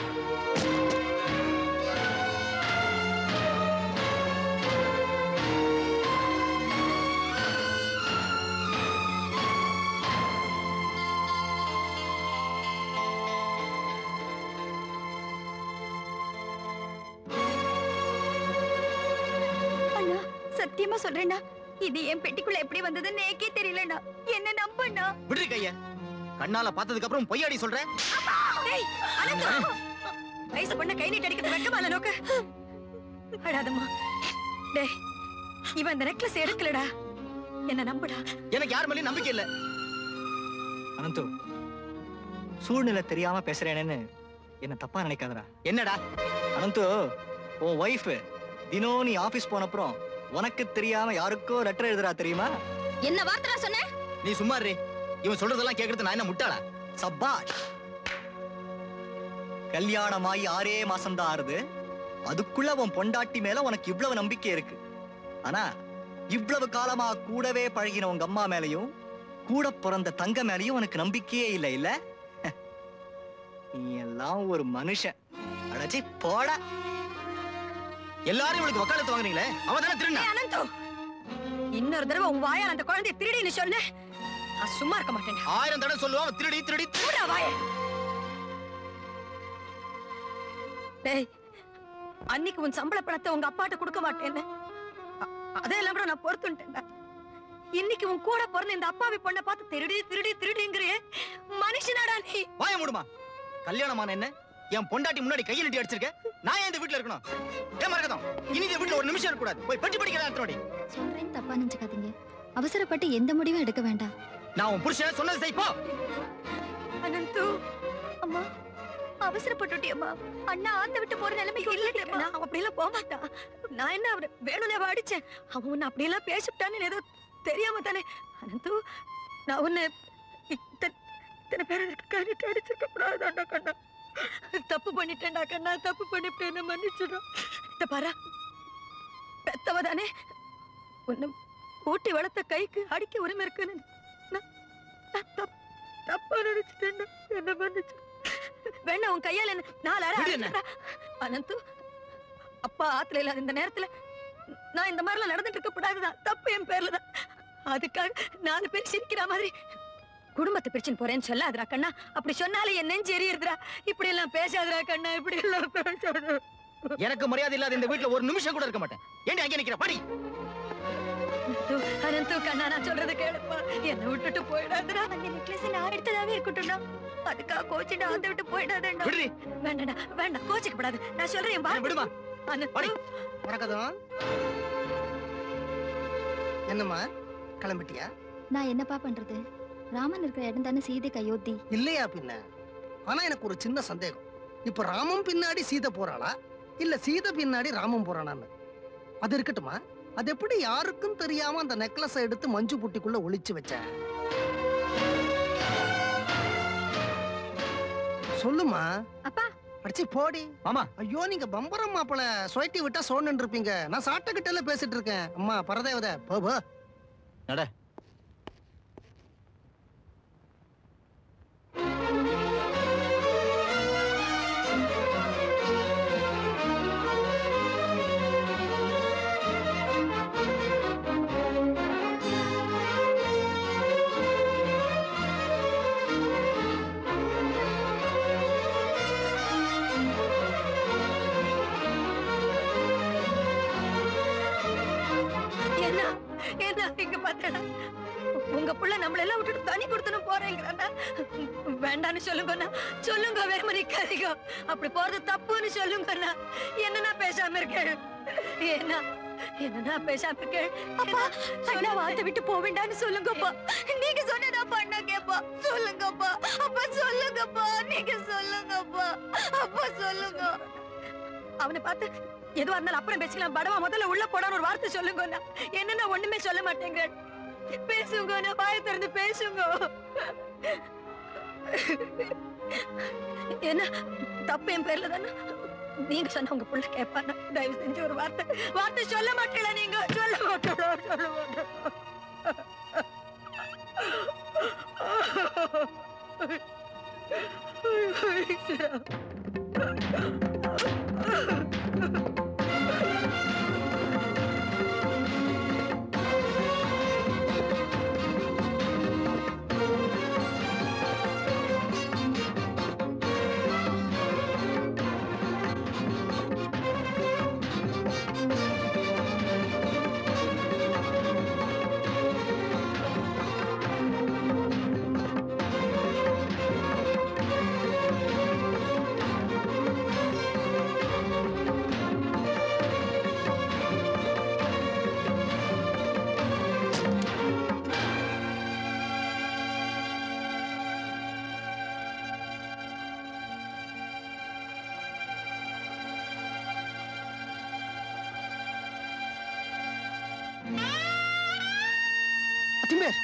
அண்ணா சத்தியமா சொல்றேன்னா இது என் பெட்டிக்குள்ள எப்படி வந்ததுன்னு எனக்கே தெரியலண்ணா என்ன நம்பண்ணா விடுறி கைய கண்ணால பார்த்ததுக்கு அப்புறம் பொய்யாடி சொல்ற டேய் அனந்தா வயசு பொண்ண கை நீட்டி அடிக்கிறது வெக்கமால நோக்க அழாதம்மா டேய் இவன் இந்த நெக்லஸ் எடுக்கலடா என்ன நம்புடா எனக்கு யார் மேலயும் நம்பிக்கை இல்ல அனந்து சூழ்நிலை தெரியாம பேசுறேனேன்னு என்ன தப்பா நினைக்காதடா என்னடா அனந்து உன் ஒய்ஃப் தினம் நீ ஆபீஸ் போனப்புறம் உனக்கு தெரியாம யாருக்கோ லெட்டர் எழுதுறா தெரியுமா என்ன வார்த்தை சொன்ன நீ சும்மா இரு இவன் சொல்றதெல்லாம் கேக்குறது நான் என்ன முட்டாளா சப்பாஷ் கல்யாணமாயி ஆறே மாசம் தான் ஆறுது அதுக்குள்ள உன் பொண்டாட்டி மேல உனக்கு இவ்வளவு நம்பிக்கை இருக்கு ஆனா இவ்வளவு காலமா கூடவே பழகின உங்க அம்மா மேலயும் கூட பிறந்த தங்க மேலயும் உனக்கு நம்பிக்கையே இல்லை இல்ல நீ எல்லாம் ஒரு மனுஷன் அடச்சி போடா எல்லாரும் இவளுக்கு வக்காலத்து வாங்குறீங்களே அவன் தானே திருண்ணா ஏய், அனந்து இன்னொரு தடவை உன் வாயால் அந்த குழந்தைய திருடின்னு சொல்லு நான் சும்மா இருக்க மாட்டேன் ஆயிரம் தடவை சொல்லுவான் திருடி திருடி மூடா வாய டேய் அன்னைக்கு உன் சம்பள பணத்தை உங்க அப்பாட்ட கொடுக்க மாட்டேன்னு அ- அதையெல்லாம் கூட நான் பொறுத்துட்டேன்டா இன்னைக்கு உன் கூட பிறந்த இந்த அப்பாவி பொண்ணை பார்த்து திருடி திருடி திருடிங்கிறியே மனுஷனாடா நீ வாய மூடுமா கல்யாணமான என்ன என் பொண்டாட்டி முன்னாடி கையை நீட்டி அடிச்சிருக்க நான் ஏன் இந்த வீட்ல இருக்கணும் ஏன் மறக்கதான் இனி இந்த வீட்ல ஒரு நிமிஷம் இருக்க கூடாது போய் பெட்டி படிக்கலாம் அத்தனோடி சொல்றேன்னு தப்பா நினைச்சுக்காதீங்க அவசரப்பட்டு எந்த முடிவும் எடுக்க வேண்டாம் நான் உன் புருஷன் சொன்னது செய் போ அனந்து அம்மா அவசரப்பட்டுட்டியம்மா அண்ணா ஆத்த விட்டு போற நிலைமைக்கு இல்லடி நான் அவன் அப்படியெல்லாம் போக மாட்டான் நான் என்ன அவரை வேணும்னே அவ அடிச்சேன் அவன் உன்னை அப்படியெல்லாம் பேசிவிட்டான்னு ஏதோ தெரியாம தானே அனந்து நான் உன்னை இத்தனை இத்தனை பேர் கழிட்டு அடிச்சிருக்க கூடாதாண்டா கண்ணா தப்பு பண்ணிட்டேன்டா கண்ணா தப்பு பண்ணிட்டேன்னு மன்னிச்சிடும் இந்த பாரா பெத்தவ தானே உன்னை ஊட்டி வளர்த்த கைக்கு அடிக்க உரிமை இருக்குன்னு நான் நான் தப்பு தப்பா நினைச்சிட்டேன் என்ன மன்னிச்சு வேணா உன் கையால என்ன நாலு அரை விடு என்ன? அடிச்சுடா. அனந்து அப்பா ஆத்துல இல்லாத இந்த நேரத்துல நான் இந்த மாதிரிலாம் நடந்துட்டு இருக்க கூடாதுதான் தப்பு என் பேர்ல தான் அதுக்காக நாலு பேர் சிரிக்கிற மாதிரி குடும்பத்தை பிரிச்சுன்னு போறேன்னு சொல்லாதடா கண்ணா அப்படி சொன்னாலே என் நெஞ்சு எரியுதுடா இப்படி எல்லாம் பேசாதடா கண்ணா இப்படி எல்லாம் பேசாத எனக்கு மரியாதை இல்லாத இந்த வீட்ல ஒரு நிமிஷம் கூட இருக்க மாட்டேன் ஏண்டி அங்கே நிக்கிற படி அனந்து, அனந்து கண்ணா நான் சொல்றத கேளுப்பா என்ன விட்டுட்டு போயிடாதடா அந்த நெக்லஸ் நான் எடுத்ததாவே இருக்கட்டும்டா அதுக்காக கோச்சிட்டு அந்த விட்டு போயிடாதேண்டா விடுடி. வேண்டாடா வேண்டாம் கோச்சிக்க கூடாது நான் சொல்றேன் வா விடுமா அனந்து வணக்கம் என்னம்மா கிளம்பிட்டியா நான் என்னப்பா பண்றது ராமன் இருக்கிற இடம் தானே சீதைக்கு அயோத்தி இல்லையா பின்ன ஆனா எனக்கு ஒரு சின்ன சந்தேகம் இப்ப ராமன் பின்னாடி சீதை போறாளா இல்ல சீதை பின்னாடி ராமன் போறானான்னு அது இருக்கட்டுமா அது எப்படி யாருக்கும் தெரியாம அந்த நெக்லஸை எடுத்து மஞ்சு புட்டிக்குள்ள ஒளிச்சு வச்ச சொல்லுமா அப்பா அடிச்சு போடி மாமா ஐயோ நீங்க பம்பரம் மாப்பிள சொயட்டி விட்டா சோன்னு இருப்பீங்க நான் சாட்ட கிட்ட பேசிட்டு இருக்கேன் அம்மா பரதேவத போ போ நட என்ன என்ன இங்க பார்த்தடா உங்க புள்ள நம்மள எல்லாம் விட்டுட்டு தனி கொடுத்துன்னு போறேங்கிறாண்டா வேண்டான்னு சொல்லுங்கண்ணா சொல்லுங்க வேகமா நிக்காதீங்க அப்படி போறது தப்புன்னு சொல்லுங்கண்ணா என்னன்னா பேசாம இருக்கேன் என்ன என்னன்னா பேசாம இருக்கேன் அப்பா அண்ணா வார்த்தை விட்டு போக வேண்டாம்னு சொல்லுங்கப்பா நீங்க சொன்னதாப்பா அண்ணா கேப்பா சொல்லுங்கப்பா அப்பா சொல்லுங்கப்பா நீங்க சொல்லுங்கப்பா அப்பா சொல்லுங்க அவனை பார்த்து எதுவா இருந்தாலும் அப்புறம் பேசிக்கலாம் படவா முதல்ல உள்ள போடான்னு ஒரு வார்த்தை சொல்லுங்க அண்ணா. என்னன்னா ஒண்ணுமே சொல்ல மாட்டேங்க பேசுங்க நான் வாயை திறந்து பேசுங்க என்ன தப்பு என் பேர்ல தானே நீங்க சொன்ன உங்க புள்ள கேட்பான தயவு செஞ்சு ஒரு வார்த்தை வார்த்தை சொல்ல மாட்டீங்களா நீங்க சொல்ல மாட்டீங்களா சொல்ல அத்திம்பேர்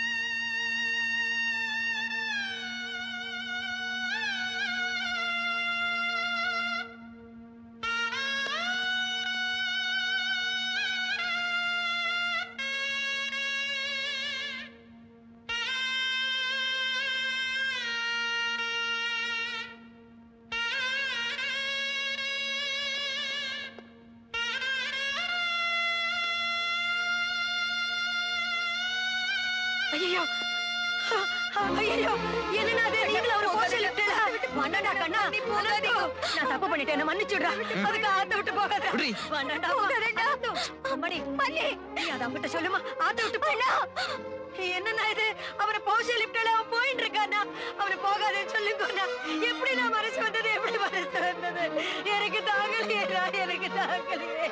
ஐயோ ஐயோ என்னடா அது நீங்கள ஒரு போஷல் விட்டடா வண்டடா கண்ணா நீ போகாதே நான் தப்பு பண்ணிட்டேன் என்ன மன்னிச்சுடுடா அதுக்கு ஆத்த விட்டு போகாத வண்டடா போகாதடா அம்மாடி மல்லி நீ அத அங்கிட்ட சொல்லுமா ஆத்த விட்டு போடா என்னண்ணா இது அவரை போஷல் லிப்டல அவன் போயிட்டு இருக்கானா அவரை போகாதேன்னு சொல்லுங்கண்ணா எப்படி நான் மனசு வந்தது எப்படி மனசு வந்தது எனக்கு தாங்கலையேடா எனக்கு தாங்கலையே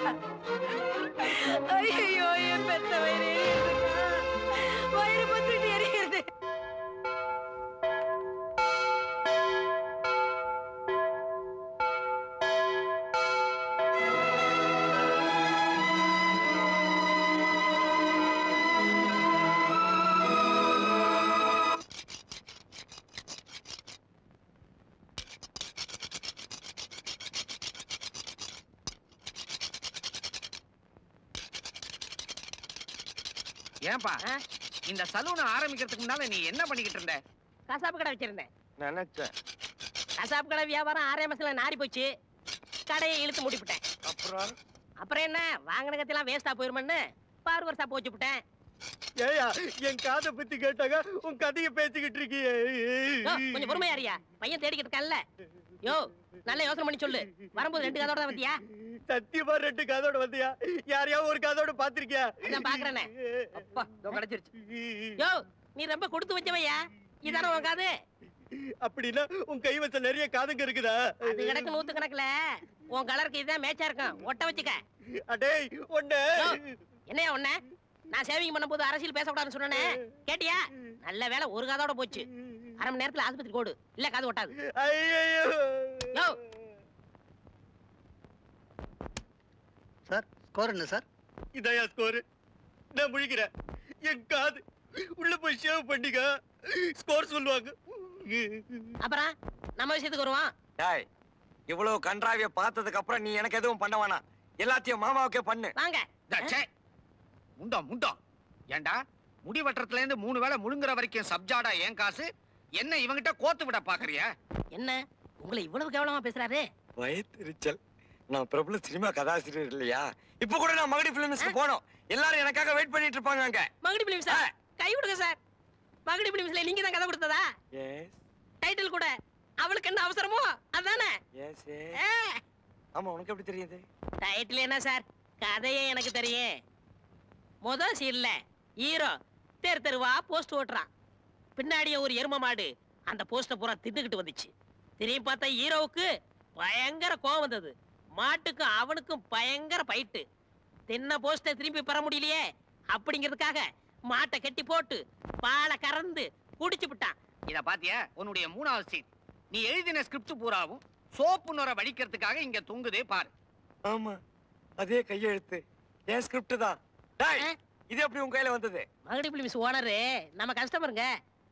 ஐயோ என் பெத்த வயிறு எரியுதுடா. வயிறு பத்திட்டு எரியுது ஏன்பா இந்த சலூனை ஆரம்பிக்கிறதுக்கு முன்னால நீ என்ன பண்ணிக்கிட்டு இருந்த கசாப்பு கடை வச்சிருந்தேன் நினைச்சேன் கசாப்பு கடை வியாபாரம் ஆறே மாசத்துல நாரி போச்சு கடையை இழுத்து மூடிவிட்டேன் அப்புறம் அப்புறம் என்ன வாங்கின கத்தியெல்லாம் வேஸ்டா போயிருமென்னு பாரு வருஷா போச்சு விட்டேன் ஏயா என் காதை பத்தி கேட்டாங்க உன் கதையை பேசிக்கிட்டு இருக்கியே கொஞ்சம் பொறுமையாரியா பையன் தேடிக்கிட்டு இருக்கான்ல யோ நல்ல யோசனை பண்ணி சொல்லு வரும்போது ரெண்டு கதோட தான் வந்தியா சத்தியமா ரெண்டு கதோட வந்தியா யாரையாவது ஒரு கதோட பாத்திருக்கியா நான் பாக்குறேனே அப்பா இதோ கிடைச்சிருச்சு யோ நீ ரொம்ப கொடுத்து வச்சவையா இதான உன் காது அப்படின்னா உன் கைவசம் நிறைய காதுங்க இருக்குதா அது கிடக்கு நூத்து கணக்குல உன் கலருக்கு இதுதான் மேட்சா இருக்கும் ஒட்ட வச்சுக்க அடேய் ஒண்ணு யோ, என்னையா ஒண்ணு நான் சேவிங் பண்ணும்போது அரசியல் பேசக்கூடாதுன்னு சொன்னேனே கேட்டியா நல்ல வேலை ஒரு காதோட போச்சு அரை மணி நேரத்துல ஆஸ்பத்திரி கோடு இல்ல காது ஒட்டாது யோ சார் ஸ்கோர் என்ன சார் இதையா ஸ்கோர் நான் முழிக்கிறேன் என் காது உள்ள போய் ஷேவ் பண்ணிக்க ஸ்கோர் சொல்லுவாங்க அப்புறம் நம்ம விஷயத்துக்கு வருவோம் டேய் இவ்வளவு கன்றாவிய பார்த்ததுக்கு அப்புறம் நீ எனக்கு எதுவும் பண்ண வேணாம் எல்லாத்தையும் மாமாவுக்கே பண்ணு வாங்க ச்சே. முண்டம் முண்டம் ஏண்டா முடி வெட்டுறதுல இருந்து மூணு வேளை முழுங்குற வரைக்கும் சப்ஜாடா ஏன் காசு என்ன இவங்கிட்ட கோத்து விட பாக்குறியா என்ன உங்களை இவ்வளவு கேவலமா பேசுறாரு வயிற்றுச்சல் நான் பிரபல சினிமா கதாசிரியர் இல்லையா இப்ப கூட நான் மகடி பிலிம்ஸ்க்கு போனோம் எல்லாரும் எனக்காக வெயிட் பண்ணிட்டு இருப்பாங்க அங்க மகுடி பிலிம் சார் கை விடுங்க சார் மகுடி பிலிம்ஸ்ல நீங்க தான் கதை கொடுத்ததா எஸ் டைட்டில் கூட அவளுக்கு என்ன அவசரமோ அதானே எஸ் ஆமா உனக்கு எப்படி தெரியுது டைட்டில் என்ன சார் கதையே எனக்கு தெரியும் முத சீன்ல ஹீரோ தெரு தெருவா போஸ்ட் ஓட்டுறான் பின்னாடியே ஒரு எரும மாடு அந்த போஸ்ட பூரா தின்னுக்கிட்டு வந்துச்சு திரும்பி பார்த்தா ஹீரோவுக்கு பயங்கர கோவம் வந்தது மாட்டுக்கும் அவனுக்கும் பயங்கர பைட்டு தின்ன போஸ்ட திரும்பி பெற முடியலையே அப்படிங்கிறதுக்காக மாட்டை கட்டி போட்டு பாலை கறந்து குடிச்சு விட்டான் இத பாத்தியா உன்னுடைய மூணாவது சீன் நீ எழுதின ஸ்கிரிப்ட் பூராவும் சோப்பு நுர வடிக்கிறதுக்காக இங்க தொங்குதே பாரு ஆமா அதே கையெழுத்து என் ஸ்கிரிப்ட் தான் டேய் இது எப்படி உன் கையில வந்தது மகுடி பிலிம்ஸ் ஓனரு நம்ம கஸ்டமருங்க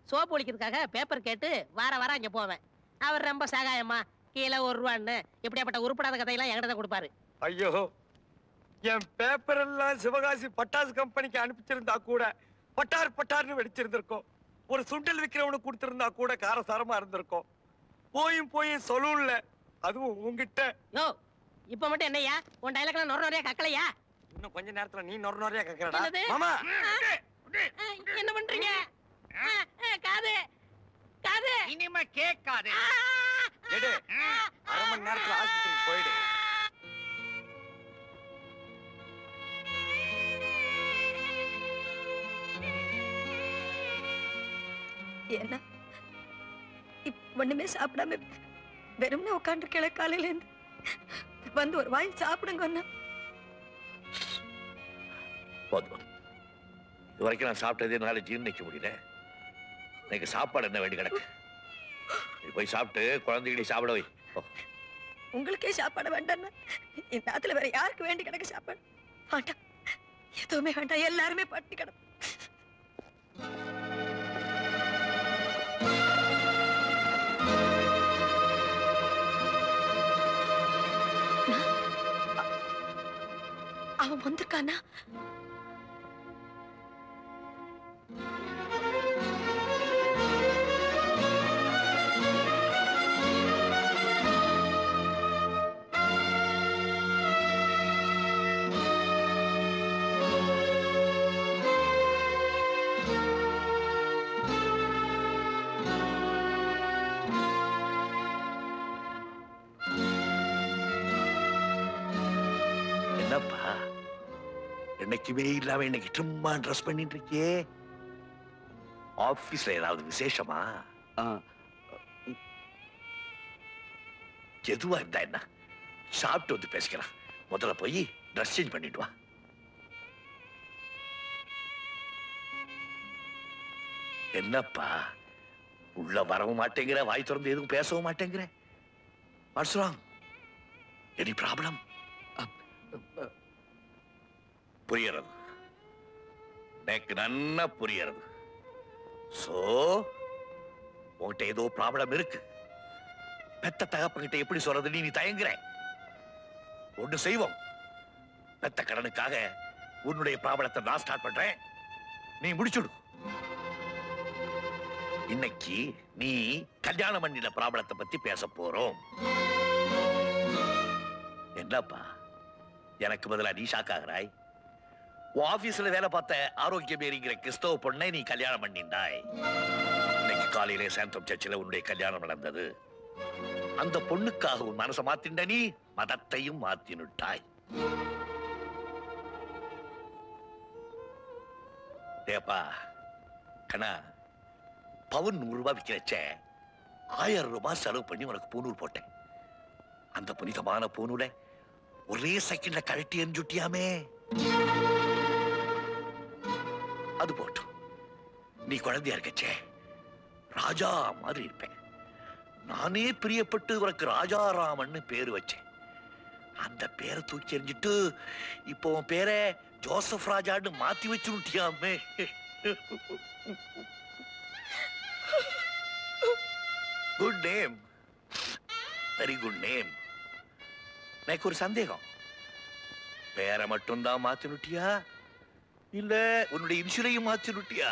சோப்பு ஒழிக்கிறதுக்காக பேப்பர் கேட்டு வார வாரம் அங்க போவேன் அவர் ரொம்ப சகாயமா கீழே ஒரு ரூபான்னு இப்படியாப்பட்ட உருப்படாத கதையெல்லாம் என்கிட்ட தான் கொடுப்பாரு ஐயோ என் பேப்பர் எல்லாம் சிவகாசி பட்டாசு கம்பெனிக்கு அனுப்பிச்சிருந்தா கூட பட்டார் பட்டார்னு வெடிச்சிருந்திருக்கும் ஒரு சுண்டல் விக்கிறவனுக்கு கொடுத்திருந்தா கூட காரசாரமா இருந்திருக்கும் போயும் போயும் சொல்லல அதுவும் உங்ககிட்ட யோ இப்ப மட்டும் என்னய்யா உன் டைலாக்லாம் நொற நிறைய கக்கலையா இன்னும் கொஞ்ச நேரத்துல நீ நொறு நொறையா கேக்குறடா என்னது? மாமா ஆ, என்ன பண்றீங்க ஆ, ஆ, காது காது இனிமே கேட்காது எடு அரை மணி நேரத்துல ஆஸ்பத்திரிக்கு போயிடு என்ன இப்ப ஒண்ணுமே சாப்பிடாம வெறும்னே உட்காந்துருக்கல காலையில இருந்து வந்து ஒரு வாய் சாப்பிடுங்க அண்ணா போதும் இது வரைக்கும் நான் சாப்பிட்டதே என்னால ஜீர்ணிக்க முடியல இன்னைக்கு சாப்பாடு என்ன வேண்டி கிடக்கு நீ போய் சாப்பிட்டு குழந்தைகளை சாப்பிட வை போ. உங்களுக்கே சாப்பாடு வேண்டாம்னா இந்த ஆத்துல வேற யாருக்கு வேண்டி கிடக்கு சாப்பாடு வேண்டாம் எதுவுமே வேண்டாம் எல்லாருமே பட்டி கிடக்கும் அவன் வந்திருக்கானா என்னப்பா என்னைக்குமே இல்லாம இன்னைக்கு சும்மா ட்ரெஸ் பண்ணிட்டு இருக்கியே ஆபீஸ்ல ஏதாவது விசேஷமா எதுவா இருந்தா என்ன சாப்பிட்டு வந்து பேசிக்கலாம் முதல்ல போய் ட்ரெஸ் சேஞ்ச் பண்ணிட்டு வா என்னப்பா உள்ள வரவும் மாட்டேங்கிற வாய் திறந்து எதுவும் பேசவும் மாட்டேங்கிற வாட்ஸ் ராங் எனி ப்ராப்ளம் புரியறது எனக்கு நன்னா புரியறது சோ உன்கிட்ட ஏதோ ப்ராப்ளம் இருக்கு பெத்த தகப்பங்கிட்ட எப்படி சொல்றது நீ நீ தயங்குற ஒண்ணு செய்வோம் பெத்த கடனுக்காக உன்னுடைய ப்ராப்ளத்தை நான் ஸ்டார்ட் பண்றேன் நீ முடிச்சுடு இன்னைக்கு நீ கல்யாணம் பண்ணின ப்ராப்ளத்தை பத்தி பேச போறோம் என்னப்பா எனக்கு பதிலா நீ ஷாக் ஆகிறாய் உன் ஆபீஸ்ல வேலை பார்த்த ஆரோக்கியமேரிங்கிற கிறிஸ்தவ பொண்ணை நீ கல்யாணம் பண்ணிண்டாய் இன்னைக்கு காலையிலே சாந்தம் சர்ச்சில் உன்னுடைய கல்யாணம் நடந்தது அந்த பொண்ணுக்காக உன் மனசை மாத்திண்ட நீ மதத்தையும் மாத்தினுட்டாய் ஏப்பா கண்ணா பவுன் நூறு ரூபாய் விற்கிறச்ச ஆயிரம் ரூபாய் செலவு பண்ணி உனக்கு பூநூல் போட்டேன் அந்த புனிதமான பூநூலை ஒரே செகண்ட்ல கழட்டி எரிஞ்சுட்டியாமே அது போட்டும் நீ குழந்தையா இருக்கச்சே ராஜா மாதிரி இருப்பேன் நானே பிரியப்பட்டு உனக்கு ராஜாராமன்னு பேரு வச்சேன் அந்த பேரை தூக்கி எறிஞ்சிட்டு இப்போ உன் பேரை ஜோசப் ராஜான்னு மாத்தி வச்சுட்டியாமே good name very good name எனக்கு ஒரு சந்தேகம் பேரை மட்டும்தான் மாத்தினுட்டியா இல்ல உன்னுடைய இன்சூரையும் மாத்தினுட்டியா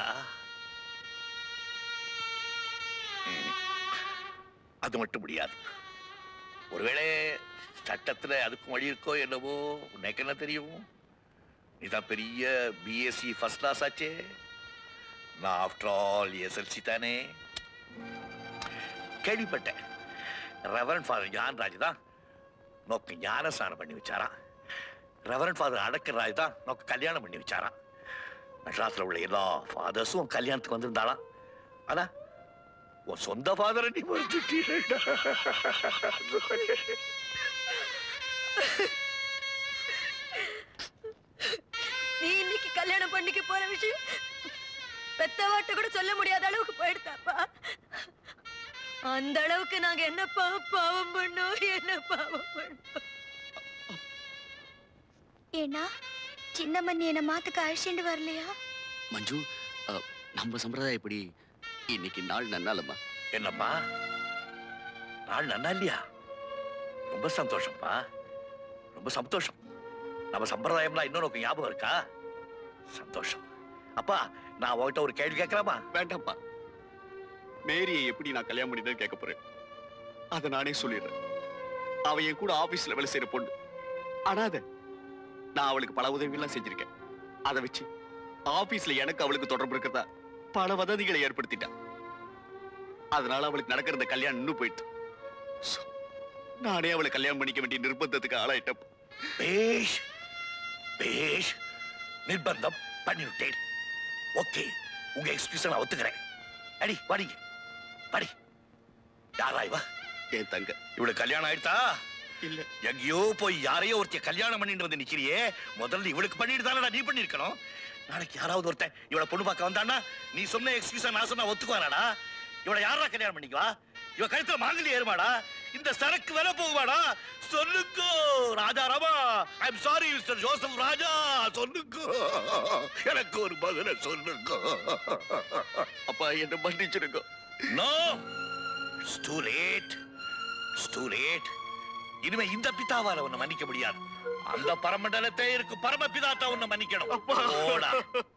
ம். அது மட்டும் முடியாது ஒருவேளை சட்டத்துல அதுக்கும் வழி இருக்கோ என்னவோ உனக்கு என்ன தெரியும் நீதான் பெரிய பிஎஸ்சி ஃபர்ஸ்ட் கிளாஸ் ஆச்சே நான் ஆஃப்டர் ஆல் எஸ்எல்சி தானே கேள்விப்பட்டேன் ரெவரன் ஃபாதர் ஜான் ராஜ் தான் நோக்கு ஞானஸ்நானம் பண்ணி வச்சாராம் ரெவரன் ஃபாதர் அடக்கர் ராஜ் தான் நோக்கு கல்யாணம் பண்ணி வச்சாராம் மெட்ராஸ்ல உள்ள எல்லா ஃபாதர்ஸும் கல்யாணத்துக்கு வந்திருந்தாளாம் ஆனா உன் சொந்த ஃபாதரை நீ மறுத்துட்டீரேடா. நீ இன்னைக்கு கல்யாணம் பண்ணிக்க போற விஷயம் பெத்தவாட்ட கூட சொல்ல முடியாத அளவுக்கு போயிடுதாப்பா அந்த அளவுக்கு நாங்க என்னப்பா பாவம் பண்ணோம் என்ன பாவம் பண்ணோம் ஏன்னா சின்ன மண்ணி என்ன மாத்துக்கு அழைச்சிட்டு வரலையா மஞ்சு அ, நம்ம சம்பிரதாயம் எப்படி இன்னைக்கு நாள் நன்னாலம்மா என்னப்பா நாள் நன்னா இல்லையா ரொம்ப சந்தோஷம்ப்பா ரொம்ப சந்தோஷம் நம்ம சம்பிரதாயம்லாம் இன்னும் உனக்கு ஞாபகம் இருக்கா சந்தோஷம் அப்பா நான் உன்கிட்ட ஒரு கேள்வி கேட்கலாமா வேண்டாம்ப்பா மேரியை எப்படி நான் கல்யாணம் பண்ணிட்டு கேட்க போறேன் அதை நானே சொல்லிடுறேன் அவ என் கூட ஆபீஸ்ல வேலை செய்யற பொண்ணு அனாத நான் அவளுக்கு பல உதவிகள்லாம் செஞ்சிருக்கேன் அதை வச்சு ஆபீஸ்ல எனக்கு அவளுக்கு தொடர்பு இருக்கிறதா பல வதந்திகளை ஏற்படுத்திட்டா அதனால அவளுக்கு நடக்கிற இந்த கல்யாணம் இன்னும் போயிட்டு So, நானே அவளை கல்யாணம் பண்ணிக்க வேண்டிய நிர்பந்தத்துக்கு ஆளாயிட்டேன் பேஷ் பேஷ் நிர்பந்தம் பண்ணிவிட்டேன் ஓகே உங்க எக்ஸ்கியூஸ் நான் ஒத்துக்கிறேன் அடி வாடி வாடி யாரா இவ என் தங்க இவளுக்கு கல்யாணம் ஆயிடுதா இல்ல எங்கேயோ போய் யாரையோ ஒருத்திய கல்யாணம் பண்ணிட்டு வந்து நிக்கிறியே முதல்ல இவளுக்கு பண்ணிட்டு தானடா நீ பண்ணிருக்கணும் நாளைக்கு யாராவது ஒருத்தன் இவளை பொண்ணு பார்க்க வந்தான்னா நீ சொன்ன எக்ஸ்கியூஸா நான் சொன்னா ஒத்துக்குவானாடா இவளை யாரா கல்யாணம் பண்ணிக்குவா இவ கழுத்துல மாங்கலி ஏறுமாடா இந்த சரக்கு விலை போகுமாடா சொல்லுக்கோ Raja Rama I am sorry mister Joseph Raja சொல்லுக்கோ எனக்கு ஒரு மகனை சொல்லுக்கோ அப்பா என்ன மன்னிச்சிருக்கோ no it's too late it's too late இனிமே இந்த பிதாவால உன்னை மன்னிக்க முடியாது அந்த பரமண்டலத்தை இருக்கு பரமபிதா தான் உன்னை மன்னிக்கணும் போடா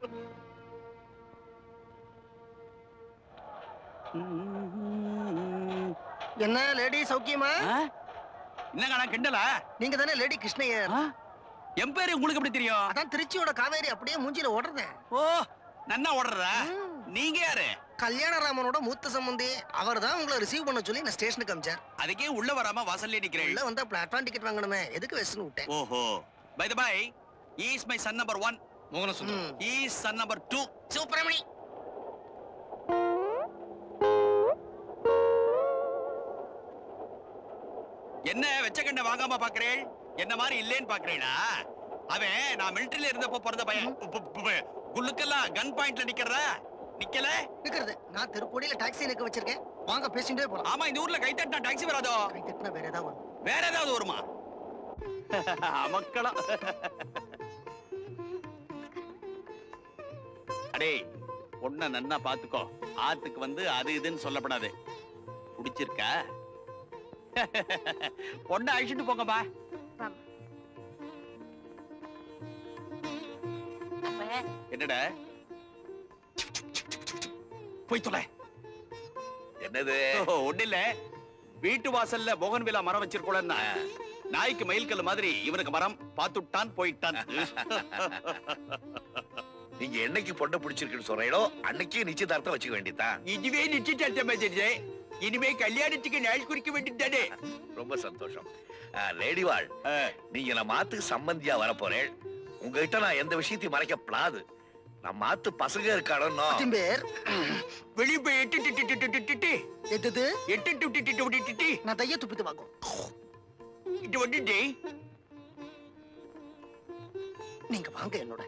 என்ன லேடி சௌக்கியமா என்னங்க கிண்டல நீங்க தானே லேடி கிருஷ்ணய்யர் என் பேரு உங்களுக்கு எப்படி தெரியும் அதான் திருச்சியோட காவேரி அப்படியே மூஞ்சில ஓடுறதே ஓ நன்னா ஓடுறதா நீங்க யாரு கல்யாணராமனோட மூத்த சம்பந்தி அவர் தான் உங்களை ரிசீவ் பண்ண சொல்லி நான் ஸ்டேஷனுக்கு அமிச்சார் அதுக்கே உள்ள வராம வாசல்ல நிக்கிறேன் உள்ள வந்தா பிளாட்ஃபார்ம் டிக்கெட் வாங்கணுமே எதுக்கு வெஸ்ட்னு விட்டேன் ஓஹோ by the by is my son number one Mohanasundaram is son number two Subramani என்ன வெச்ச கண்ண வாங்காம பாக்குறேன் என்ன மாதிரி இல்லேன்னு பாக்குறேனா அவன் நான் மிலிட்டரியில இருந்தப்போ பிறந்த பையன் ப- ப- ப- குள்ளுக்கெல்லாம் கன் பாயிண்ட்ல நிக்கிறதா நிக்கல நிக்கிறது நான் திருப்பூடியில டாக்ஸி நிக்க வச்சிருக்கேன் வாங்க பேசிட்டே போலாம் ஆமா இந்த ஊர்ல கை தட்டினா டாக்ஸி வராதோ கை தட்டினா வேற ஏதாவது வரும் வேற ஏதாவது வருமா மக்களா அடே பொண்ண நன்னா பாத்துக்கோ ஆத்துக்கு வந்து அது இதுன்னு சொல்லப்படாது பிடிச்சிருக்கா பொண்ணை அழிச்சிட்டு போங்கப்பா என்னடா போய் தொலை என்னது ஒண்ணு இல்ல வீட்டு வாசல்ல போகன் விழா மரம் வச்சிருக்கோம்னா நாய்க்கு மயில்கல் மாதிரி இவனுக்கு மரம் பார்த்துட்டான் போயிட்டான் நீங்க என்னைக்கு பொண்ணை பிடிச்சிருக்குன்னு சொல்றீங்களோ அன்னைக்கு நிச்சயதார்த்தம் வச்சுக்க வேண்டியதுதான் இதுவே நிச்சயதார்த்தம் ஆயிடுச்சு இனிமே கல்யாணத்துக்கு நாள் குறிக்க வேண்டியதானே ரொம்ப சந்தோஷம் லேடிவாள் நீங்க நம்ம ஆத்துக்கு சம்பந்தியா வர போறேன் உங்ககிட்ட நான் எந்த விஷயத்தையும் மறைக்க பிளாது நம்ம ஆத்து பசங்க இருக்கானோ பேர் வெளிய போய் எட்டு டி- டி- டி- டி- டி- டி- டி. எது எட்டு டி- டி- டி- டி- டி- டி. நான் தைய துப்பித்து வாங்கும் இது வந்துட்டு நீங்க வாங்க என்னோட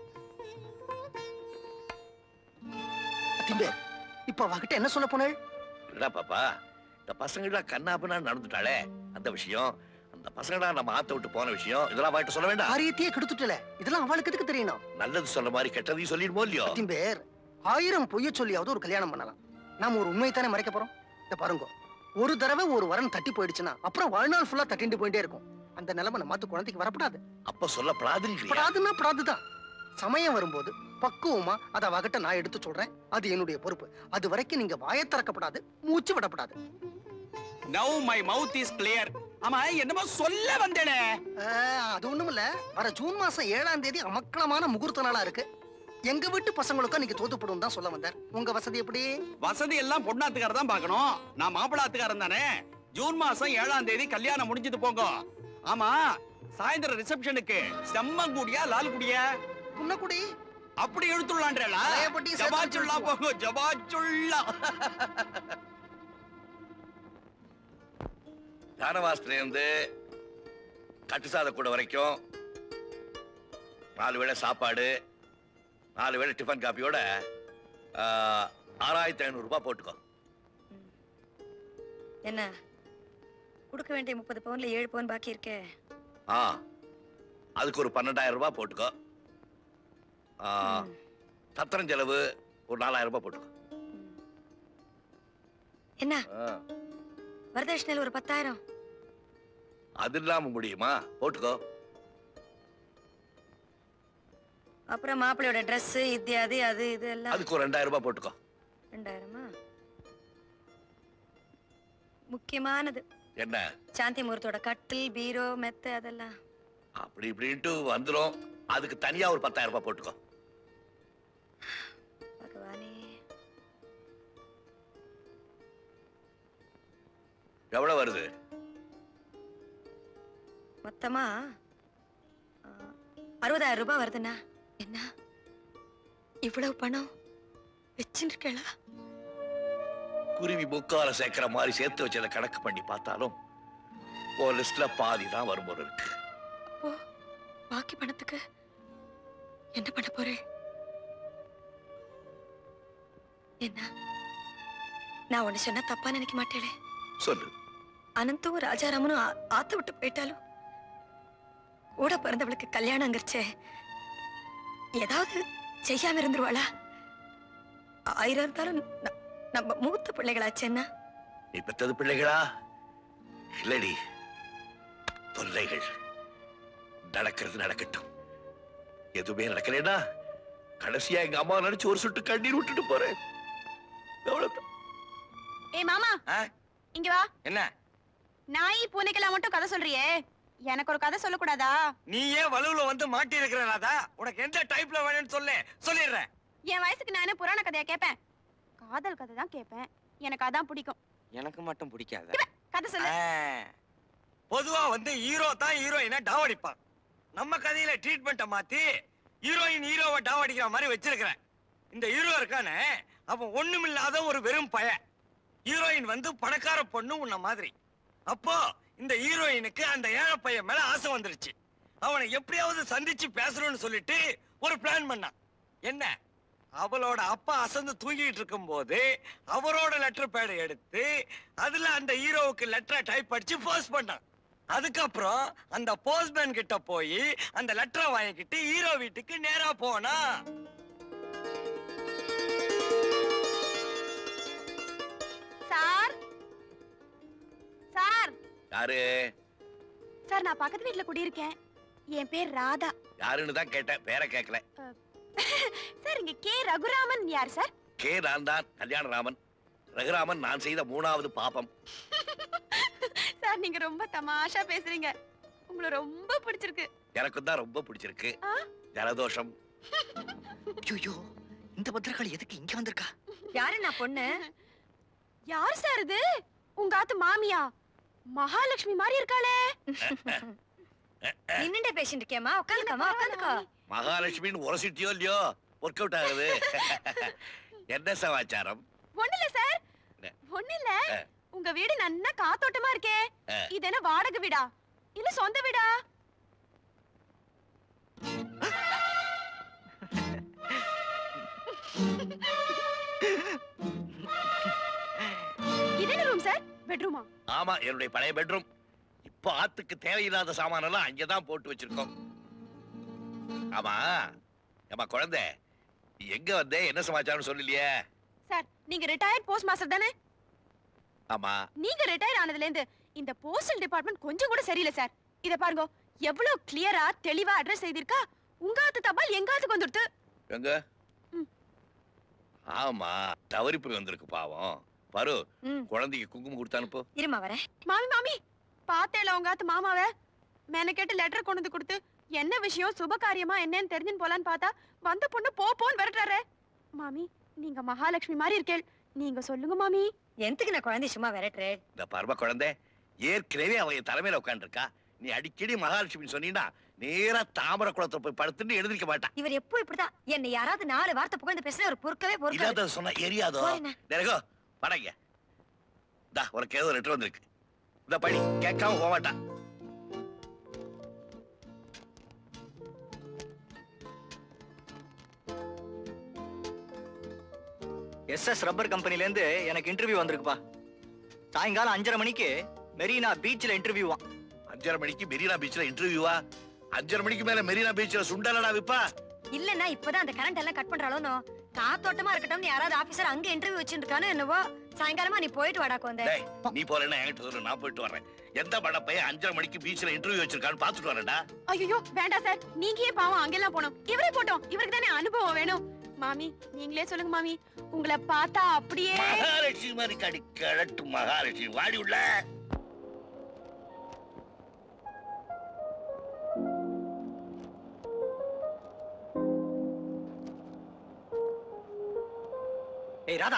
அத்திம்பேர் இப்ப அவகிட்ட என்ன சொல்ல போனேள் இல்லடா பாப்பா இந்த பசங்கடா கண்ணாப்பனா நடந்துட்டாளே அந்த விஷயம் அந்த பசங்கடா நம்ம ஆத்த விட்டு போன விஷயம் இதெல்லாம் வாயிட்டு சொல்ல வேண்டாம் காரியத்தையே கெடுத்துட்டல இதெல்லாம் அவளுக்கு எதுக்கு தெரியணும் நல்லது சொல்ற மாதிரி கெட்டதையும் சொல்லிடுமோ இல்லையோ அத்திம்பேர் ஆயிரம் பொய்ய சொல்லியாவது ஒரு கல்யாணம் பண்ணலாம் நாம ஒரு உண்மையை தானே மறைக்க போறோம் இந்த பாருங்க ஒரு தடவை ஒரு வரன் தட்டி போயிடுச்சுன்னா அப்புறம் வாழ்நாள் ஃபுல்லா தட்டிட்டு போயிட்டே இருக்கும் அந்த நிலைமை நம்ம மாத்து குழந்தைக்கு வரப்படாது அப்ப சொல்ல பிராதுங்கிறியா படாதுன்னா படாதுதான் சமயம் வரும்போது பக்குவமா அதை அவகிட்ட நான் எடுத்து சொல்றேன் அது என்னுடைய பொறுப்பு அது வரைக்கும் நீங்க வாயை திறக்கப்படாது மூச்சு விடப்படாது now my mouth is clear ஆமா என்னமோ சொல்ல வந்தேனே ஆஹ், அது ஒண்ணும் இல்ல வர ஜூன் மாசம் ஏழாம் தேதி அமக்கலமான முகூர்த்த நாளா இருக்கு எங்க வீட்டு பசங்களுக்கும் நீங்க தோத்துப்படும் தான் சொல்ல வந்தார் உங்க வசதி எப்படி வசதி எல்லாம் பொண்ணாத்துக்காரர் தான் பார்க்கணும் நான் மாப்பிளாத்துக்காரன் தானே ஜூன் மாசம் ஏழாம் தேதி கல்யாணம் முடிஞ்சது போங்க ஆமா சாயந்தரம் ரிசப்ஷனுக்கு செம்மங்குடியா லால்குடியா புன்னக்குடி அப்படி எழுத்துள்ளான்றா பழையபடியும் சேர்த்து ஜபாச்சுள்ளா போங்க ஜபாச்சுள்ளா தானவாசத்துல இருந்து கட்டுசாத கூட வரைக்கும் நாலு வேளை சாப்பாடு நாலு வேளை டிஃபன் காப்பியோட ஆஹ், ஆறாயிரத்தி ஐநூறு ரூபாய் போட்டுக்கோ என்ன கொடுக்க வேண்டிய முப்பது பவுன்ல ஏழு பவுன் பாக்கி இருக்கே ஆ அதுக்கு ஒரு பன்னெண்டாயிரம் ரூபாய் போட்டுக்கோ ஆ, சத்திரம் செலவு ஒரு நாலாயிரம் ரூபாய் போட்டுக்கோ என்ன ஆ, வரதட்சணையில் ஒரு பத்தாயிரம் அது இல்லாம முடியுமா போட்டுக்கோ அப்புறம் மாப்பிள்ளையோட Dress இது அது அது இது எல்லாம் அதுக்கு ஒரு ரெண்டாயிரம் ரூபாய் போட்டுக்கோ ரெண்டாயிரமா முக்கியமானது என்ன சாந்தி முகூர்த்தோட கட்டில் பீரோ மெத்த அதெல்லாம் அப்படி இப்படின்ட்டு வந்துரும் அதுக்கு தனியா ஒரு பத்தாயிரம் ரூபாய் போட்டுக்கோ பகவானே எவ்வளவு வருது மொத்தமா ஆ, அறுபதாயிரம் ரூபாய் வருதுண்ணா என்ன இவ்வளவு பணம் வச்சுருக்கா குருவி முக்கால சேர்க்கிற மாதிரி சேர்த்து வச்சதை கணக்கு பண்ணி பார்த்தாலும் ஒரு லிஸ்ட்ல பாதி தான் வரும் போல இருக்கு அப்போ பாக்கி பணத்துக்கு என்ன பண்ண போறேன் என்ன நான் ஒண்ணு சொன்னா தப்பா நினைக்க மாட்டேளே சொல்லு அனந்தும் ராஜாராமனும் ஆ- ஆத்த விட்டு போயிட்டாலும் கூட பிறந்தவளுக்கு கல்யாணங்கிறச்சே ஏதாவது செய்யாம இருந்துருவாளா ஆயிரம் இருந்தாலும் ந- நம்ம மூத்த பிள்ளைகளாச்சேன்னா நீ பெத்தது பிள்ளைகளா இல்லடி தொல்லைகள் நடக்கிறது நடக்கட்டும் எதுவுமே நடக்கலைன்னா கடைசியா எங்க அம்மா நினைச்சு ஒரு சுட்டு கண்ணீர் விட்டுட்டு போறேன் அவ்வளவுதான் ஏய் மாமா இங்க வா என்ன நாய் பூனைக்கெல்லாம் மட்டும் கதை சொல்றியே எனக்கு ஒரு கதை சொல்லக்கூடாதா நீ ஏன் வலுவுல வந்து மாட்டி இருக்கிற ராதா உனக்கு எந்த டைப்ல வேணும்னு சொல்லு சொல்லிடுறேன் என் வயசுக்கு நான் என்ன புராண கதையா கேட்பேன் காதல் கதை தான் கேட்பேன் எனக்கு அதான் பிடிக்கும் எனக்கு மட்டும் பிடிக்காத கதை சொல்லு பொதுவா வந்து ஹீரோ தான் ஹீரோயினை டாவடிப்பான் நம்ம கதையில ட்ரீட்மெண்ட்டை மாத்தி ஹீரோயின் ஹீரோவை டாவடிக்கிற மாதிரி வச்சிருக்கிறேன் இந்த ஹீரோ இருக்கானே அவன் ஒண்ணுமில்லாத ஒரு வெறும் பய ஹீரோயின் வந்து பணக்கார பொண்ணு உன்ன மாதிரி அப்போ இந்த ஹீரோயினுக்கு அந்த ஏழை பையன் மேல ஆசை வந்துருச்சு அவனை எப்படியாவது சந்திச்சு பேசணும்னு சொல்லிட்டு ஒரு பிளான் பண்ணான் என்ன அவளோட அப்பா அசந்து தூங்கிட்டு இருக்கும்போது அவரோட லெட்டர் பேடை எடுத்து அதுல அந்த ஹீரோவுக்கு லெட்டரை டைப் அடிச்சு போஸ்ட் பண்ணான் அதுக்கப்புறம் அந்த போஸ்ட்மேன் கிட்ட போய் அந்த லெட்டரை வாங்கிக்கிட்டு ஹீரோ வீட்டுக்கு நேரா போனா சார் சார் யாரு சார் நான் பக்கத்து வீட்ல குடியிருக்கேன் என் பேர் ராதா யாருன்னு தான் கேட்டேன் பேரை கேட்கல சார் இங்க கே ரகுராமன் யார் சார் கே நான் தான் கல்யாணராமன் ரகுராமன் நான் செய்த மூணாவது பாபம் சார் நீங்க ரொம்ப தமாஷா பேசுறீங்க உங்களை ரொம்ப பிடிச்சிருக்கு எனக்கும் தான் ரொம்ப பிடிச்சிருக்கு ஆ? ஜலதோஷம் ஐயோ இந்த பத்திரக்காளி எதுக்கு இங்க வந்திருக்கா யாரு நான் பொண்ணு யார் சார் இது உங்க ஆத்து மாமியா மகாலட்சுமி மாதிரி இருக்காளே நின்னுட்டே பேசிட்டு இருக்கேம்மா உட்காந்துக்கோமா உட்காந்துக்கோ மகாலட்சுமின்னு உரசிட்டியோ இல்லையோ ஒர்க் அவுட் ஆகுது என்ன சமாச்சாரம் ஒண்ணு இல்ல சார் ஒண்ணு இல்ல ஆ. உங்க வீடு நன்னா காத்தோட்டமா இருக்கே ஆ. இது என்ன வாடகை வீடா இல்ல சொந்த வீடா இது என்ன ரூம் சார் பெட்ரூமா ஆமா என்னுடைய பழைய பெட்ரூம் இப்போ ஆத்துக்கு தேவையில்லாத சாமானெல்லாம் அங்கதான் போட்டு வச்சிருக்கோம் ஆமா ஏமா குழந்தை நீ எங்க வந்தே என்ன சமாச்சாரம் சொல்லலையே சார் நீங்க ரிட்டையர்ட் போஸ்ட் மாஸ்டர் தானே ஆமா நீங்க ரிட்டையர் ஆனதுல இருந்து இந்த போஸ்டல் டிபார்ட்மெண்ட் கொஞ்சம் கூட சரியில்லை சார் இத பாருங்க எவ்வளவு கிளியரா தெளிவா அட்ரஸ் செய்திருக்கா உங்க ஆத்து தபால் எங்க ஆத்துக்கு வந்துடுது எங்க ஆமா தவறி போய் வந்திருக்கு பாவம் பாரு குழந்தைக்கு குங்குமம் கொடுத்து அனுப்பு இருமா வரேன் மாமி மாமி பார்த்தேல உங்க ஆத்து மாமாவை மேன கேட்டு லெட்டர் கொண்டு வந்து கொடுத்து என்ன விஷயம் சுப காரியமா என்னன்னு தெரிஞ்சுன்னு போலான்னு பார்த்தா வந்த பொண்ணு போ போன்னு விரட்டுறாரு மாமி நீங்க மகாலட்சுமி மாதிரி இருக்கேள் நீங்க சொல்லுங்க மாமி எதுக்கு நான் குழந்தை சும்மா விரட்டுறேன் இந்த பரம குழந்தை ஏற்கனவே அவ என் தலைமையில உட்காந்துருக்கா நீ அடிக்கடி மகாலட்சுமி சொன்னீங்கன்னா நேரா தாமரை குளத்துல போய் படுத்துட்டு எழுந்திருக்க மாட்டா இவர் எப்போ இப்படிதான் என்னை யாராவது நாலு வார்த்தை புகழ்ந்து பேசுனா ஒரு பொறுக்கவே பொறுக்காது இல்லாத சொன்னா எரியாதோ போறேண்ணே. நெருகோ படங்க இந்தா உனக்கு ஏதோ லெட்டர் வந்திருக்கு இந்த படி கேட்காம போக மாட்டா எஸ்எஸ் ரப்பர் கம்பெனில இருந்து எனக்கு இன்டர்வியூ வந்திருக்குப்பா சாயங்காலம் அஞ்சரை மணிக்கு மெரினா பீச்ல இன்டர்வியூவா அஞ்சரை மணிக்கு மெரினா பீச்ல இன்டர்வியூவா அஞ்சரை மணிக்கு மேல மெரினா பீச்ல சுண்டலடா விப்பா இல்லன்னா இப்பதான் அந்த கரண்ட் எல்லாம் கட் பண்றாளோனோ காத்தோட்டமா இருக்கட்டும்னு யாராவது ஆபீசர் அங்க இன்டர்வியூ வச்சுருக்கானு என்னவோ சாயங்காலமா நீ போயிட்டு வாடா கோந்தே டேய் நீ போறேன்னா என்கிட்ட சொல்லு நான் போயிட்டு வரேன் எந்த பட பையன் அஞ்சரை மணிக்கு பீச்ல இன்டர்வியூ வச்சிருக்கான்னு பாத்துட்டு வரேன்டா ஐயோ வேண்டாம் சார் நீங்க ஏன் பாவம் அங்கெல்லாம் போனோம் இவரே போட்டோம் இவருக்கு தானே அனுபவம் வேணும் மாமி நீங்களே சொல்லுங்க மாமி உங்களை பார்த்தா அப்படியே மகாலட்சுமி மாதிரி கடி கிழட்டு மகாலட்சுமி வாடி உள்ள ஏய் ராதா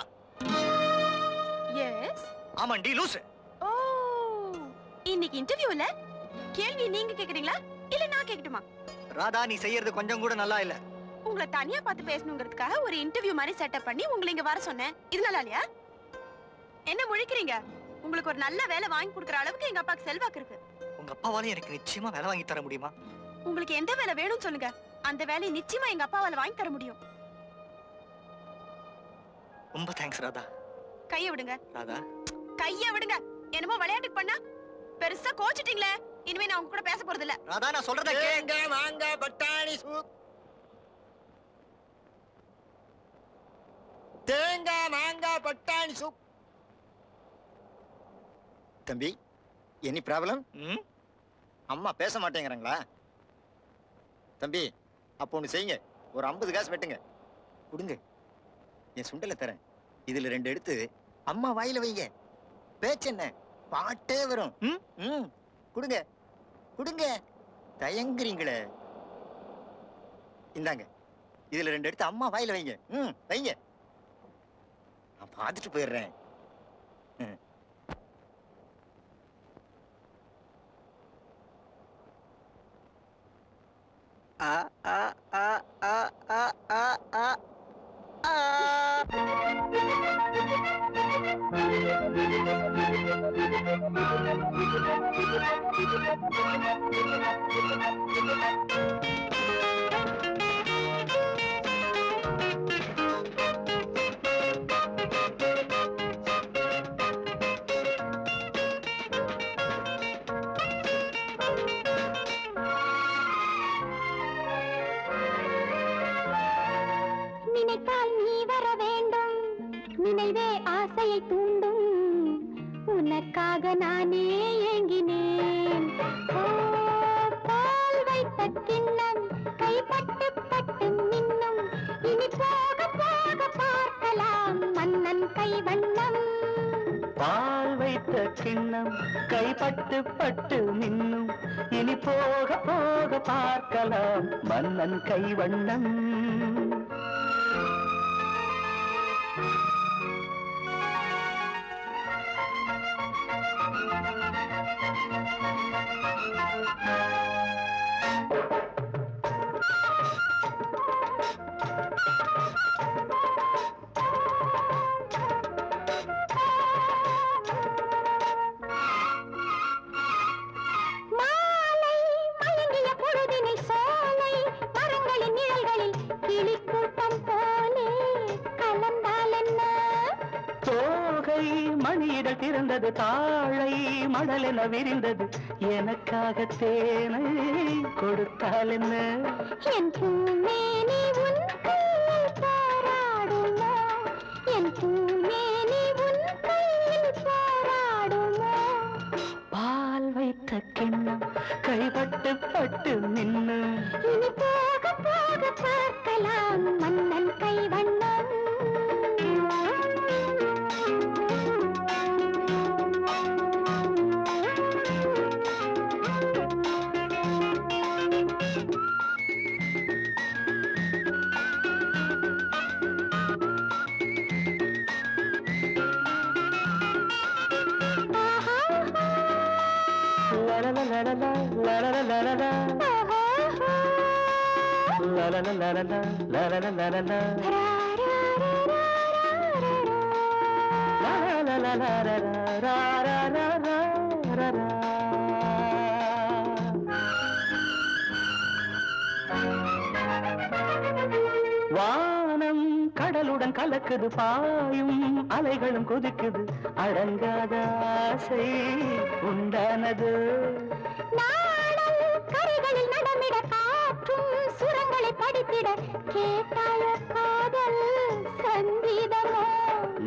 எஸ் ஆமாண்டி லூசு ஓ இன்னைக்கு இன்டர்வியூல கேள்வி நீங்க கேக்குறீங்களா இல்ல நான் கேக்கட்டுமா ராதா நீ செய்யறது கொஞ்சம் கூட நல்லா இல்ல உங்களை தனியா பார்த்து பேசணுங்கிறதுக்காக ஒரு இன்டர்வியூ மாதிரி செட்டப் பண்ணி உங்களை இங்க வர சொன்னேன் இது நல்லா இல்லையா என்ன முழிக்கிறீங்க உங்களுக்கு ஒரு நல்ல வேலை வாங்கி கொடுக்குற அளவுக்கு எங்க அப்பாக்கு செல்வாக்கு இருக்கு உங்க அப்பாவால எனக்கு நிச்சயமா வேலை வாங்கி தர முடியுமா உங்களுக்கு எந்த வேலை வேணும்னு சொல்லுங்க அந்த வேலையை நிச்சயமா எங்க அப்பாவால வாங்கி தர முடியும் ரொம்ப தேங்க்ஸ் ராதா கைய விடுங்க ராதா கைய விடுங்க என்னமோ விளையாட்டுக்கு பண்ணா பெருசா கோச்சிட்டீங்களே இனிமே நான் உங்க கூட பேச போறது இல்ல ராதா நான் சொல்றத கேங்க வாங்க பட்டாணி சூப் தேங்காய் மாங்காய் பட்டாணி சூப் தம்பி எனி ப்ராப்ளம் அம்மா பேச மாட்டேங்கிறாங்களா தம்பி அப்போ ஒன்று செய்யுங்க ஒரு ஐம்பது காசு வெட்டுங்க கொடுங்க என் சுண்டலை தரேன் இதுல ரெண்டு எடுத்து அம்மா வாயில வைங்க பேச்சு என்ன பாட்டே வரும் ம் ம் கொடுங்க கொடுங்க தயங்குறீங்களே இந்தாங்க இதுல ரெண்டு எடுத்து அம்மா வாயில வைங்க ம் வைங்க நான் பார்த்துட்டு போயிடுறேன் ம். ஆ ஆ ஆ ஆ ஆ ஆ ஆ நினைத்தால் நீ வர வேண்டும் நினைவே ஆசையை தூண்டும் உனக்காக நானே ஏங்கினேன் ஓ, பால் வைத்த கிண்ணம் கைப்பட்டு பட்டு மின்னும் இனி போக போக பார்க்கலாம் மன்னன் கைவண்ணம் பால் வைத்த கிண்ணம் கைப்பட்டு பட்டு மின்னும் இனி போக போக பார்க்கலாம் மன்னன் கைவண்ணம் மாலை மயங்கிய பொழுதினை சோலை மரங்களின் நிழல்களில் கிளிக்கூட்டம் போலே கலந்தால் என்ன தோகை மணியிடல் திறந்தது தாழை மடலென விரிந்தது எனக்காக தேனை கொடுத்தால் என்ன என் பூமேனி உன் கையில் போராடுமோ என் பூமேனி உன் கையில் போராடுமோ பால் வைத்த கிண்ணம் கைப்பட்டு பட்டு நின்னும் இனி போக போக பார்க்கலாம் மன்னன் கைவண்ணம் லலலலலலா, லலலலலலா. லலலலலலா, லலலலலலா. வானம் கடலுடன் கலக்குது பாயும் அலைகளும் கொதிக்குது அடங்காத ஆசை உண்டானது நாடல் கரைகளில் நடமிட காற்றும் சுரங்களை படித்திட கேட்டாய காதல் சங்கீதமோ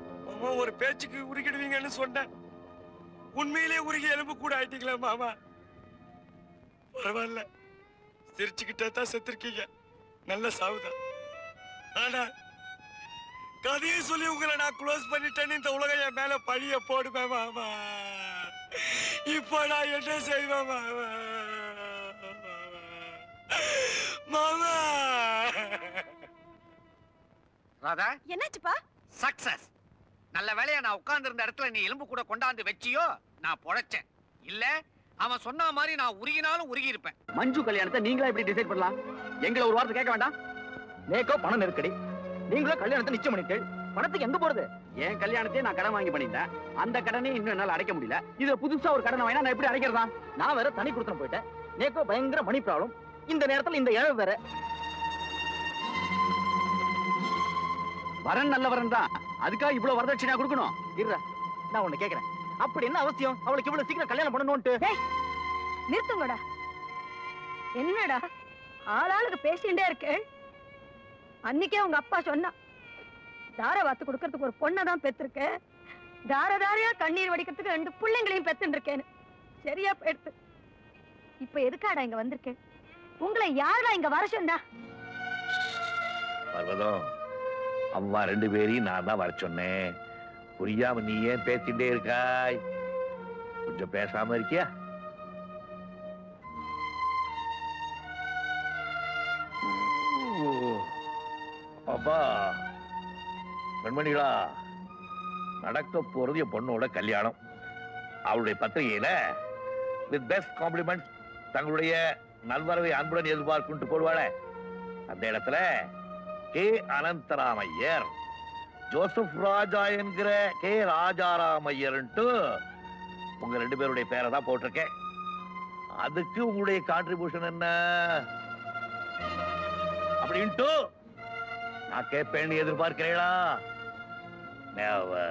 சும்மா ஒரு பேச்சுக்கு உருகிடுவீங்கன்னு சொன்னேன் உண்மையிலே உருகி எலும்பு கூட ஆயிட்டீங்களா மாமா பரவாயில்ல சிரிச்சுக்கிட்டே தான் செத்துருக்கீங்க நல்ல சாவுதான் ஆனா கதையை சொல்லி உங்களை நான் க்ளோஸ் பண்ணிட்டேன்னு இந்த உலகம் என் மேல பழிய போடுவேன் மாமா இப்போ நான் என்ன செய்வேன் மாமா மாமா ராதா என்னாச்சுப்பா சக்சஸ் நல்ல வேலையா நான் உட்கார்ந்து இருந்த இடத்துல நீ எலும்பு கூட கொண்டாந்து வச்சியோ நான் பொழைச்சேன் இல்ல அவன் சொன்ன மாதிரி நான் உருகினாலும் உருகி இருப்பேன் மஞ்சு கல்யாணத்தை நீங்களா எப்படி டிசைட் பண்ணலாம் எங்களை ஒரு வார்த்தை கேட்க வேண்டாம் நேக்கோ பண நெருக்கடி நீங்களும் கல்யாணத்தை நிச்சயம் பண்ணிட்டீர்கள் பணத்துக்கு எங்க போறது என் கல்யாணத்தையே நான் கடன் வாங்கி பண்ணிட்டேன் அந்த கடனையும் இன்னும் என்னால அடைக்க முடியல இது புதுசா ஒரு கடனை வாங்கினா நான் எப்படி அடைக்கிறதா நான் வேற தனி கொடுத்து போயிட்டேன் நேக்கோ பயங்கர மணி ப்ராப்ளம் இந்த நேரத்துல இந்த இழவு வேற வரன் நல்ல வரன் தான் அதுக்காக இவ்வளவு வரதட்சணையா கொடுக்கணும் இருடா நான் உன்னை கேக்குறேன் அப்படி என்ன அவசியம் அவளுக்கு இவ்வளவு சீக்கிரம் கல்யாணம் பண்ணணும்ட்டு நிறுத்துங்கடா என்னடா ஆளாளுக்கு பேசிட்டே இருக்கு அன்னைக்கே உங்க அப்பா சொன்னா தார வாத்து கொடுக்கறதுக்கு ஒரு பொண்ணை தான் பெற்றிருக்க தார தாரையா கண்ணீர் வடிக்கிறதுக்கு ரெண்டு பிள்ளைங்களையும் பெத்துட்டு இருக்கேன்னு சரியா போயிடுத்து இப்ப எதுக்காடா இங்க வந்திருக்கேன் உங்களை யாரா இங்க வர சொன்னா பர்வதம் அம்மா ரெண்டு பேரையும் நான் தான் வர சொன்னேன் புரியாம நீ ஏன் பேசிட்டே இருக்காய் கொஞ்சம் பேசாம இருக்கியா ஓ, அப்பா கண்மணிகளா நடக்க போறது என் பொண்ணோட கல்யாணம் அவளுடைய பத்திரிகையில வித் பெஸ்ட் காம்ப்ளிமெண்ட் தங்களுடைய நல்வரவை அன்புடன் எதிர்பார்க்குன்ட்டு போடுவாளே அந்த இடத்துல கே அனந்தராமையர் ஜோசப் ராஜா என்கிற கே ராஜாராமையர்ன்ட்டு உங்க ரெண்டு பேருடைய பேரை தான் போட்டிருக்கேன் அதுக்கு உங்களுடைய கான்ட்ரிபியூஷன் என்ன அப்படின்ட்டு நான் கேட்பேன்னு எதிர்பார்க்கிறீங்களா Never.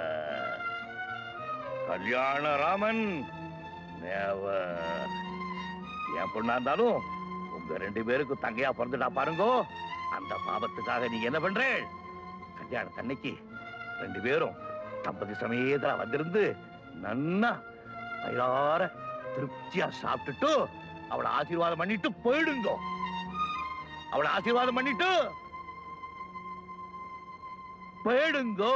கல்யாண ராமன் Never. என் பொண்ணா இருந்தாலும் உங்க ரெண்டு பேருக்கும் தங்கையா பிறந்துட்டா பாருங்க அந்த பாவத்துக்காக நீ என்ன பண்ற கல்யாணத்தன்னைக்கு ரெண்டு பேரும் தம்பதி சமேதா வந்திருந்து நன்னா வயிறார திருப்தியா சாப்பிட்டுட்டு அவளை ஆசீர்வாதம் பண்ணிட்டு போயிடுங்க அவளை ஆசீர்வாதம் பண்ணிட்டு போயிடுங்கோ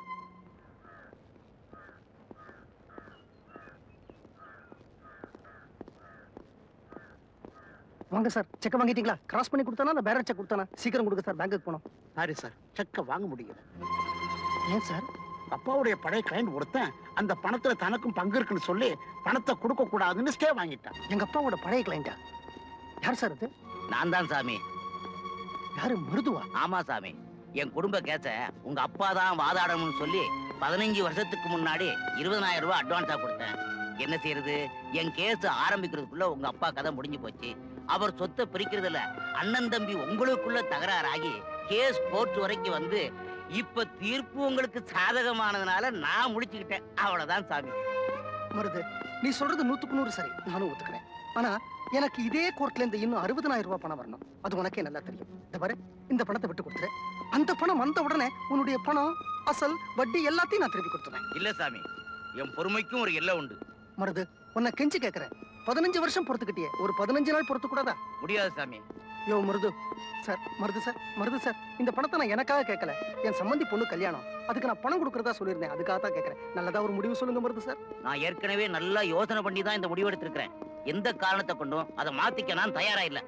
வாங்க சார் செக் வாங்கிட்டீங்களா கிராஸ் பண்ணி கொடுத்தானா நான் பேரட் செக் கொடுத்தானா சீக்கிரம் கொடுங்க சார் பேங்க்குக்கு போனோம் சாரி சார் செக்கை வாங்க முடியும் ஏன் சார் அப்பாவுடைய பழைய கிளைண்ட் ஒருத்தன் அந்த பணத்துல தனக்கும் பங்கு இருக்குன்னு சொல்லி பணத்தை கொடுக்க கூடாதுன்னு ஸ்டே வாங்கிட்டான் எங்க அப்பாவோட பழைய கிளைண்டா யார் சார் அது நான் தான் சாமி யாரு மிருதுவா ஆமா சாமி என் குடும்ப கேஸ உங்க அப்பா தான் வாதாடணும்னு சொல்லி பதினஞ்சு வருஷத்துக்கு முன்னாடி இருபதனாயிரம் ரூபாய் அட்வான்ஸா கொடுத்தேன் என்ன செய்யறது என் கேஸ் ஆரம்பிக்கிறதுக்குள்ள உங்க அப்பா கதை முடிஞ்சு போச்சு அவர் சொத்தை பிரிக்கிறதுல அண்ணன் தம்பி உங்களுக்குள்ள தகராறாகி கேஸ் கோர்ட் வரைக்கும் வந்து இப்ப தீர்ப்பு உங்களுக்கு சாதகமானதுனால நான் முடிச்சுக்கிட்டேன் அவ்வளவுதான் சாமி மருது நீ சொல்றது நூத்துக்கு நூறு சரி நானும் ஒத்துக்கிறேன் ஆனா எனக்கு இதே கோர்ட்ல இருந்து இன்னும் அறுபதனாயிரம் ரூபாய் பணம் வரணும் அது உனக்கே நல்லா தெரியும் இந்த பாரு இந்த பணத்தை விட்டு கொடுத்துரு அந்த பணம் வந்த உடனே உன்னுடைய பணம் அசல் வட்டி எல்லாத்தையும் நான் திருப்பி கொடுத்துறேன் இல்ல சாமி என் பொறுமைக்கும் ஒரு எல்லை உண்டு மருது உன்னை கெஞ்சி கேட்கிறேன் பதினஞ்சு வருஷம் பொறுத்துக்கிட்டியே ஒரு பதினஞ்சு நாள் பொறுத்து கூடாதா முடியாது சாமி யோ Marudhu sir Marudhu sir Marudhu sir இந்த பணத்தை நான் எனக்காக கேட்கல என் சம்மந்தி பொண்ணு கல்யாணம் அதுக்கு நான் பணம் கொடுக்கறதா சொல்லியிருந்தேன் அதுக்காக தான் கேட்கறேன் நல்லதா ஒரு முடிவு சொல்லுங்க மருது சார் நான் ஏற்கனவே நல்லா யோசனை பண்ணி தான் இந்த முடிவு எடுத்திருக்கிறேன் எந்த காரணத்தை கொண்டும் அதை மாத்திக்க நான் தயாரா இல்ல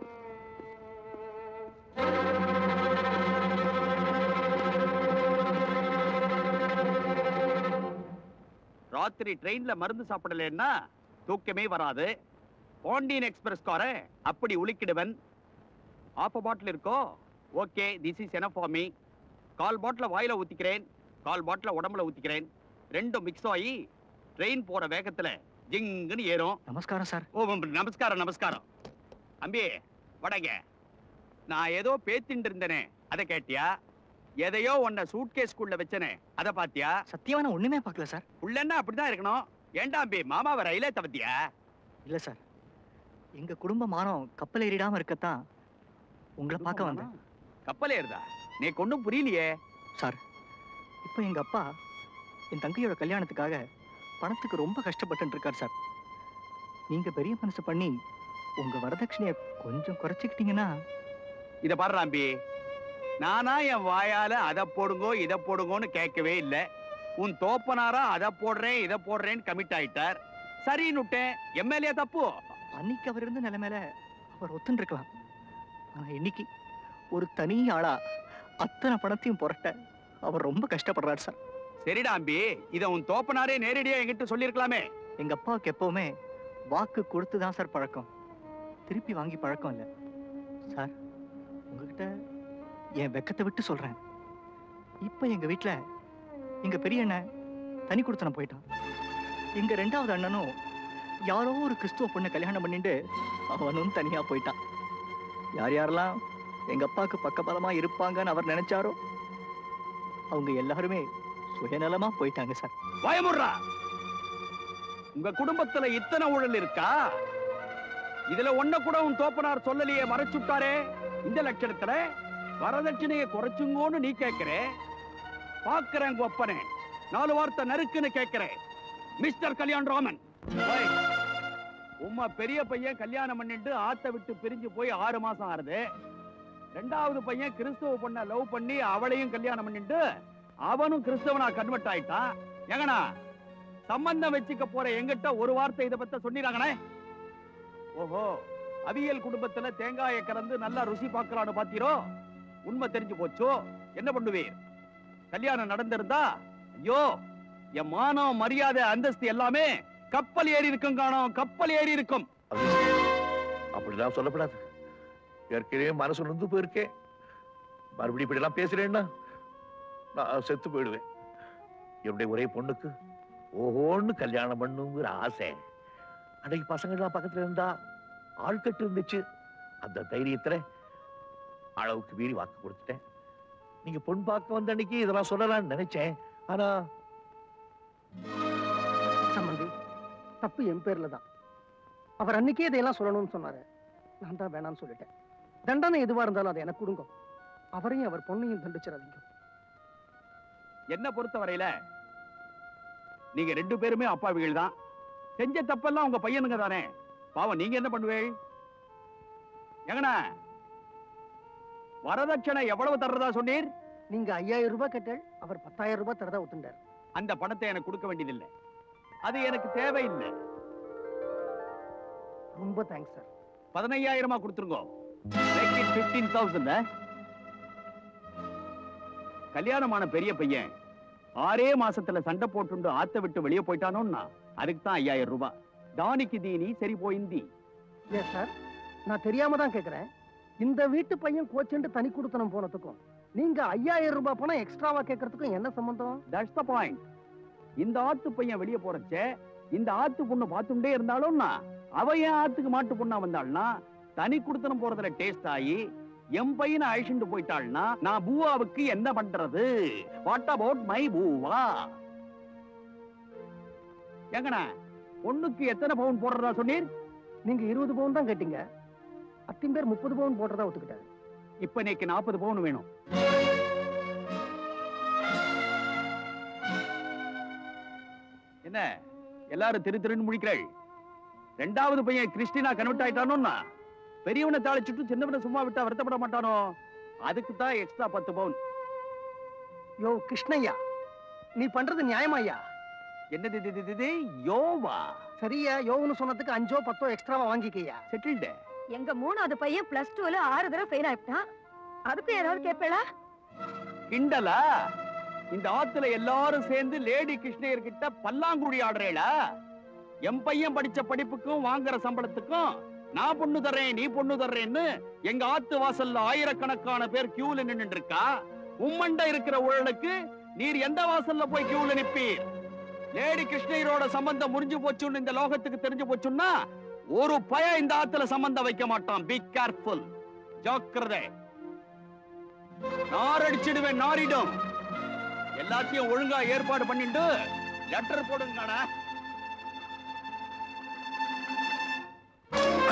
ராத்திரி ட்ரெயின்ல மருந்து சாப்பிடலன்னா தூக்கமே வராது பாண்டியன் எக்ஸ்பிரஸ் கார அப்படி உலுக்கிடுவன் ஆஃப் பாட்டில் இருக்கோ okay this is enough for me கால் பாட்டில் வாயில ஊத்திக்கிறேன் கால் பாட்டில் உடம்புல ஊத்திக்கிறேன் ரெண்டும் மிக்ஸ் ஆகி ட்ரெயின் போற வேகத்துல ஜிங்குன்னு ஏறும் நமஸ்காரம் சார் ஓ ம், நமஸ்காரம் நமஸ்காரம் அம்பி வடங்க நான் ஏதோ பேத்தின்னு இருந்தேனே அதை கேட்டியா எதையோ உன்னை சூட்கேஸ்குள்ள வச்சனே அதை பாத்தியா சத்தியமா நான் ஒண்ணுமே பார்க்கல சார் உள்ளன்னா அப்படிதான் இருக்கணும் ஏன்டா அம்பி மாமாவை ரயிலே தவத்தியா இல்ல சார் எங்க குடும்ப மானம் கப்பல் ஏறிடாம இருக்கத்தான் உங்களை பார்க்க வந்தேன் கப்பல் ஏறுதா நீ ஒன்றும் புரியலையே சார் இப்போ எங்க அப்பா என் தங்கையோட கல்யாணத்துக்காக பணத்துக்கு ரொம்ப கஷ்டப்பட்டு இருக்கார் சார் நீங்க பெரிய மனசு பண்ணி உங்க வரதட்சணைய கொஞ்சம் குறைச்சிக்கிட்டீங்கன்னா இத பாரு ராம்பி நானா என் வாயால அதை போடுங்கோ இதை போடுங்கோன்னு கேட்கவே இல்லை உன் தோப்பனாரா அதை போடுறேன் இதை போடுறேன்னு கமிட் ஆயிட்டார் சரின்னு விட்டேன் எம்எல்ஏ தப்பு அன்னைக்கு அவர் இருந்த நிலைமையில அவர் ஒத்துன்னு இருக்கலாம் ஆனா இன்னைக்கு ஒரு தனி ஆளா அத்தனை பணத்தையும் புரட்ட அவர் ரொம்ப கஷ்டப்படுறாரு சார் சரிடா அம்பி இத உன் தோப்பனாரே நேரடியா என்கிட்ட சொல்லிருக்கலாமே எங்க அப்பாவுக்கு எப்பவுமே வாக்கு கொடுத்து தான் சார் பழக்கம் திருப்பி வாங்கி பழக்கம் இல்லை சார் உங்ககிட்ட என் வெக்கத்தை விட்டு சொல்றேன் இப்ப எங்க வீட்ல எங்க பெரிய அண்ணன் தனி கொடுத்தனம் போயிட்டான் எங்க ரெண்டாவது அண்ணனும் யாரோ ஒரு கிறிஸ்துவ பொண்ணை கல்யாணம் பண்ணிட்டு அவனும் தனியா போயிட்டான் யார் யாரெல்லாம் எங்க அப்பாவுக்கு பக்கபலமா இருப்பாங்கன்னு அவர் நினைச்சாரோ அவங்க எல்லாருமே சுயநலமா போயிட்டாங்க சார் பயமுடுறா உங்க குடும்பத்துல இத்தனை ஊழல் இருக்கா இதுல ஒண்ண கூட உன் தோப்பனார் சொல்லலையே மறைச்சுட்டாரே இந்த லட்சணத்துல வரதட்சணையை குறைச்சுங்கோன்னு நீ கேக்குறே பாக்குறேன் ஒப்பனே நாலு வார்த்தை நறுக்குன்னு கேக்குறேன் மிஸ்டர் கல்யாண் ராமன் ஓய், உம்மா பெரிய பையன் கல்யாணம் பண்ணிட்டு ஆத்த விட்டு பிரிஞ்சு போய் ஆறு மாசம் ஆறுது ரெண்டாவது பையன் கிறிஸ்துவ பொண்ணை லவ் பண்ணி அவளையும் கல்யாணம் பண்ணிட்டு அவனும் கிறிஸ்தவனா கன்வெர்ட் ஆயிட்டான் எங்கண்ணா சம்பந்தம் வச்சுக்க போற எங்கிட்ட ஒரு வார்த்தை இதை பத்த சொன்னிராங்கண்ணே ஓஹோ அவியல் குடும்பத்துல தேங்காயை கறந்து நல்லா ருசி பார்க்கலான்னு பாத்தீரோ உண்மை தெரிஞ்சு போச்சோ என்ன பண்ணுவீர் கல்யாணம் நடந்திருந்தா ஐயோ என் மானம் மரியாதை அந்தஸ்து எல்லாமே கப்பல் ஏறி இருக்கும் காணோம் கப்பல் ஏறி இருக்கும் அப்படிலாம் சொல்லப்படாது ஏற்கனவே மனசு நொந்து போயிருக்கேன் மறுபடியும் இப்படி எல்லாம் பேசுறேன்னா நான் செத்து போயிடுவேன் என்னுடைய ஒரே பொண்ணுக்கு ஓஹோன்னு கல்யாணம் பண்ணுங்கிற ஆசை அன்னைக்கு பசங்கள்லாம் பக்கத்துல இருந்தா ஆள்கட்டு இருந்துச்சு அந்த தைரியத்துல அளவுக்கு மீறி வாக்கு கொடுத்துட்டேன் நீங்க பொன் பார்க்க வந்த அன்னைக்கு இதெல்லாம் சொல்லலாம்னு நினைச்சேன் ஆனா சம்பந்தி தப்பு என் பேர்ல தான் அவர் அன்னைக்கே இதையெல்லாம் சொல்லணும்னு சொன்னாரு நான் தான் வேணாம்னு சொல்லிட்டேன் தண்டனை எதுவா இருந்தாலும் அதை எனக்கு கொடுங்க அவரையும் அவர் பொண்ணையும் தண்டிச்சிடாதீங்க என்ன பொறுத்த வரையில நீங்க ரெண்டு பேருமே அப்பாவிகள் தான் செஞ்ச தப்பெல்லாம் உங்க பையனுங்க தானே பாவம் நீங்க என்ன பண்ணுவேள் எங்கண்ணா வரதட்சணை எவ்வளவு தர்றதா சொன்னீர் நீங்க ஐயாயிரம் ரூபாய் கட்டல் அவர் பத்தாயிரம் ரூபாய் தரதா ஒத்துண்டார் அந்த பணத்தை எனக்கு கொடுக்க வேண்டியதில்லை அது எனக்கு தேவையில்லை ரொம்ப தேங்க்ஸ் சார் பதினையாயிரமா கொடுத்துருங்க பிப்டீன் தௌசண்ட் கல்யாணமான பெரிய பையன் ஆறே மாசத்துல சண்டை போட்டுண்டு ஆத்த விட்டு வெளியே போயிட்டானோன்னா அதுக்கு தான் ஐயாயிரம் ரூபாய் தானிக்கு தீனி சரி போயிந்தி ஏன் சார் நான் தெரியாம தான் கேக்குறேன் இந்த வீட்டு பையன் கோச்சுண்டு தனி கொடுத்தனம் போனதுக்கும் நீங்க ஐயாயிரம் ரூபாய் பணம் எக்ஸ்ட்ராவா கேட்கறதுக்கும் என்ன சம்பந்தம் தட்ஸ் த பாயிண்ட் இந்த ஆத்து பையன் வெளியே போறச்சே இந்த ஆத்து பொண்ணு பார்த்துட்டே இருந்தாலும்னா அவ ஏன் ஆத்துக்கு மாட்டு பொண்ணா வந்தாள்னா தனி குடுத்தனம் போறதுல டேஸ்ட் ஆகி என் பையனை அழிச்சுட்டு போயிட்டாள்னா நான் பூவாவுக்கு என்ன பண்றது வாட் அபவுட் மை பூவா எங்கண்ணா பொண்ணுக்கு எத்தனை பவுன் போடுறதா சொன்னீர் நீங்க இருபது பவுன் தான் கேட்டீங்க அத்தின் பேர் முப்பது பவுன் போடுறதா ஒத்துக்கிட்டாரு இப்ப இன்னைக்கு நாற்பது பவுன் வேணும் என்ன எல்லாரும் திரு திருன்னு முடிக்கிறாள் ரெண்டாவது பையன் கிறிஸ்டினா கன்வெர்ட் ஆயிட்டானோன்னா பெரியவனை தாளிச்சுட்டு சின்னவனை சும்மா விட்டா வருத்தப்பட மாட்டானோ அதுக்கு தான் எக்ஸ்ட்ரா பத்து பவுன் யோ கிருஷ்ணய்யா நீ பண்றது நியாயமா ஐயா என்னது இது, இது, இது, யோவா சரியா யோன்னு சொன்னதுக்கு அஞ்சோ பத்தோ எக்ஸ்ட்ராவா வாங்கிக்கையா செட்டில்டு எங்க மூணாவது பையன் பிளஸ் டூல ஆறு தடவை ஃபெயில் ஆயிட்டான் அதுக்கும் யாராவது கேட்பேளா கிண்டலா இந்த ஆத்துல எல்லாரும் சேர்ந்து லேடி கிருஷ்ணயர் கிட்ட பல்லாங்குழி ஆடுறேளா என் பையன் படிச்ச படிப்புக்கும் வாங்குற சம்பளத்துக்கும் நான் பொண்ணு தர்றேன் நீ பொண்ணு தர்றேன்னு எங்க ஆத்து வாசல்ல ஆயிரக்கணக்கான பேர் கியூல நின்னுட்டு இருக்கா உம்மண்ட இருக்கிற ஊழலுக்கு நீர் எந்த வாசல்ல போய் கியூல நிப்பீர் லேடி கிருஷ்ணயரோட சம்பந்தம் முறிஞ்சு போச்சுன்னு இந்த லோகத்துக்கு தெரிஞ்சு போச்சுன்னா ஒரு பய இந்த ஆத்துல சம்பந்தம் வைக்க மாட்டான் பி கேர்ஃபுல் ஜாக்கிரதை நாரடிச்சிடுவேன் நாரிடும் எல்லாத்தையும் ஒழுங்கா ஏற்பாடு பண்ணிட்டு லெட்டர் போடுங்கடா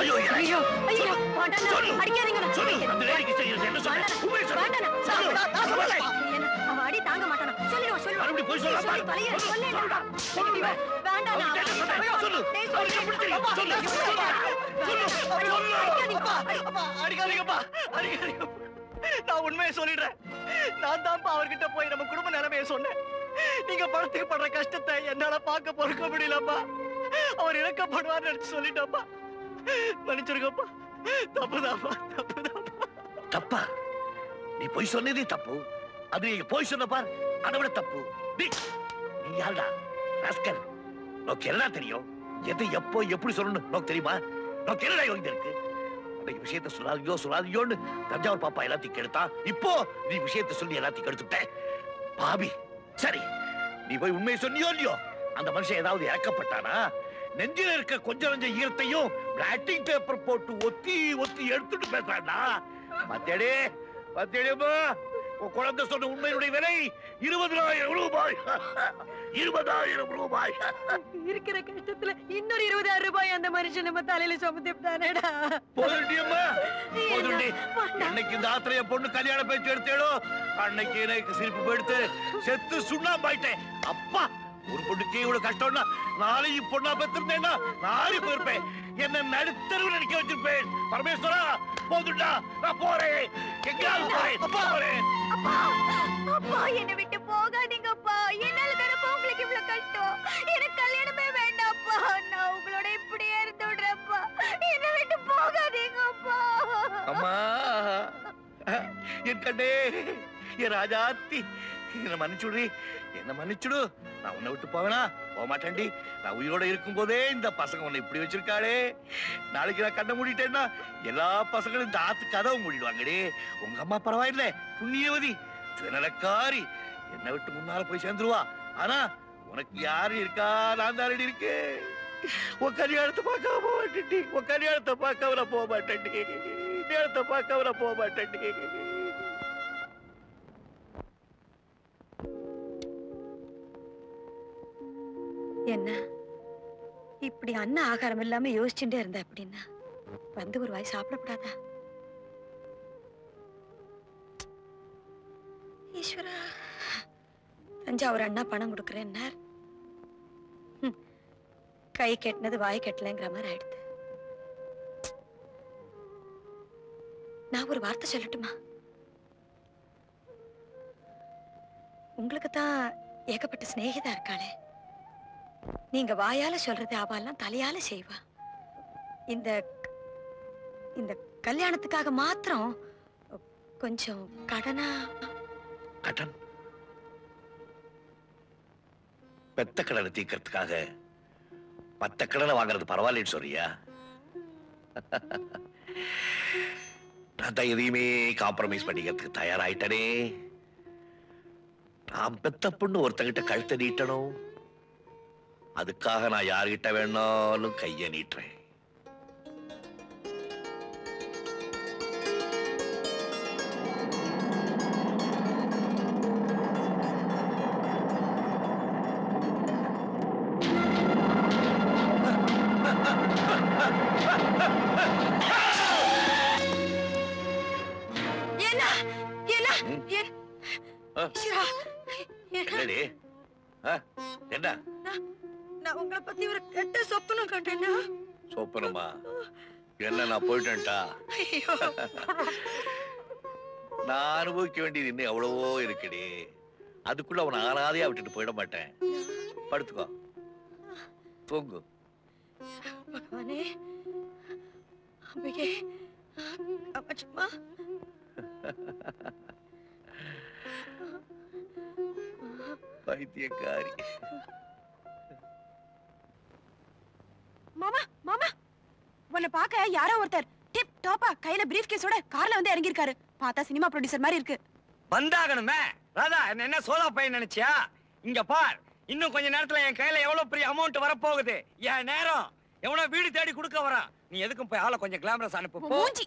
ஐயோ, ஐயோ ஐயோ வேண்டாண்ணா, சொல்லு. அடிக்காதீங்கண்ணா. சொல்லு, அந்த லேடிக்கு செய்யறது என்ன சொன்ன? உண்மையை சொல்லு. வேண்டாண்ணா, சொல்லு. நான் சொல்லு. சொல்றேன். என்ன, அவன் அடி தாங்க மாட்டானா சொல்லிடுவான் சொல்லுவான் மறுபடியும் போய் சொல்லு, சொல்லி அப்பா. தொலைய, சொல்லு, சொல்லேன்டா. ஐயோ, வேண்டாண்ணா. அவன்கிட்ட என்ன சொன்ன? சொல்லு. டேய், அவனுக்கு எப்படி தெரியும்? சொல்லு. சொல்லு. சொல்லு. அடிக்காதீங்கப்பா அடிக்காதீங்க நான் உண்மையை சொல்லிடுறேன் நான் தான்ப்பா அவர்கிட்ட போய் நம்ம குடும்ப நிலைமையை சொன்னேன் நீங்க பணத்துக்கு படுற கஷ்டத்தை என்னால பார்க்க பொறுக்க முடியலப்பா அவர் இறக்கப்படுவார்னு நினைச்சு சொல்லிட்டப்பா மன்னிச்சிருக்கப்பா தப்புதாப்பா தப்புதாப்பா தப்பா நீ போய் சொன்னதே தப்பு அது நீ போய் சொன்ன பார் அதை விட தப்பு நீ நீ யாருடா ராஸ்கல் உனக்கு எல்லாம் தெரியும் எதை எப்போ எப்படி சொல்லணும் உனக்கு தெரியுமா உனக்கு என்னடா யோகிதை இருக்கு அன்னைக்கு விஷயத்த சொல்லாதியோ சொல்லாதியோன்னு தஞ்சாவூர் பாப்பா எல்லாத்தையும் கெடுத்தா இப்போ நீ விஷயத்த சொல்லி எல்லாத்தையும் கெடுத்துட்ட பாவி சரி நீ போய் உண்மையை சொன்னியோ இல்லையோ அந்த மனுஷன் ஏதாவது இறக்கப்பட்டானா நெஞ்சில இருக்க கொஞ்ச நஞ்ச ஈரத்தையும் பிளாட்டிங் பேப்பர் போட்டு ஒத்தி ஒத்தி எடுத்துட்டு பேசுறான்டா மத்தேடே மத்தேடேமா உன் குழந்தை சொன்ன உண்மையினுடைய விலை இருபதாயிரம் ரூபாய் இருபதாயிரம் ரூபாய் இருக்கிற கஷ்டத்துல இன்னொரு இருபதாயிரம் ரூபாய் அந்த மனுஷன் நம்ம தலையில சுமத்திட்டானேடா போதுண்டியம்மா போதுண்டி என்னைக்கு இந்த ஆத்திர என் பொண்ணு கல்யாண பேச்சு எடுத்தேடோ அன்னைக்கு எனக்கு சிரிப்பு போயிடுத்து செத்து சுண்ணாம்பாயிட்டேன் அப்பா ஒரு பொண்ணுக்கு இவ்வளவு கஷ்டம்னா நாளைக்கு பொண்ணா பெற்றிருந்தேன்னா நாளை போயிருப்பேன் என்ன நடுத்தருவில் நினைக்க வச்சிருப்பேன் பரமேஸ்வரா போதுண்டா நான் போறேன் எங்கேயாவது போறேன் போறேன் அப்பா அப்பா என்னை விட்டு போகாதீங்கப்பா என்னால தானப்பா உங்களுக்கு இவ்வளவு கஷ்டம் எனக்கு கல்யாணமே வேண்டாம்ப்பா நான் உங்களோட இப்படியே இருந்து விடுறேன்ப்பா என்னை விட்டு போகாதீங்கப்பா அம்மா என் கண்ணே என் ராஜாத்தி என்ன மன்னிச்சுடுறி என்ன மன்னிச்சுடு நான் உன்னை விட்டு போவேனா போக மாட்டேன்டி நான் உயிரோட இருக்கும் போதே இந்த பசங்க உன்னை இப்படி வச்சிருக்காளே நாளைக்கு நான் கண்ணை மூடிட்டேன்னா எல்லா பசங்களும் இந்த ஆத்து கதவை மூடிடுவாங்கடி உங்க அம்மா பரவாயில்லை புண்ணியவதி சுயநலக்காரி என்னை விட்டு முன்னால போய் சேர்ந்துருவா ஆனா உனக்கு யாரு இருக்கா நான் தான் ரெடி இருக்கேன் உன் கல்யாணத்தை பார்க்காம போக மாட்டேன்டி உன் கல்யாணத்தை பார்க்காம நான் போக மாட்டேன்டி கல்யாணத்தை பார்க்காம நான் போக மாட்டேன்டி என்ன இப்படி அண்ணன் ஆகாரம் இல்லாம யோசிச்சுட்டே இருந்த அப்படின்னா வந்து ஒரு வாய் சாப்பிடக்கூடாதா ஈஸ்வரா தஞ்சாவூர் அண்ணா பணம் கொடுக்குறேன்னார் ஹம், கை கெட்டினது வாய் கெட்டலைங்கிற மாதிரி ஆயிடுது நான் ஒரு வார்த்தை சொல்லட்டுமா உங்களுக்கு தான் ஏகப்பட்ட சிநேகிதா இருக்காளே நீங்க வாயால சொல்றது அவெல்லாம் தலையால செய்வா இந்த இந்த கல்யாணத்துக்காக மாத்திரம் கொஞ்சம் கடனா கடன் பெத்த கடனை தீர்க்கறதுக்காக மத்த கடனை வாங்குறது பரவாயில்லன்னு சொல்றியா நான் தான் எதையுமே காம்ப்ரமைஸ் பண்ணிக்கிறதுக்கு தயாராயிட்டனே நான் பெத்த பொண்ணு ஒருத்தங்கிட்ட கழுத்தை நீட்டணும் அதுக்காக நான் யார்கிட்ட வேணாலும் கைய நீட்டுறேன் என்ன என்ன ஏ- ஆ. ஈஸ்வரா, என்ன? என்னடி ஆ? என்ன நான் உங்களை பத்தி ஒரு கெட்ட சொப்பனம் கண்டேன்னா சோப்பனமா என்ன நான் போயிட்டேன்டா ஐயோ நான் அனுபவிக்க வேண்டியது இன்னும் எவ்வளவோ இருக்குடி அதுக்குள்ள அவனை ஆறாதையா விட்டுட்டு போயிட மாட்டேன் படுத்துக்கோ தூங்கு பகவானே அம்பிகே அம்மா பைத்தியக்காரி மாமா மாமா உன்னை பார்க்க யாரோ ஒருத்தர் டிப் டாப்பா கையில பிரீஃப் கேஸோட கார்ல வந்து இறங்கியிருக்காரு பார்த்தா சினிமா ப்ரொடியூசர் மாதிரி இருக்கு வந்தாகணுமே ராதா என்ன என்ன சோதா பையன் நினைச்சியா இங்க பார் இன்னும் கொஞ்ச நேரத்துல என் கையில எவ்வளவு பெரிய அமௌண்ட் வரப்போகுது என் நேரம் எவனோ வீடு தேடி கொடுக்க வரான் நீ எதுக்கும் போய் ஆளை கொஞ்சம் கிளாமரஸ் அனுப்பு போ. மூஞ்சி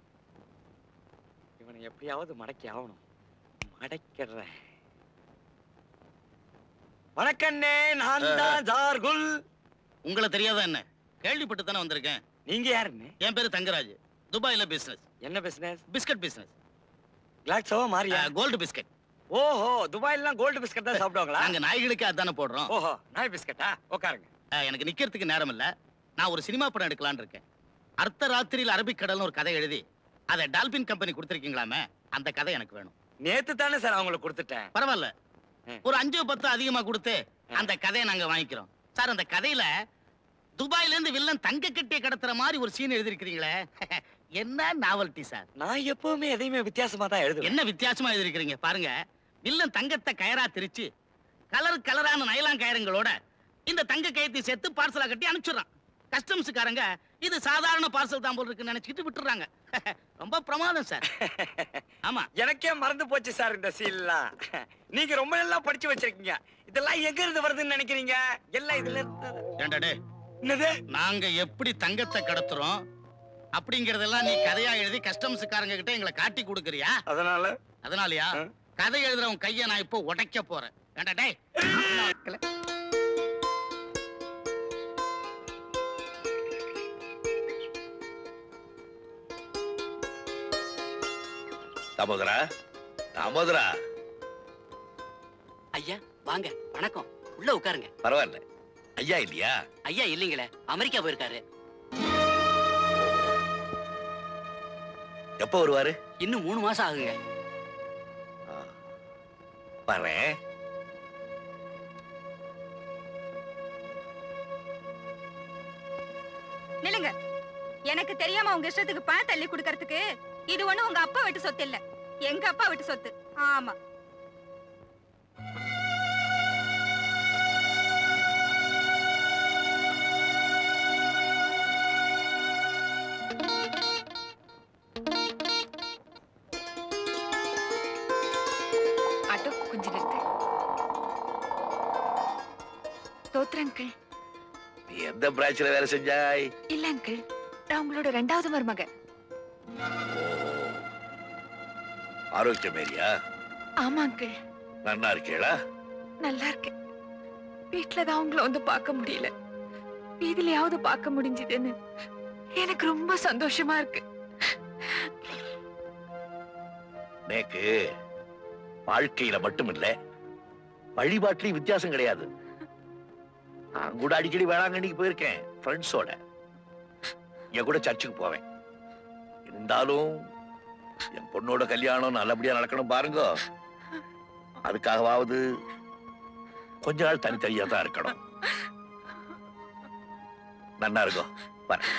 இவனை எப்படியாவது மடக்கி ஆகணும் மடக்கிறேன் வணக்கண்ணே நான் தான் ஜார்குல் உங்களை தெரியாதா என்ன கேள்விப்பட்டு தானே வந்திருக்கேன் நீங்க யாருன்னு என் பேரு தங்கராஜ் துபாயில பிசினஸ் என்ன பிசினஸ் பிஸ்கட் பிசினஸ் கிளாக்ஸோவா மாறியா கோல்டு பிஸ்கட் ஓஹோ துபாயிலாம் கோல்டு பிஸ்கட் தான் சாப்பிடுவாங்களா நாங்க நாய்களுக்கு அதானே போடுறோம் ஓஹோ நாய் பிஸ்கட்டா உட்காருங்க அஹ், எனக்கு நிக்கிறதுக்கு நேரம் இல்ல நான் ஒரு சினிமா படம் எடுக்கலாம்னு இருக்கேன் அர்த்த ராத்திரியில் அரபிக் கடல்னு ஒரு கதை எழுதி அதை டால்பின் கம்பெனி கொடுத்துருக்கீங்களாமே அந்த கதை எனக்கு வேணும் நேத்து தானே சார் அவங்களுக்கு கொடுத்துட்டேன் பரவாயில்ல ஒரு அஞ்சு பத்து அதிகமா கொடுத்து அந்த கதையை நாங்க வாங்கிக்கிறோம் சார் அந்த கதையில துபாயில இருந்து வில்லன் தங்க கட்டிய கடத்துற மாதிரி ஒரு சீன் எழுதிருக்கிறீங்களே என்ன நாவல்டி சார் நான் எப்பவுமே எதையுமே வித்தியாசமா தான் எழுதுவேன் என்ன வித்தியாசமா எழுதிருக்கிறீங்க பாருங்க வில்லன் தங்கத்தை கயரா திரிச்சு கலர் கலரான நைலான் கயரங்களோட இந்த தங்க கயத்தை சேர்த்து பார்சலா கட்டி அனுப்பிச்சிடுறான் கஸ்டம்ஸ்காரங்க இது சாதாரண பார்சல் தான் போல் இருக்குன்னு நினைச்சிட்டு விட்டுறாங்க ரொம்ப பிரமாதம் சார் ஆமா எனக்கே மறந்து போச்சு சார் இந்த சீன்லாம் நீங்க ரொம்ப நல்லா படிச்சு வச்சிருக்கீங்க இதெல்லாம் எங்க இருந்து வருதுன்னு நினைக்கிறீங்க எல்லாம் இதுல இருந்து ஏண்டா டேய், என்னது நாங்க எப்படி தங்கத்தை கடத்துறோம் அப்படிங்கறதெல்லாம் நீ கதையா எழுதி கஸ்டம்ஸ்காரங்க கிட்ட எங்களை காட்டி கொடுக்கறியா அதனால அதனாலயா கதை எழுதுறவன் கைய நான் இப்போ உடைக்க போறேன் ஏண்டா டேய் தாமோதரா தாமோதரா ஐயா வாங்க வணக்கம் உள்ள உட்காருங்க பரவாயில்ல ஐயா இல்லையா ஐயா இல்லைங்களே அமெரிக்கா போயிருக்காரு எப்போ வருவாரு இன்னும் மூணு மாசம் ஆகுங்க வரேன் நில்லுங்க எனக்கு தெரியாம உங்க இஷ்டத்துக்கு பணம் தள்ளி கொடுக்கறதுக்கு இது ஒண்ணு உங்க அப்பா வீட்டு சொத்து இல்ல எங்க அப்பா வீட்டு சொத்து ஆமா ஆட்டோ கொஞ்சம் நிறுத்து தோத்துறேன் அங்கிள் நீ எந்த பிரான்ச்ல வேலை செஞ்சாய் இல்ல அங்கிள் நான் உங்களோட ரெண்டாவது மருமக ஆரோக்கியம் ஏரியா ஆமா அங்கிள் நன்னா இருக்கேளா நல்லா இருக்கேன் வீட்டுல தான் உங்களை வந்து பார்க்க முடியல வீதிலையாவது பார்க்க முடிஞ்சதுன்னு எனக்கு ரொம்ப சந்தோஷமா இருக்கு நேக்கு வாழ்க்கையில மட்டும் இல்ல வழிபாட்டிலையும் வித்தியாசம் கிடையாது நான் கூட அடிக்கடி வேளாங்கண்ணிக்கு போயிருக்கேன் ஃப்ரெண்ட்ஸோட என் கூட சர்ச்சுக்கு போவேன் இருந்தாலும் என் பொண்ணோட கல்யாணம் நல்லபடியா நடக்கணும் பாருங்க அதுக்காகவாவது கொஞ்ச நாள் தனித்தனியா தான் இருக்கணும் நன்னா இருக்கும் வரேன்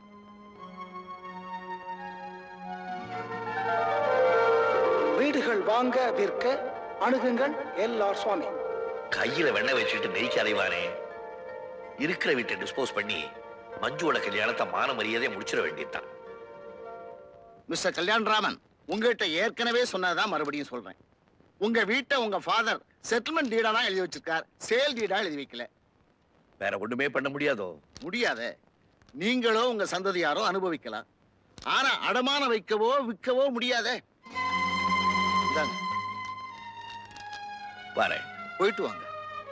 வீடுகள் வாங்க விற்க அணுகுங்கள் எல் ஆர் சுவாமி கையில வெண்ணெய் வச்சுட்டு நெய்க்கு அலைவானே இருக்கிற வீட்டை டிஸ்போஸ் பண்ணி மஞ்சுவோட கல்யாணத்தை மான மரியாதையை முடிச்சிட வேண்டியதுதான் மிஸ்டர் கல்யாண்ராமன் உங்ககிட்ட ஏற்கனவே சொன்னதான் மறுபடியும் சொல்றேன் உங்க வீட்டை உங்க ஃபாதர் செட்டில்மெண்ட் டீடா தான் எழுதி வச்சிருக்கார் சேல் டீடா எழுதி வைக்கல வேற ஒண்ணுமே பண்ண முடியாதோ முடியாதே நீங்களோ உங்க சந்ததியாரோ அனுபவிக்கலாம் ஆனா அடமானம் வைக்கவோ விற்கவோ முடியாதே இந்தாங்க வரேன் போயிட்டு வாங்க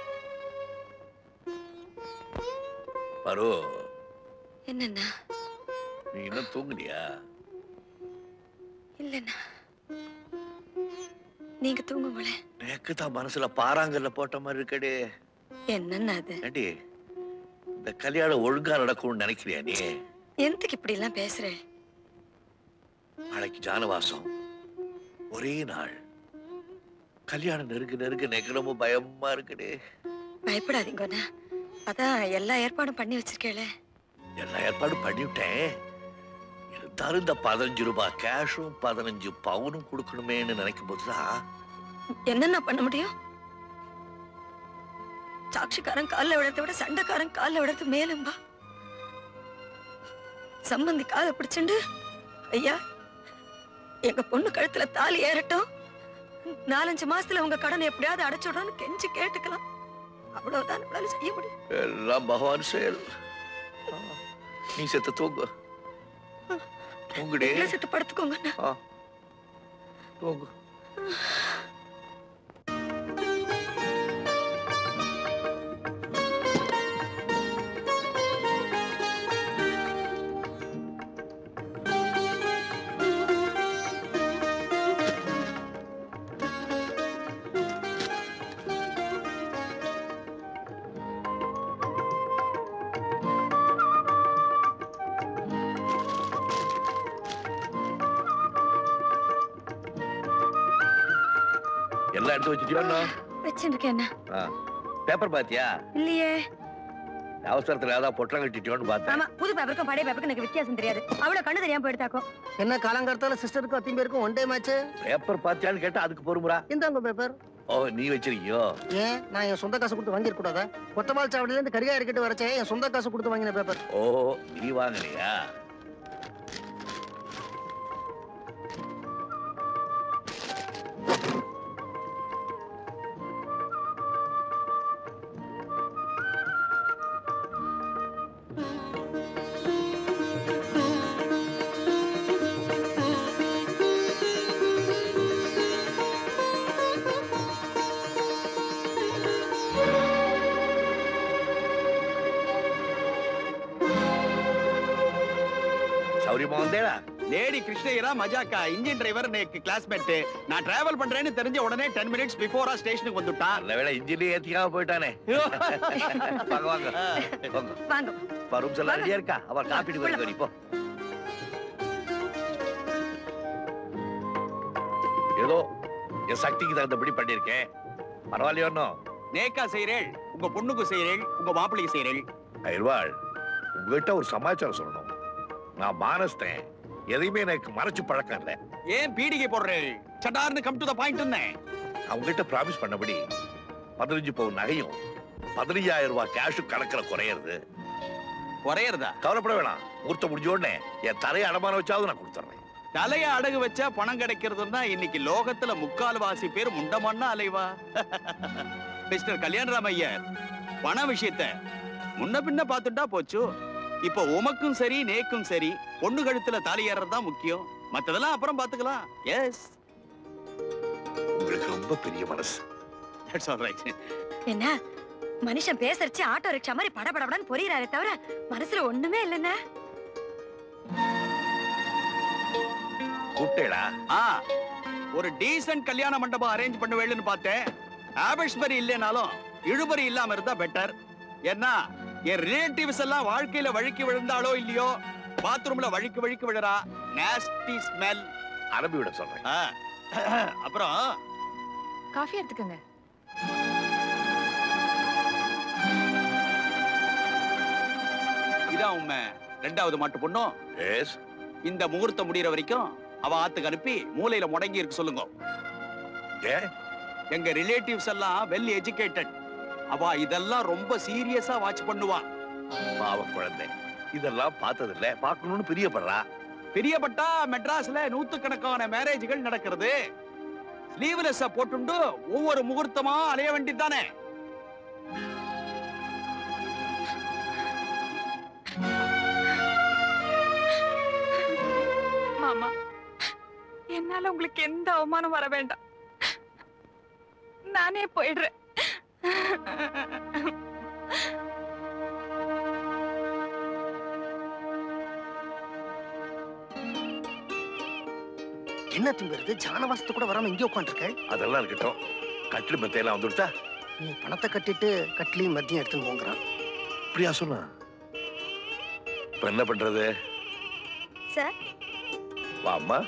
பரு என்னண்ணா நீ இன்னும் தூங்குனியா இல்லண்ணா நீங்க தூங்குங்களேன் எனக்கு தான் மனசுல பாறாங்கல்ல போட்ட மாதிரி இருக்கடே என்னண்ணா அது ஏண்டி இந்த கல்யாணம் ஒழுங்கா நடக்கும்னு நினைக்கிறியா நீ எந்தக்கு இப்படி எல்லாம் பேசுறேன் நாளைக்கு ஜானவாசம் ஒரே நாள் கல்யாணம் நெருங்க நெருங்க நெருங்க பயமா இருக்குடே பயப்படாதீங்கண்ணா அதான் எல்லா ஏற்பாடும் பண்ணி வச்சிருக்கேளே எல்லா ஏற்பாடும் பண்ணிவிட்டேன் இருந்தாலும் இந்த பதினஞ்சு ரூபாய் கேஷும் பதினஞ்சு பவுனும் கொடுக்கணுமேன்னு நினைக்கும் போதுதான் என்னண்ணா பண்ண முடியும் சாட்சிக்காரன் காலில் விடுறத விட சண்டைக்காரன் காலில் விடுறது மேலும்பா சம்பந்தி காலை பிடிச்சுண்டு ஐயா எங்க பொண்ணு கழுத்துல தாலி ஏறட்டும் நாலஞ்சு மாசத்துல உங்க கடனை எப்படியாவது அடைச்சுடணும்னு கெஞ்சி கேட்டுக்கலாம் அவ்வளவுதான் நம்மளால செய்ய முடியும் எல்லாம் பகவான் செயல் நீ செத்து தூங்கு தூங்குடே நீங்களே செத்து படுத்துக்கோங்கண்ணா ஆ. தூங்கு எல்லாம் எடுத்து வச்சுட்டியோ வச்சுருக்கேன் பேப்பர் பாத்தியா இல்லையே அவசரத்துல ஏதாவது பொட்டலம் கட்டிட்டியோன்னு பார்த்தேன் ஆமா புது பேப்பருக்கும் பழைய பேப்பருக்கும் எனக்கு வித்தியாசம் தெரியாது அவ்வளவு கண்ணு தெரியாம போயிடுதாக்கும் என்ன காலங்காலத்தால சிஸ்டருக்கும் அத்தையும் பேருக்கும் ஒன் டே மேட்ச் பேப்பர் பாத்தியான்னு கேட்டா அதுக்கு பொறுமுறா இந்தாங்க பேப்பர் ஓ நீ வச்சிருக்கியோ ஏன் நான் என் சொந்த காசு கொடுத்து வாங்கிருக்க கூடாதா கொத்தமால் சாவடியில இருந்து கரிகா இருக்கிட்டு வரச்சே என் சொந்த காசு கொடுத்து வாங்கின பேப்பர் ஓ நீ வாங்குனியா சௌரியமா வந்தேடா லேடி கிருஷ்ணகிரா மஜாக்கா இன்ஜின் டிரைவர் எனக்கு கிளாஸ்மேட் நான் டிராவல் பண்றேன்னு தெரிஞ்ச உடனே டென் மினிட்ஸ் பிஃபோரா ஸ்டேஷனுக்கு வந்துட்டான் நல்ல வேளை இன்ஜின்லயே ஏத்திக்காம போயிட்டானே வாங்க வாங்க வாங்க வாங்க ரூம் எல்லாம் ரெடியா இருக்கா அவ காப்பிட்டு வருங்க நீ போ ஏதோ என் சக்திக்கு தகுந்தபடி பண்ணிருக்கேன் பரவாயில்லையோ இன்னும் நேக்கா செய்றேள் உங்க பொண்ணுக்கு செய்றேள் உங்க மாப்பிள்ளைக்கு செய்றேள் அயல்வாள் உங்ககிட்ட ஒரு சமாச்சாரம் சொல்லணும் நான் மானஸ்தேன் எதையுமே எனக்கு மறைச்சு பழக்கம் இல்லை ஏன் பீடிகை போடுறேள் சட்டார்னு கம் டு த பாயிண்ட் அவங்ககிட்ட ப்ராமிஸ் பண்ணபடி பதினஞ்சு பவுன் நகையும் பதினஞ்சாயிரம் ரூபாய் கேஷும் கணக்குல குறையிறது குறையறதா கவலைப்பட வேணாம் மூர்த்த முடிஞ்ச உடனே என் தலையை அடமானம் வச்சாவது நான் கொடுத்துறேன் தலைய அடகு வச்சா பணம் கிடைக்கிறதுன்னா இன்னைக்கு லோகத்துல முக்கால் வாசி பேர் முண்டமண்ணா அலைவா மிஸ்டர் கல்யாணராம் ஐயர் பண விஷயத்த முன்ன பின்ன பார்த்துட்டா போச்சு இப்ப உமக்கும் சரி நேக்கும் சரி பொண்ணு கழுத்துல தாலி ஏறது தான் முக்கியம் மத்ததெல்லாம் அப்புறம் பாத்துக்கலாம் எஸ் உங்களுக்கு ரொம்ப பெரிய மனசு தட்ஸ் ஆல் ரைட் என்ன மனுஷன் பேசறச்சு ஆட்டோ ரிக்ஷா மாதிரி படபடபடன்னு பொரியறாரே தவிர மனசுல ஒண்ணுமே இல்லைன்னா கூப்பிட்டேடா ஆ ஒரு டீசன்ட் கல்யாண மண்டபம் அரேஞ்ச் பண்ணுவேன்னு பார்த்தேன் ஆபஸ்பரி இல்லைனாலும் இழுபறி இல்லாம இருந்தா பெட்டர் ஏன்னா என் ரிலேட்டிவ்ஸ் எல்லாம் வாழ்க்கையில வழுக்கி விழுந்தாலோ இல்லையோ பாத்ரூம்ல வழுக்கி வழுக்கி விழுறா நாஸ்டி ஸ்மெல் அரபி விட சொல்றேன் அப்புறம் காஃபி எடுத்துக்கோங்க இதான் உண்மை ரெண்டாவது மாட்டு பொண்ணும் எஸ் இந்த முகூர்த்தம் முடியற வரைக்கும் அவ ஆத்துக்கு அனுப்பி மூலையில முடங்கி இருக்கு சொல்லுங்க எங்க ரிலேட்டிவ்ஸ் எல்லாம் வெல் எஜுகேட்டட் அவ இதெல்லாம் ரொம்ப சீரியஸா வாட்ச் பண்ணுவா பாவ குழந்தை இதெல்லாம் பார்த்தது இல்ல பார்க்கணும்னு பிரியப்படுறா பிரியப்பட்டா மெட்ராஸ்ல நூத்துக்கணக்கான மேரேஜ்கள் நடக்கிறது ஸ்லீவ்லெஸ் போட்டுண்டு ஒவ்வொரு முகூர்த்தமா அலைய வேண்டியதானே மாமா என்னால உங்களுக்கு எந்த அவமானம் வர வேண்டாம் நானே போயிடுறேன் என்ன திங்கிறது ஜானவாசத்து கூட வராம இங்கே உட்காந்துருக்க அதெல்லாம் இருக்கட்டும் கட்டில் மெத்தையெல்லாம் வந்துடுதா நீ பணத்தை கட்டிட்டு கட்லியும் மத்தியம் எடுத்துன்னு போங்கிறான் இப்படியா சொன்னா இப்ப என்ன பண்றது சார் வாம்மா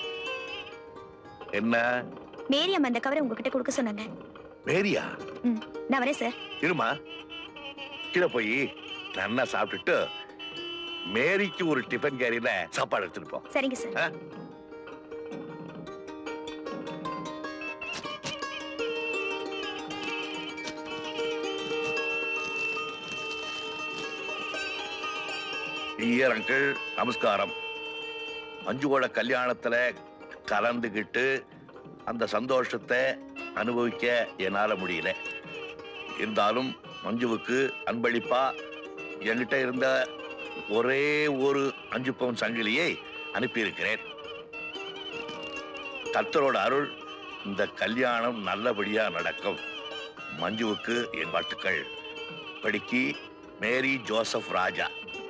என்ன மேரி அம்மா அந்த கவரை உங்ககிட்ட கொடுக்க சொன்னாங்க மேரியா ம் நான் வரேன் சார் இருமா கீழே போய் நல்லா சாப்பிட்டுட்டு மேரிக்கு ஒரு டிஃபன் கேரியில சாப்பாடு எடுத்துட்டு போ சரிங்க சார் ஆ? ஐயர் அங்கிள் நமஸ்காரம் மஞ்சுவோட கல்யாணத்துல கலந்துகிட்டு அந்த சந்தோஷத்தை அனுபவிக்க என்னால முடியல இருந்தாலும் மஞ்சுவுக்கு அன்பளிப்பா என்கிட்ட இருந்த ஒரே ஒரு அஞ்சு பவுன் சங்கிலியை அனுப்பியிருக்கிறேன் கர்த்தரோட அருள் இந்த கல்யாணம் நல்லபடியா நடக்கும் மஞ்சுவுக்கு என் வாழ்த்துக்கள் படிக்கி மேரி ஜோசப் ராஜா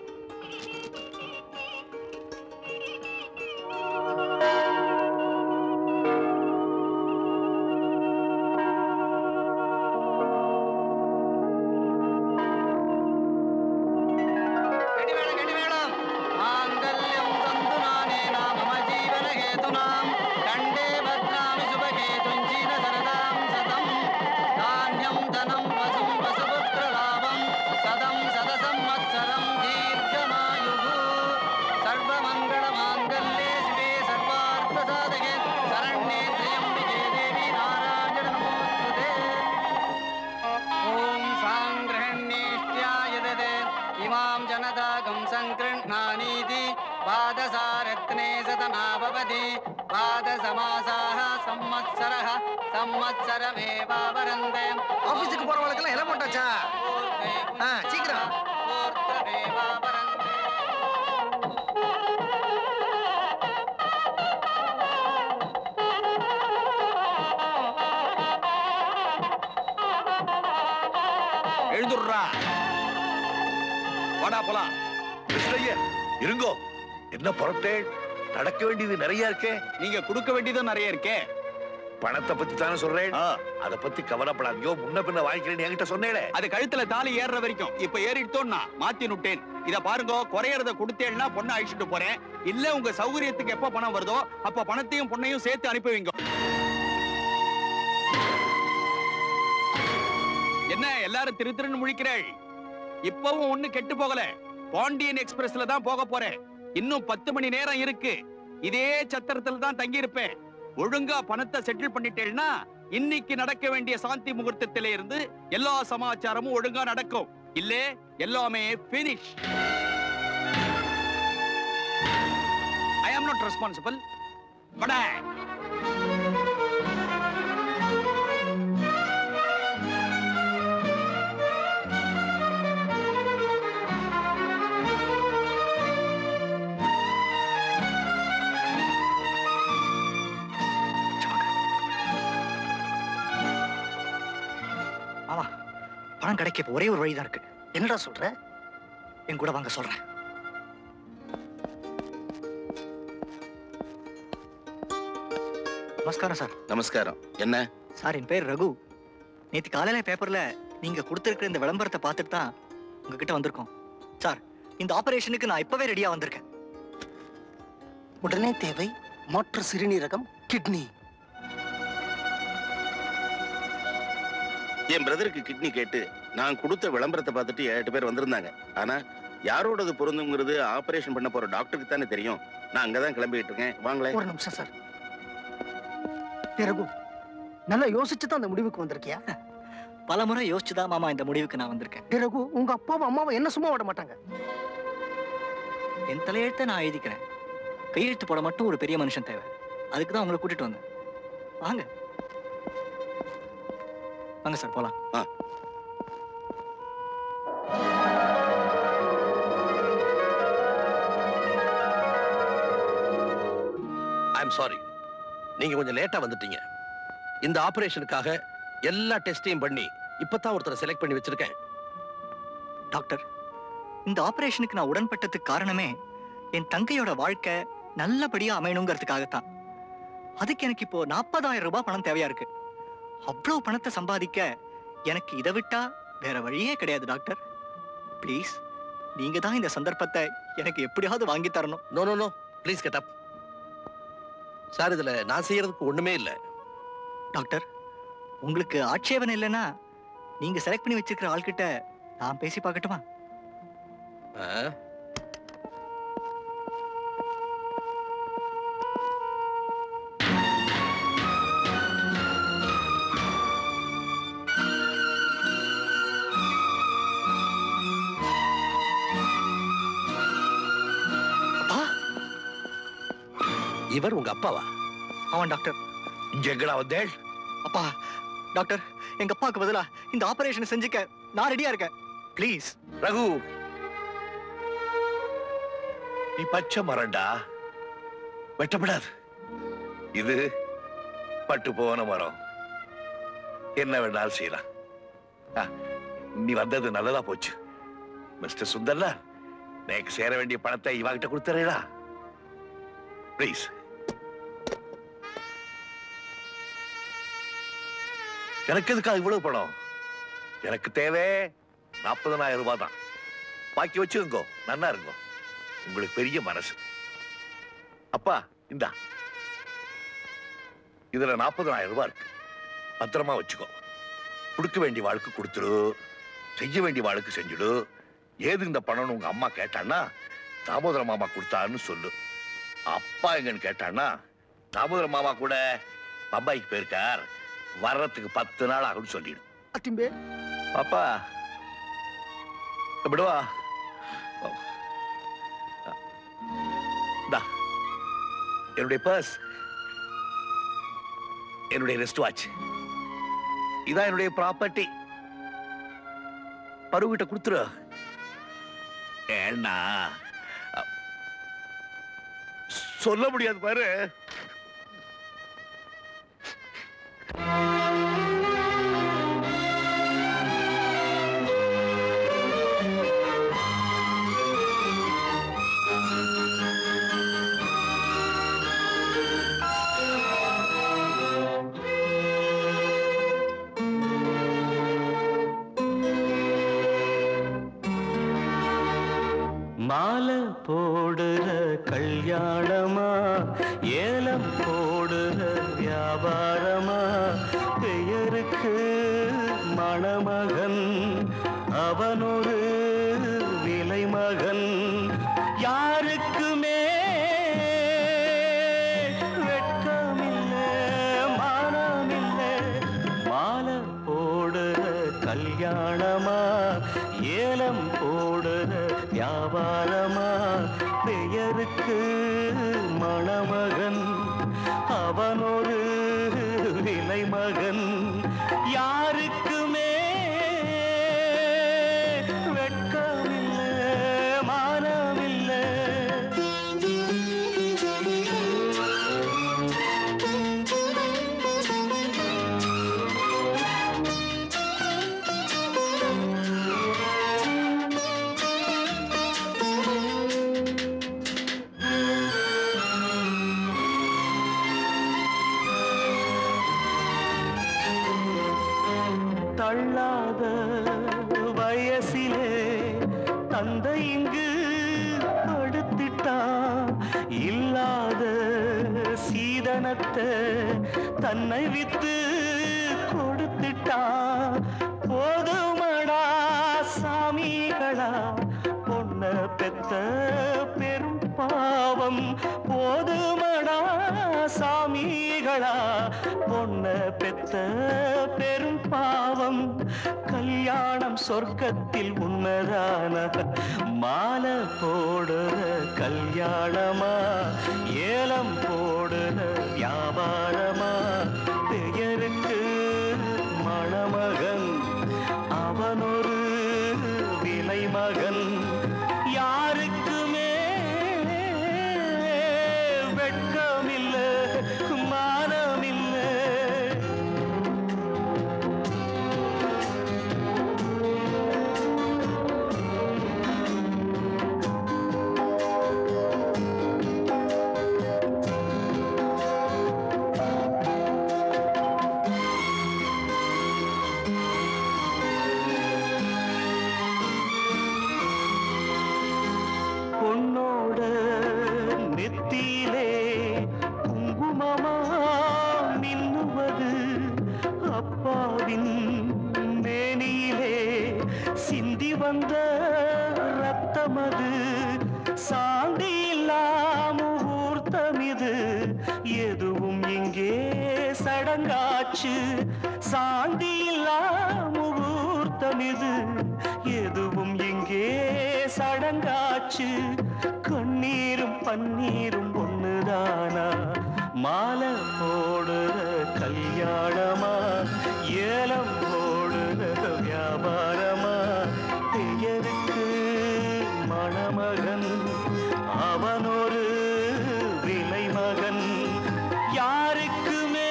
माङ्गल्यं तन्तु नानेन मम जीवनहेतुनां कण्डे भद्रामि शुभहेतुञ्जीन सरदां गृह्णानीति पादसारत्ने शतमाभवति पादसमासाः संवत्सरः संवत्सरमेवावरन्ते ஆபீஸுக்கு போறவங்களுக்கெல்லாம் என்ன போட்டாச்சா ஆ, சீக்கிரம் எழுந்துடுறா வாடா போலாம் கிருஷ்ணய்யா இருங்கோ என்ன புறப்பட்டேன் நடக்க வேண்டியது நிறைய இருக்கே நீங்க கொடுக்க வேண்டியதும் நிறைய இருக்கே பணத்தை பத்தி தானே சொல்றேன் அத பத்தி கவலைப்படாதீங்க முன்ன பின்ன வாங்கிக்கிறேன்னு என்கிட்ட சொன்னேனே அது கழுத்துல தாலி ஏறுற வரைக்கும் இப்ப ஏறிட்டோம்னா மாத்தி நுட்டேன் இத பாருங்க குறையறத கொடுத்தேன்னா பொண்ணை அழிச்சிட்டு போறேன் இல்ல உங்க சௌகரியத்துக்கு எப்ப பணம் வருதோ அப்ப பணத்தையும் பொண்ணையும் சேர்த்து அனுப்பி வைங்க என்ன எல்லாரும் திரு திருன்னு முழிக்கிறாள் இப்பவும் ஒண்ணு கெட்டு போகல பாண்டியன் எக்ஸ்பிரஸ்ல தான் போக போறேன் இன்னும் பத்து மணி நேரம் இருக்கு இதே சத்திரத்துல தான் தங்கி இருப்பேன் ஒழுங்கா பணத்தை செட்டில் பண்ணிட்டேன்னா இன்னைக்கு நடக்க வேண்டிய சாந்தி முகூர்த்தத்தில இருந்து எல்லா சமாச்சாரமும் ஒழுங்கா நடக்கும் இல்ல எல்லாமே finish I am not responsible பட மாமா பணம் கிடைக்க இப்ப ஒரே ஒரு வழிதான் இருக்கு என்னடா சொல்ற என் கூட வாங்க சொல்றேன் நமஸ்காரம் சார் நமஸ்காரம் என்ன சார் என் பேர் ரகு நேத்து காலையில பேப்பர்ல நீங்க கொடுத்திருக்கிற இந்த விளம்பரத்தை பார்த்துட்டு தான் உங்ககிட்ட வந்திருக்கோம் சார் இந்த ஆபரேஷனுக்கு நான் இப்பவே ரெடியா வந்திருக்கேன் உடனே தேவை மாற்று சிறுநீரகம் கிட்னி என் பிரதருக்கு கிட்னி கேட்டு நான் கொடுத்த விளம்பரத்தை பார்த்துட்டு ஏழு பேர் வந்திருந்தாங்க ஆனா யாரோடது பொருந்துங்கிறது ஆபரேஷன் பண்ண போற டாக்டருக்கு தானே தெரியும் நான் அங்கதான் கிளம்பிட்டு இருக்கேன் வாங்களேன் ஒரு நிமிஷம் சார் பிறகு நல்லா யோசிச்சு தான் அந்த முடிவுக்கு வந்திருக்கியா பல முறை யோசிச்சுதான் மாமா இந்த முடிவுக்கு நான் வந்திருக்கேன் பிறகு உங்க அப்பாவும் அம்மாவும் என்ன சும்மா விட மாட்டாங்க என் தலையெழுத்தை நான் எழுதிக்கிறேன் கையெழுத்து போட மட்டும் ஒரு பெரிய மனுஷன் தேவை அதுக்கு தான் உங்களை கூட்டிட்டு வந்தேன் வாங்க வாங்க சார் போலாம் ஐம் சாரி நீங்க கொஞ்சம் லேட்டா வந்துட்டீங்க இந்த ஆபரேஷனுக்காக எல்லா டெஸ்டையும் பண்ணி இப்பதான் ஒருத்தரை செலக்ட் பண்ணி வச்சிருக்கேன் டாக்டர் இந்த ஆபரேஷனுக்கு நான் உடன்பட்டதுக்கு காரணமே என் தங்கையோட வாழ்க்கை நல்லபடியா அமையணுங்கிறதுக்காகத்தான் அதுக்கு எனக்கு இப்போ நாற்பதாயிரம் ரூபாய் பணம் தேவையா இருக்கு அவ்வளவு பணத்தை சம்பாதிக்க எனக்கு இதை விட்டா வேற வழியே கிடையாது டாக்டர் ப்ளீஸ் நீங்க தான் இந்த சந்தர்ப்பத்தை எனக்கு எப்படியாவது வாங்கி தரணும் no no no please get up sir இதுல நான் செய்யறதுக்கு ஒண்ணுமே இல்ல டாக்டர் உங்களுக்கு ஆட்சேபனை இல்லைன்னா நீங்க செலக்ட் பண்ணி வச்சிருக்கிற ஆள்கிட்ட நான் பேசி பார்க்கட்டுமா இவர் உங்க அப்பாவா ஆமாம் டாக்டர் இங்க எங்கடா வந்தேன் அப்பா டாக்டர் எங்க அப்பாவுக்கு பதிலா இந்த ஆபரேஷன் செஞ்சுக்க நான் ரெடியா இருக்கேன் ப்ளீஸ் ரகு நீ பச்சை மரம்டா வெட்டப்படாது இது பட்டு போன மரம் என்ன வேணாலும் செய்யலாம் ஆ, நீ வந்தது நல்லதா போச்சு மிஸ்டர் சுந்தர்ல எனக்கு சேர வேண்டிய பணத்தை இவகிட்ட கொடுத்துறீங்களா ப்ளீஸ் எனக்கு எதுக்கா இவ்வளவு பணம் எனக்கு தேவை நாற்பதனாயிரம் ரூபாய் தான் பாக்கி வச்சுக்கோ நன்னா இருங்கோ உங்களுக்கு பெரிய மனசு அப்பா இந்தா இதுல நாற்பதனாயிரம் ரூபாய் இருக்கு பத்திரமா வச்சுக்கோ கொடுக்க வேண்டிய வாழ்க்கை கொடுத்துரு செய்ய வேண்டிய வாழ்க்கை செஞ்சுடு ஏது இந்த பணம்னு உங்க அம்மா கேட்டான்னா தாமோதர மாமா கொடுத்தான்னு சொல்லு அப்பா எங்கன்னு கேட்டான்னா தாமோதர மாமா கூட பம்பாய்க்கு போயிருக்கார் வர்றதுக்கு பத்து நாள் ஆகும்னு சொல்லிடு அத்திம்பே பாப்பா விடுவா இந்தா என்னுடைய பர்ஸ் என்னுடைய ரெஸ்ட் வாட்ச் இதான் என்னுடைய ப்ராப்பர்ட்டி பருவகிட்ட கொடுத்துரு ஏன்னா அ- சொல்ல முடியாது பாரு மாலை போடுற கல்யாணமா ஏலம் போடுற வியாபாரமா பெயருக்கு மணமகன் அவனொரு விலைமகன் யாருக்குமே வெட்கமில்ல மானமில்ல மாலை போடுற கல்யாணமா ஏலம் போடுற வியாபாரமா பெயருக்கு மணமகன் அவனொரு விலைமகன் யாருக்குமே வெட்கமில்ல மானமில்ல தள்ளாத வயசிலே தந்தை இங்கு படுத்திட்டா இல்லாத சீதனத்தை தன்னை வித்து கொடுத்துட்டா போதுமடா சாமிகளா பொண்ண பெத்த பெரும் பாவம் போதுமடா சாமிகளா பொண்ண பெத்த பெரும் பாவம் கல்யாணம் சொர்க்கத்தில் உண்மைதான மாலை போடுற கல்யாணமா ஏலம் போடுற வியாபாரமா பெயருக்கு மணமகன் அவனொரு விலைமகன் யாருக்குமே வெட்கமில்ல மானமில்ல பொன்னோட நெத்தியிலே குங்குமமா மின்னுவது அப்பாவின் மேனியிலே சிந்தி வந்த ரத்தமது சாந்தி இல்லாம ஊர்த்தம் இது எதுவும் இங்கே சடங்காச்சு சாந்தி இல்லாம ஊர்த்தம் இது எதுவும் இங்கே சடங்காச்சு கண்ணீரும் பன்னீரும் ஒண்ணுதானா மாலை போடுற கல்யாணமா ஏலம் போடுற வியாபாரமா பெயருக்கு மணமகன் அவனொரு விலைமகன் யாருக்குமே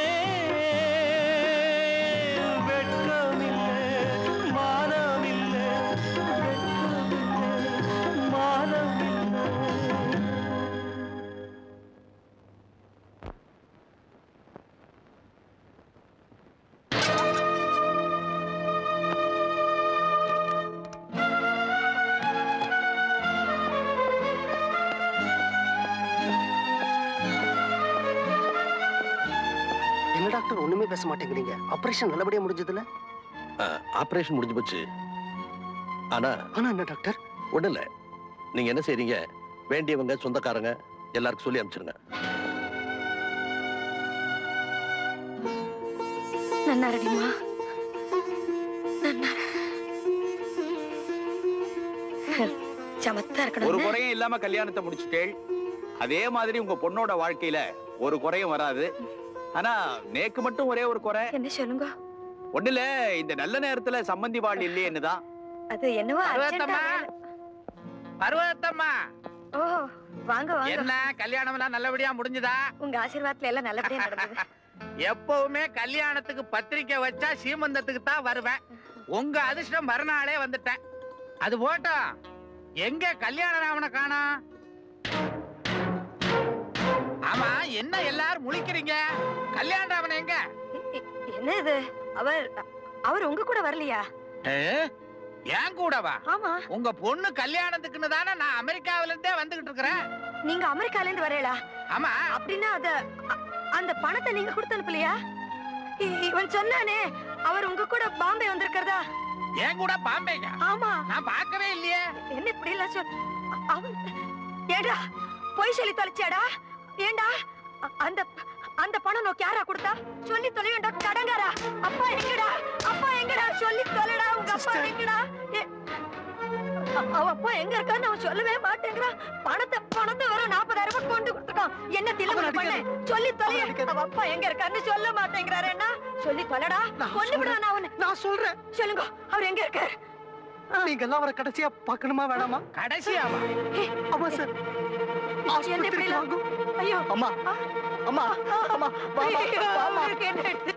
வெட்கமில்லை மானமில்லை வெட்கமில்லை மானமில்லை என்ன டாக்டர் ஒண்ணுமே பேச மாட்டேங்கிறீங்க ஆபரேஷன் நல்லபடியா முடிஞ்சதுல ஆபரேஷன் முடிஞ்சு போச்சு ஆனா ஆனா என்ன டாக்டர் ஒண்ணும் இல்ல நீங்க என்ன செய்றீங்க வேண்டியவங்க சொந்தக்காரங்க எல்லாருக்கும் சொல்லி அனுப்பிச்சிருங்க நன்னாரடிமா சமத்தா ஒரு இருக்கணும் குறையும் இல்லாம கல்யாணத்தை முடிச்சுட்டேள் அதே மாதிரி உங்க பொண்ணோட வாழ்க்கையில ஒரு குறையும் வராது ஆனா நேக்கு மட்டும் ஒரே ஒரு குறை என்ன சொல்லுங்க ஒண்ணுல இந்த நல்ல நேரத்துல சம்மந்தி வாழ் இல்லையேன்னு தான் அது என்னவோ பருவத்தம்மா பருவத்தம்மா ஓ வாங்க வாங்க என்ன கல்யாணம் எல்லாம் நல்லபடியா முடிஞ்சுதா உங்க ஆசீர்வாதத்துல எல்லாம் நல்லபடியா நடந்தது எப்பவுமே கல்யாணத்துக்கு பத்திரிக்கை வச்சா சீமந்தத்துக்கு தான் வருவேன் உங்க அதிர்ஷ்டம் மறுநாளே வந்துட்டேன் அது போட்டோம் எங்க கல்யாண ராமனை காணோம் ஆமா என்ன எல்லாரும் முழிக்கிறீங்க கல்யாண ராமன் எங்க என்ன இது அவர் அவர் உங்க கூட வரலையா ஏன் கூடவா ஆமா உங்க பொண்ணு கல்யாணத்துக்குன்னு தானே நான் அமெரிக்காவில இருந்தே வந்துகிட்டு இருக்கிறேன் நீங்க அமெரிக்கால இருந்து வரேளா ஆமா அப்படின்னா அத அ- அந்த பணத்தை நீங்க கொடுத்து அனுப்பலையா இ- இவன் சொன்னானே அவர் உங்க கூட பாம்பே வந்திருக்கிறதா ஏன் கூட பாம்பேங்க ஆமா நான் பார்க்கவே இல்லையே என்ன இப்படி எல்லாம் சொல் அ- அவன் ஏடா பொய் சொல்லி தொலைச்சாடா ஏண்டா அ- அந்த அந்த பணம் நோக்கி யாரா கொடுத்தா சொல்லி தொலைவேண்டா கடங்காரா அப்பா எங்கடா அப்பா எங்கடா சொல்லி தொலைடா உங்க அப்பா எங்கடா ஏ- அ- அவ அப்பா எங்க இருக்கான்னு அவன் சொல்லவே மாட்டேங்கிறான் பணத்தை பணத்தை வெறும் நாற்பதாயிரம் ரூபாய் கொண்டு கொடுத்துருக்கான் என்ன தில்லுமுள்ளு பண்ண சொல்லி தொலைய அவ அப்பா எங்க இருக்கான்னு சொல்ல மாட்டேங்கிறாரு என்ன சொல்லி தொலைடா கொண்டு விடுறான் அவன் நான் சொல்றேன் சொல்லுங்க அவர் எங்க இருக்காரு நீங்க எல்லாம் அவரை கடைசியா பார்க்கணுமா வேணாமா கடைசியாவா ஆமா சார் என்ன இப்படி எல்லாம்? ஐயோ அம்மா அம்மா அம்மா வாமா ஐயோ, வாமா அவருக்கு என்ன ஆயிடுச்சு?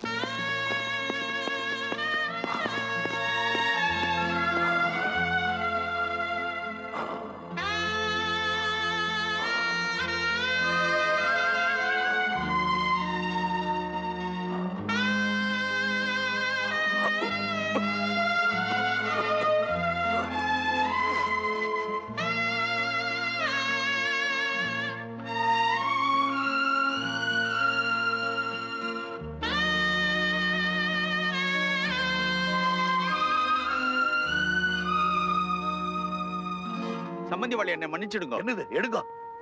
சம்மந்தி வாழ் என்னை மன்னிச்சிடுங்க என்னது எடுங்க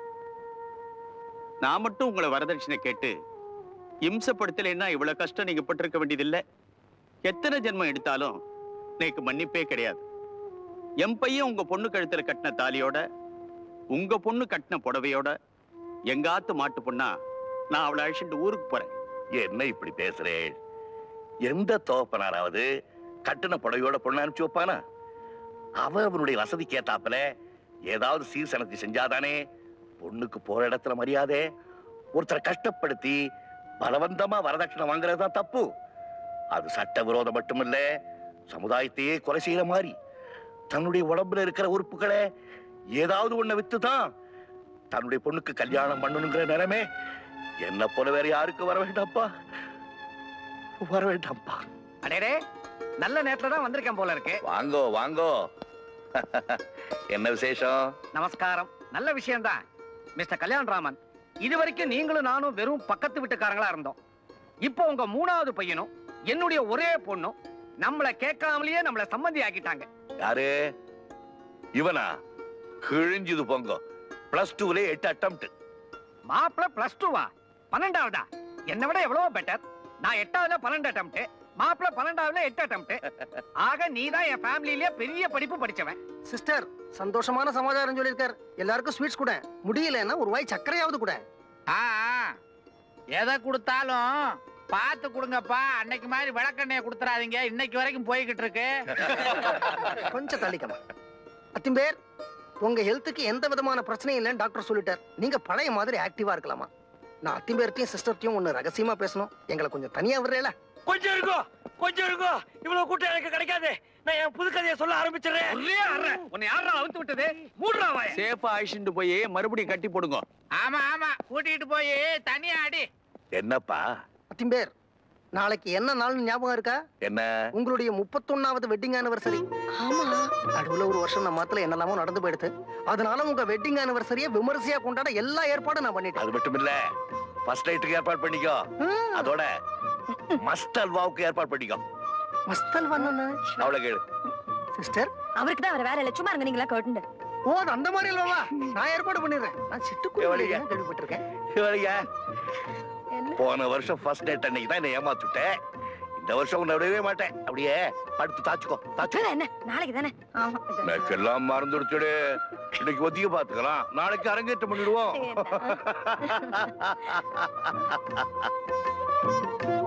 நான் மட்டும் உங்களை வரதட்சணை கேட்டு இம்சப்படுத்தலைன்னா இவ்வளவு கஷ்டம் நீங்க பட்டிருக்க வேண்டியதில்லை எத்தனை ஜென்மம் எடுத்தாலும் எனக்கு மன்னிப்பே கிடையாது என் பையன் உங்க பொண்ணு கழுத்துல கட்டின தாலியோட உங்க பொண்ணு கட்டின புடவையோட எங்காத்து மாட்டு பொண்ணா நான் அவளை அழைச்சிட்டு ஊருக்கு போறேன் என்ன இப்படி பேசுறே எந்த தோப்பனாராவது கட்டின புடவையோட பொண்ணு அனுப்பிச்சு வைப்பானா அவ அவனுடைய வசதிக்கு ஏத்தாப்புல ஏதாவது சீர்சனத்தை செஞ்சாதானே பொண்ணுக்கு போற இடத்துல மரியாதை ஒருத்தரை கஷ்டப்படுத்தி பலவந்தமா வரதட்சணை வாங்குறது தான் தப்பு அது சட்ட விரோதம் மட்டுமில்ல சமுதாயத்தையே கொலை செய்யற மாதிரி தன்னுடைய உடம்புல இருக்கிற உறுப்புகளை ஏதாவது ஒண்ண வித்துதான் தன்னுடைய பொண்ணுக்கு கல்யாணம் பண்ணணுங்கிற நிலைமை என்ன போல வேற யாருக்கு வர வேண்டாம்ப்பா வர வேண்டாம்ப்பா அடேரே நல்ல நேரத்துல தான் வந்திருக்கேன் போல இருக்கு வாங்கோ வாங்கோ என்ன விசேஷம் நமஸ்காரம் நல்ல விஷயம்தான் மிஸ்டர் கல்யாணராமன் இது வரைக்கும் நீங்களும் நானும் வெறும் பக்கத்து வீட்டுக்காரங்களா இருந்தோம் இப்போ உங்க மூணாவது பையனும் என்னுடைய ஒரே பொண்ணும் நம்மள கேட்காமலேயே நம்மள சம்மந்தி ஆக்கிட்டாங்க யாரு இவனா கிழிஞ்சுது பொங்க பிளஸ் டூல எட்டு அட்டம்ப்ட் மாப்பிள பிளஸ் டூவா பன்னெண்டாவதா என்னை விட எவ்வளவோ பெட்டர் நான் எட்டாவதுல பன்னெண்டு அட்டம்ப்ட் மாப்பிள பன்னெண்டாவதுல எட்டு அட்டம்ப்ட் ஆக நீ தான் என் ஃபேமிலியிலேயே பெரிய படிப்பு படிச்சவன் சிஸ்டர் சந்தோஷமான சமாச்சாரம் சொல்லியிருக்கார் எல்லாருக்கும் ஸ்வீட்ஸ் கூட முடியலன்னா ஒரு வாய் சர்க்கரையாவது கூட ஆ ஆ. எதை கொடுத்தாலும் பார்த்து கொடுங்கப்பா அன்னைக்கு மாதிரி விளக்கெண்ணெய கொடுத்துறாதீங்க இன்னைக்கு வரைக்கும் போய்கிட்டு இருக்கு கொஞ்சம் தள்ளிக்கமா அத்திம்பேர் உங்க ஹெல்த்துக்கு எந்த விதமான பிரச்சனையும் இல்லைன்னு டாக்டர் சொல்லிட்டார் நீங்க பழைய மாதிரி ஆக்டிவா இருக்கலாமா நான் அத்திம்பேர்ட்டையும் சிஸ்டர்ட்டையும் ஒன்னு ரகசியமா பேசணும் எங்களை கொஞ்சம் தனியா விடுறேல கொஞ்சம் இருக்கோ கொஞ்சம் இருக்கோ இவ்வளவு கூட்டம் எனக்கு கிடைக்காது நான் என் புது கதையை சொல்ல ஆரம்பிச்சிடுறேன் உன்னை யாரா அவுத்து விட்டது மூடுறா வாய சேஃபா அழிச்சுட்டு போய் மறுபடியும் கட்டி போடுங்க ஆமா ஆமா கூட்டிட்டு போய் தனியா அடி என்னப்பா அத்திம்பேர் நாளைக்கு என்ன நாள்னு ஞாபகம் இருக்கா என்ன உங்களுடைய முப்பத்தொன்னாவது வெட்டிங் ஆனிவர்சரி ஆமா நடுவுல ஒரு வருஷம் நம்ம மாத்துல என்னெல்லாமோ நடந்து போயிடுது அதனால உங்க வெட்டிங் ஆனிவர்சரியை விமரிசையா கொண்டாட எல்லா ஏற்பாடும் நான் பண்ணிட்டேன் அது மட்டும் இல்ல ஃபர்ஸ்ட் நைட்டுக்கு ஏற்பாடு பண்ணிக்கோ அதோட மஸ்ட் அல்வாவுக்கு ஏற்பாடு பண்ணிக்கோ மஸ்தல் வண்ணு அவ்வளவு கேளு சிஸ்டர் அவருக்கு தான் அவர் வேற இல்லை சும்மா இருங்க நீங்களா கேட்டுண்டு ஓ அது அந்த மாதிரி இல்லவா நான் ஏற்பாடு பண்ணிடுறேன் நான் சிட்டுக்குருவி கேள்விப்பட்டிருக்கேன் இவரையா போன வருஷம் ஃபர்ஸ்ட் டேட் அன்னைக்கு தான் என்ன ஏமாத்துட்டேன் இந்த வருஷம் உன்னை விடவே மாட்டேன் அப்படியே படுத்து தாச்சுக்கோ தாச்சுக்கோ என்ன நாளைக்கு தானே ஆமா இது- எனக்கெல்லாம் மறந்துடுச்சுடு இன்னைக்கு ஒத்திக பாத்துக்கலாம் நாளைக்கு அரங்கேற்றம் பண்ணிடுவோம்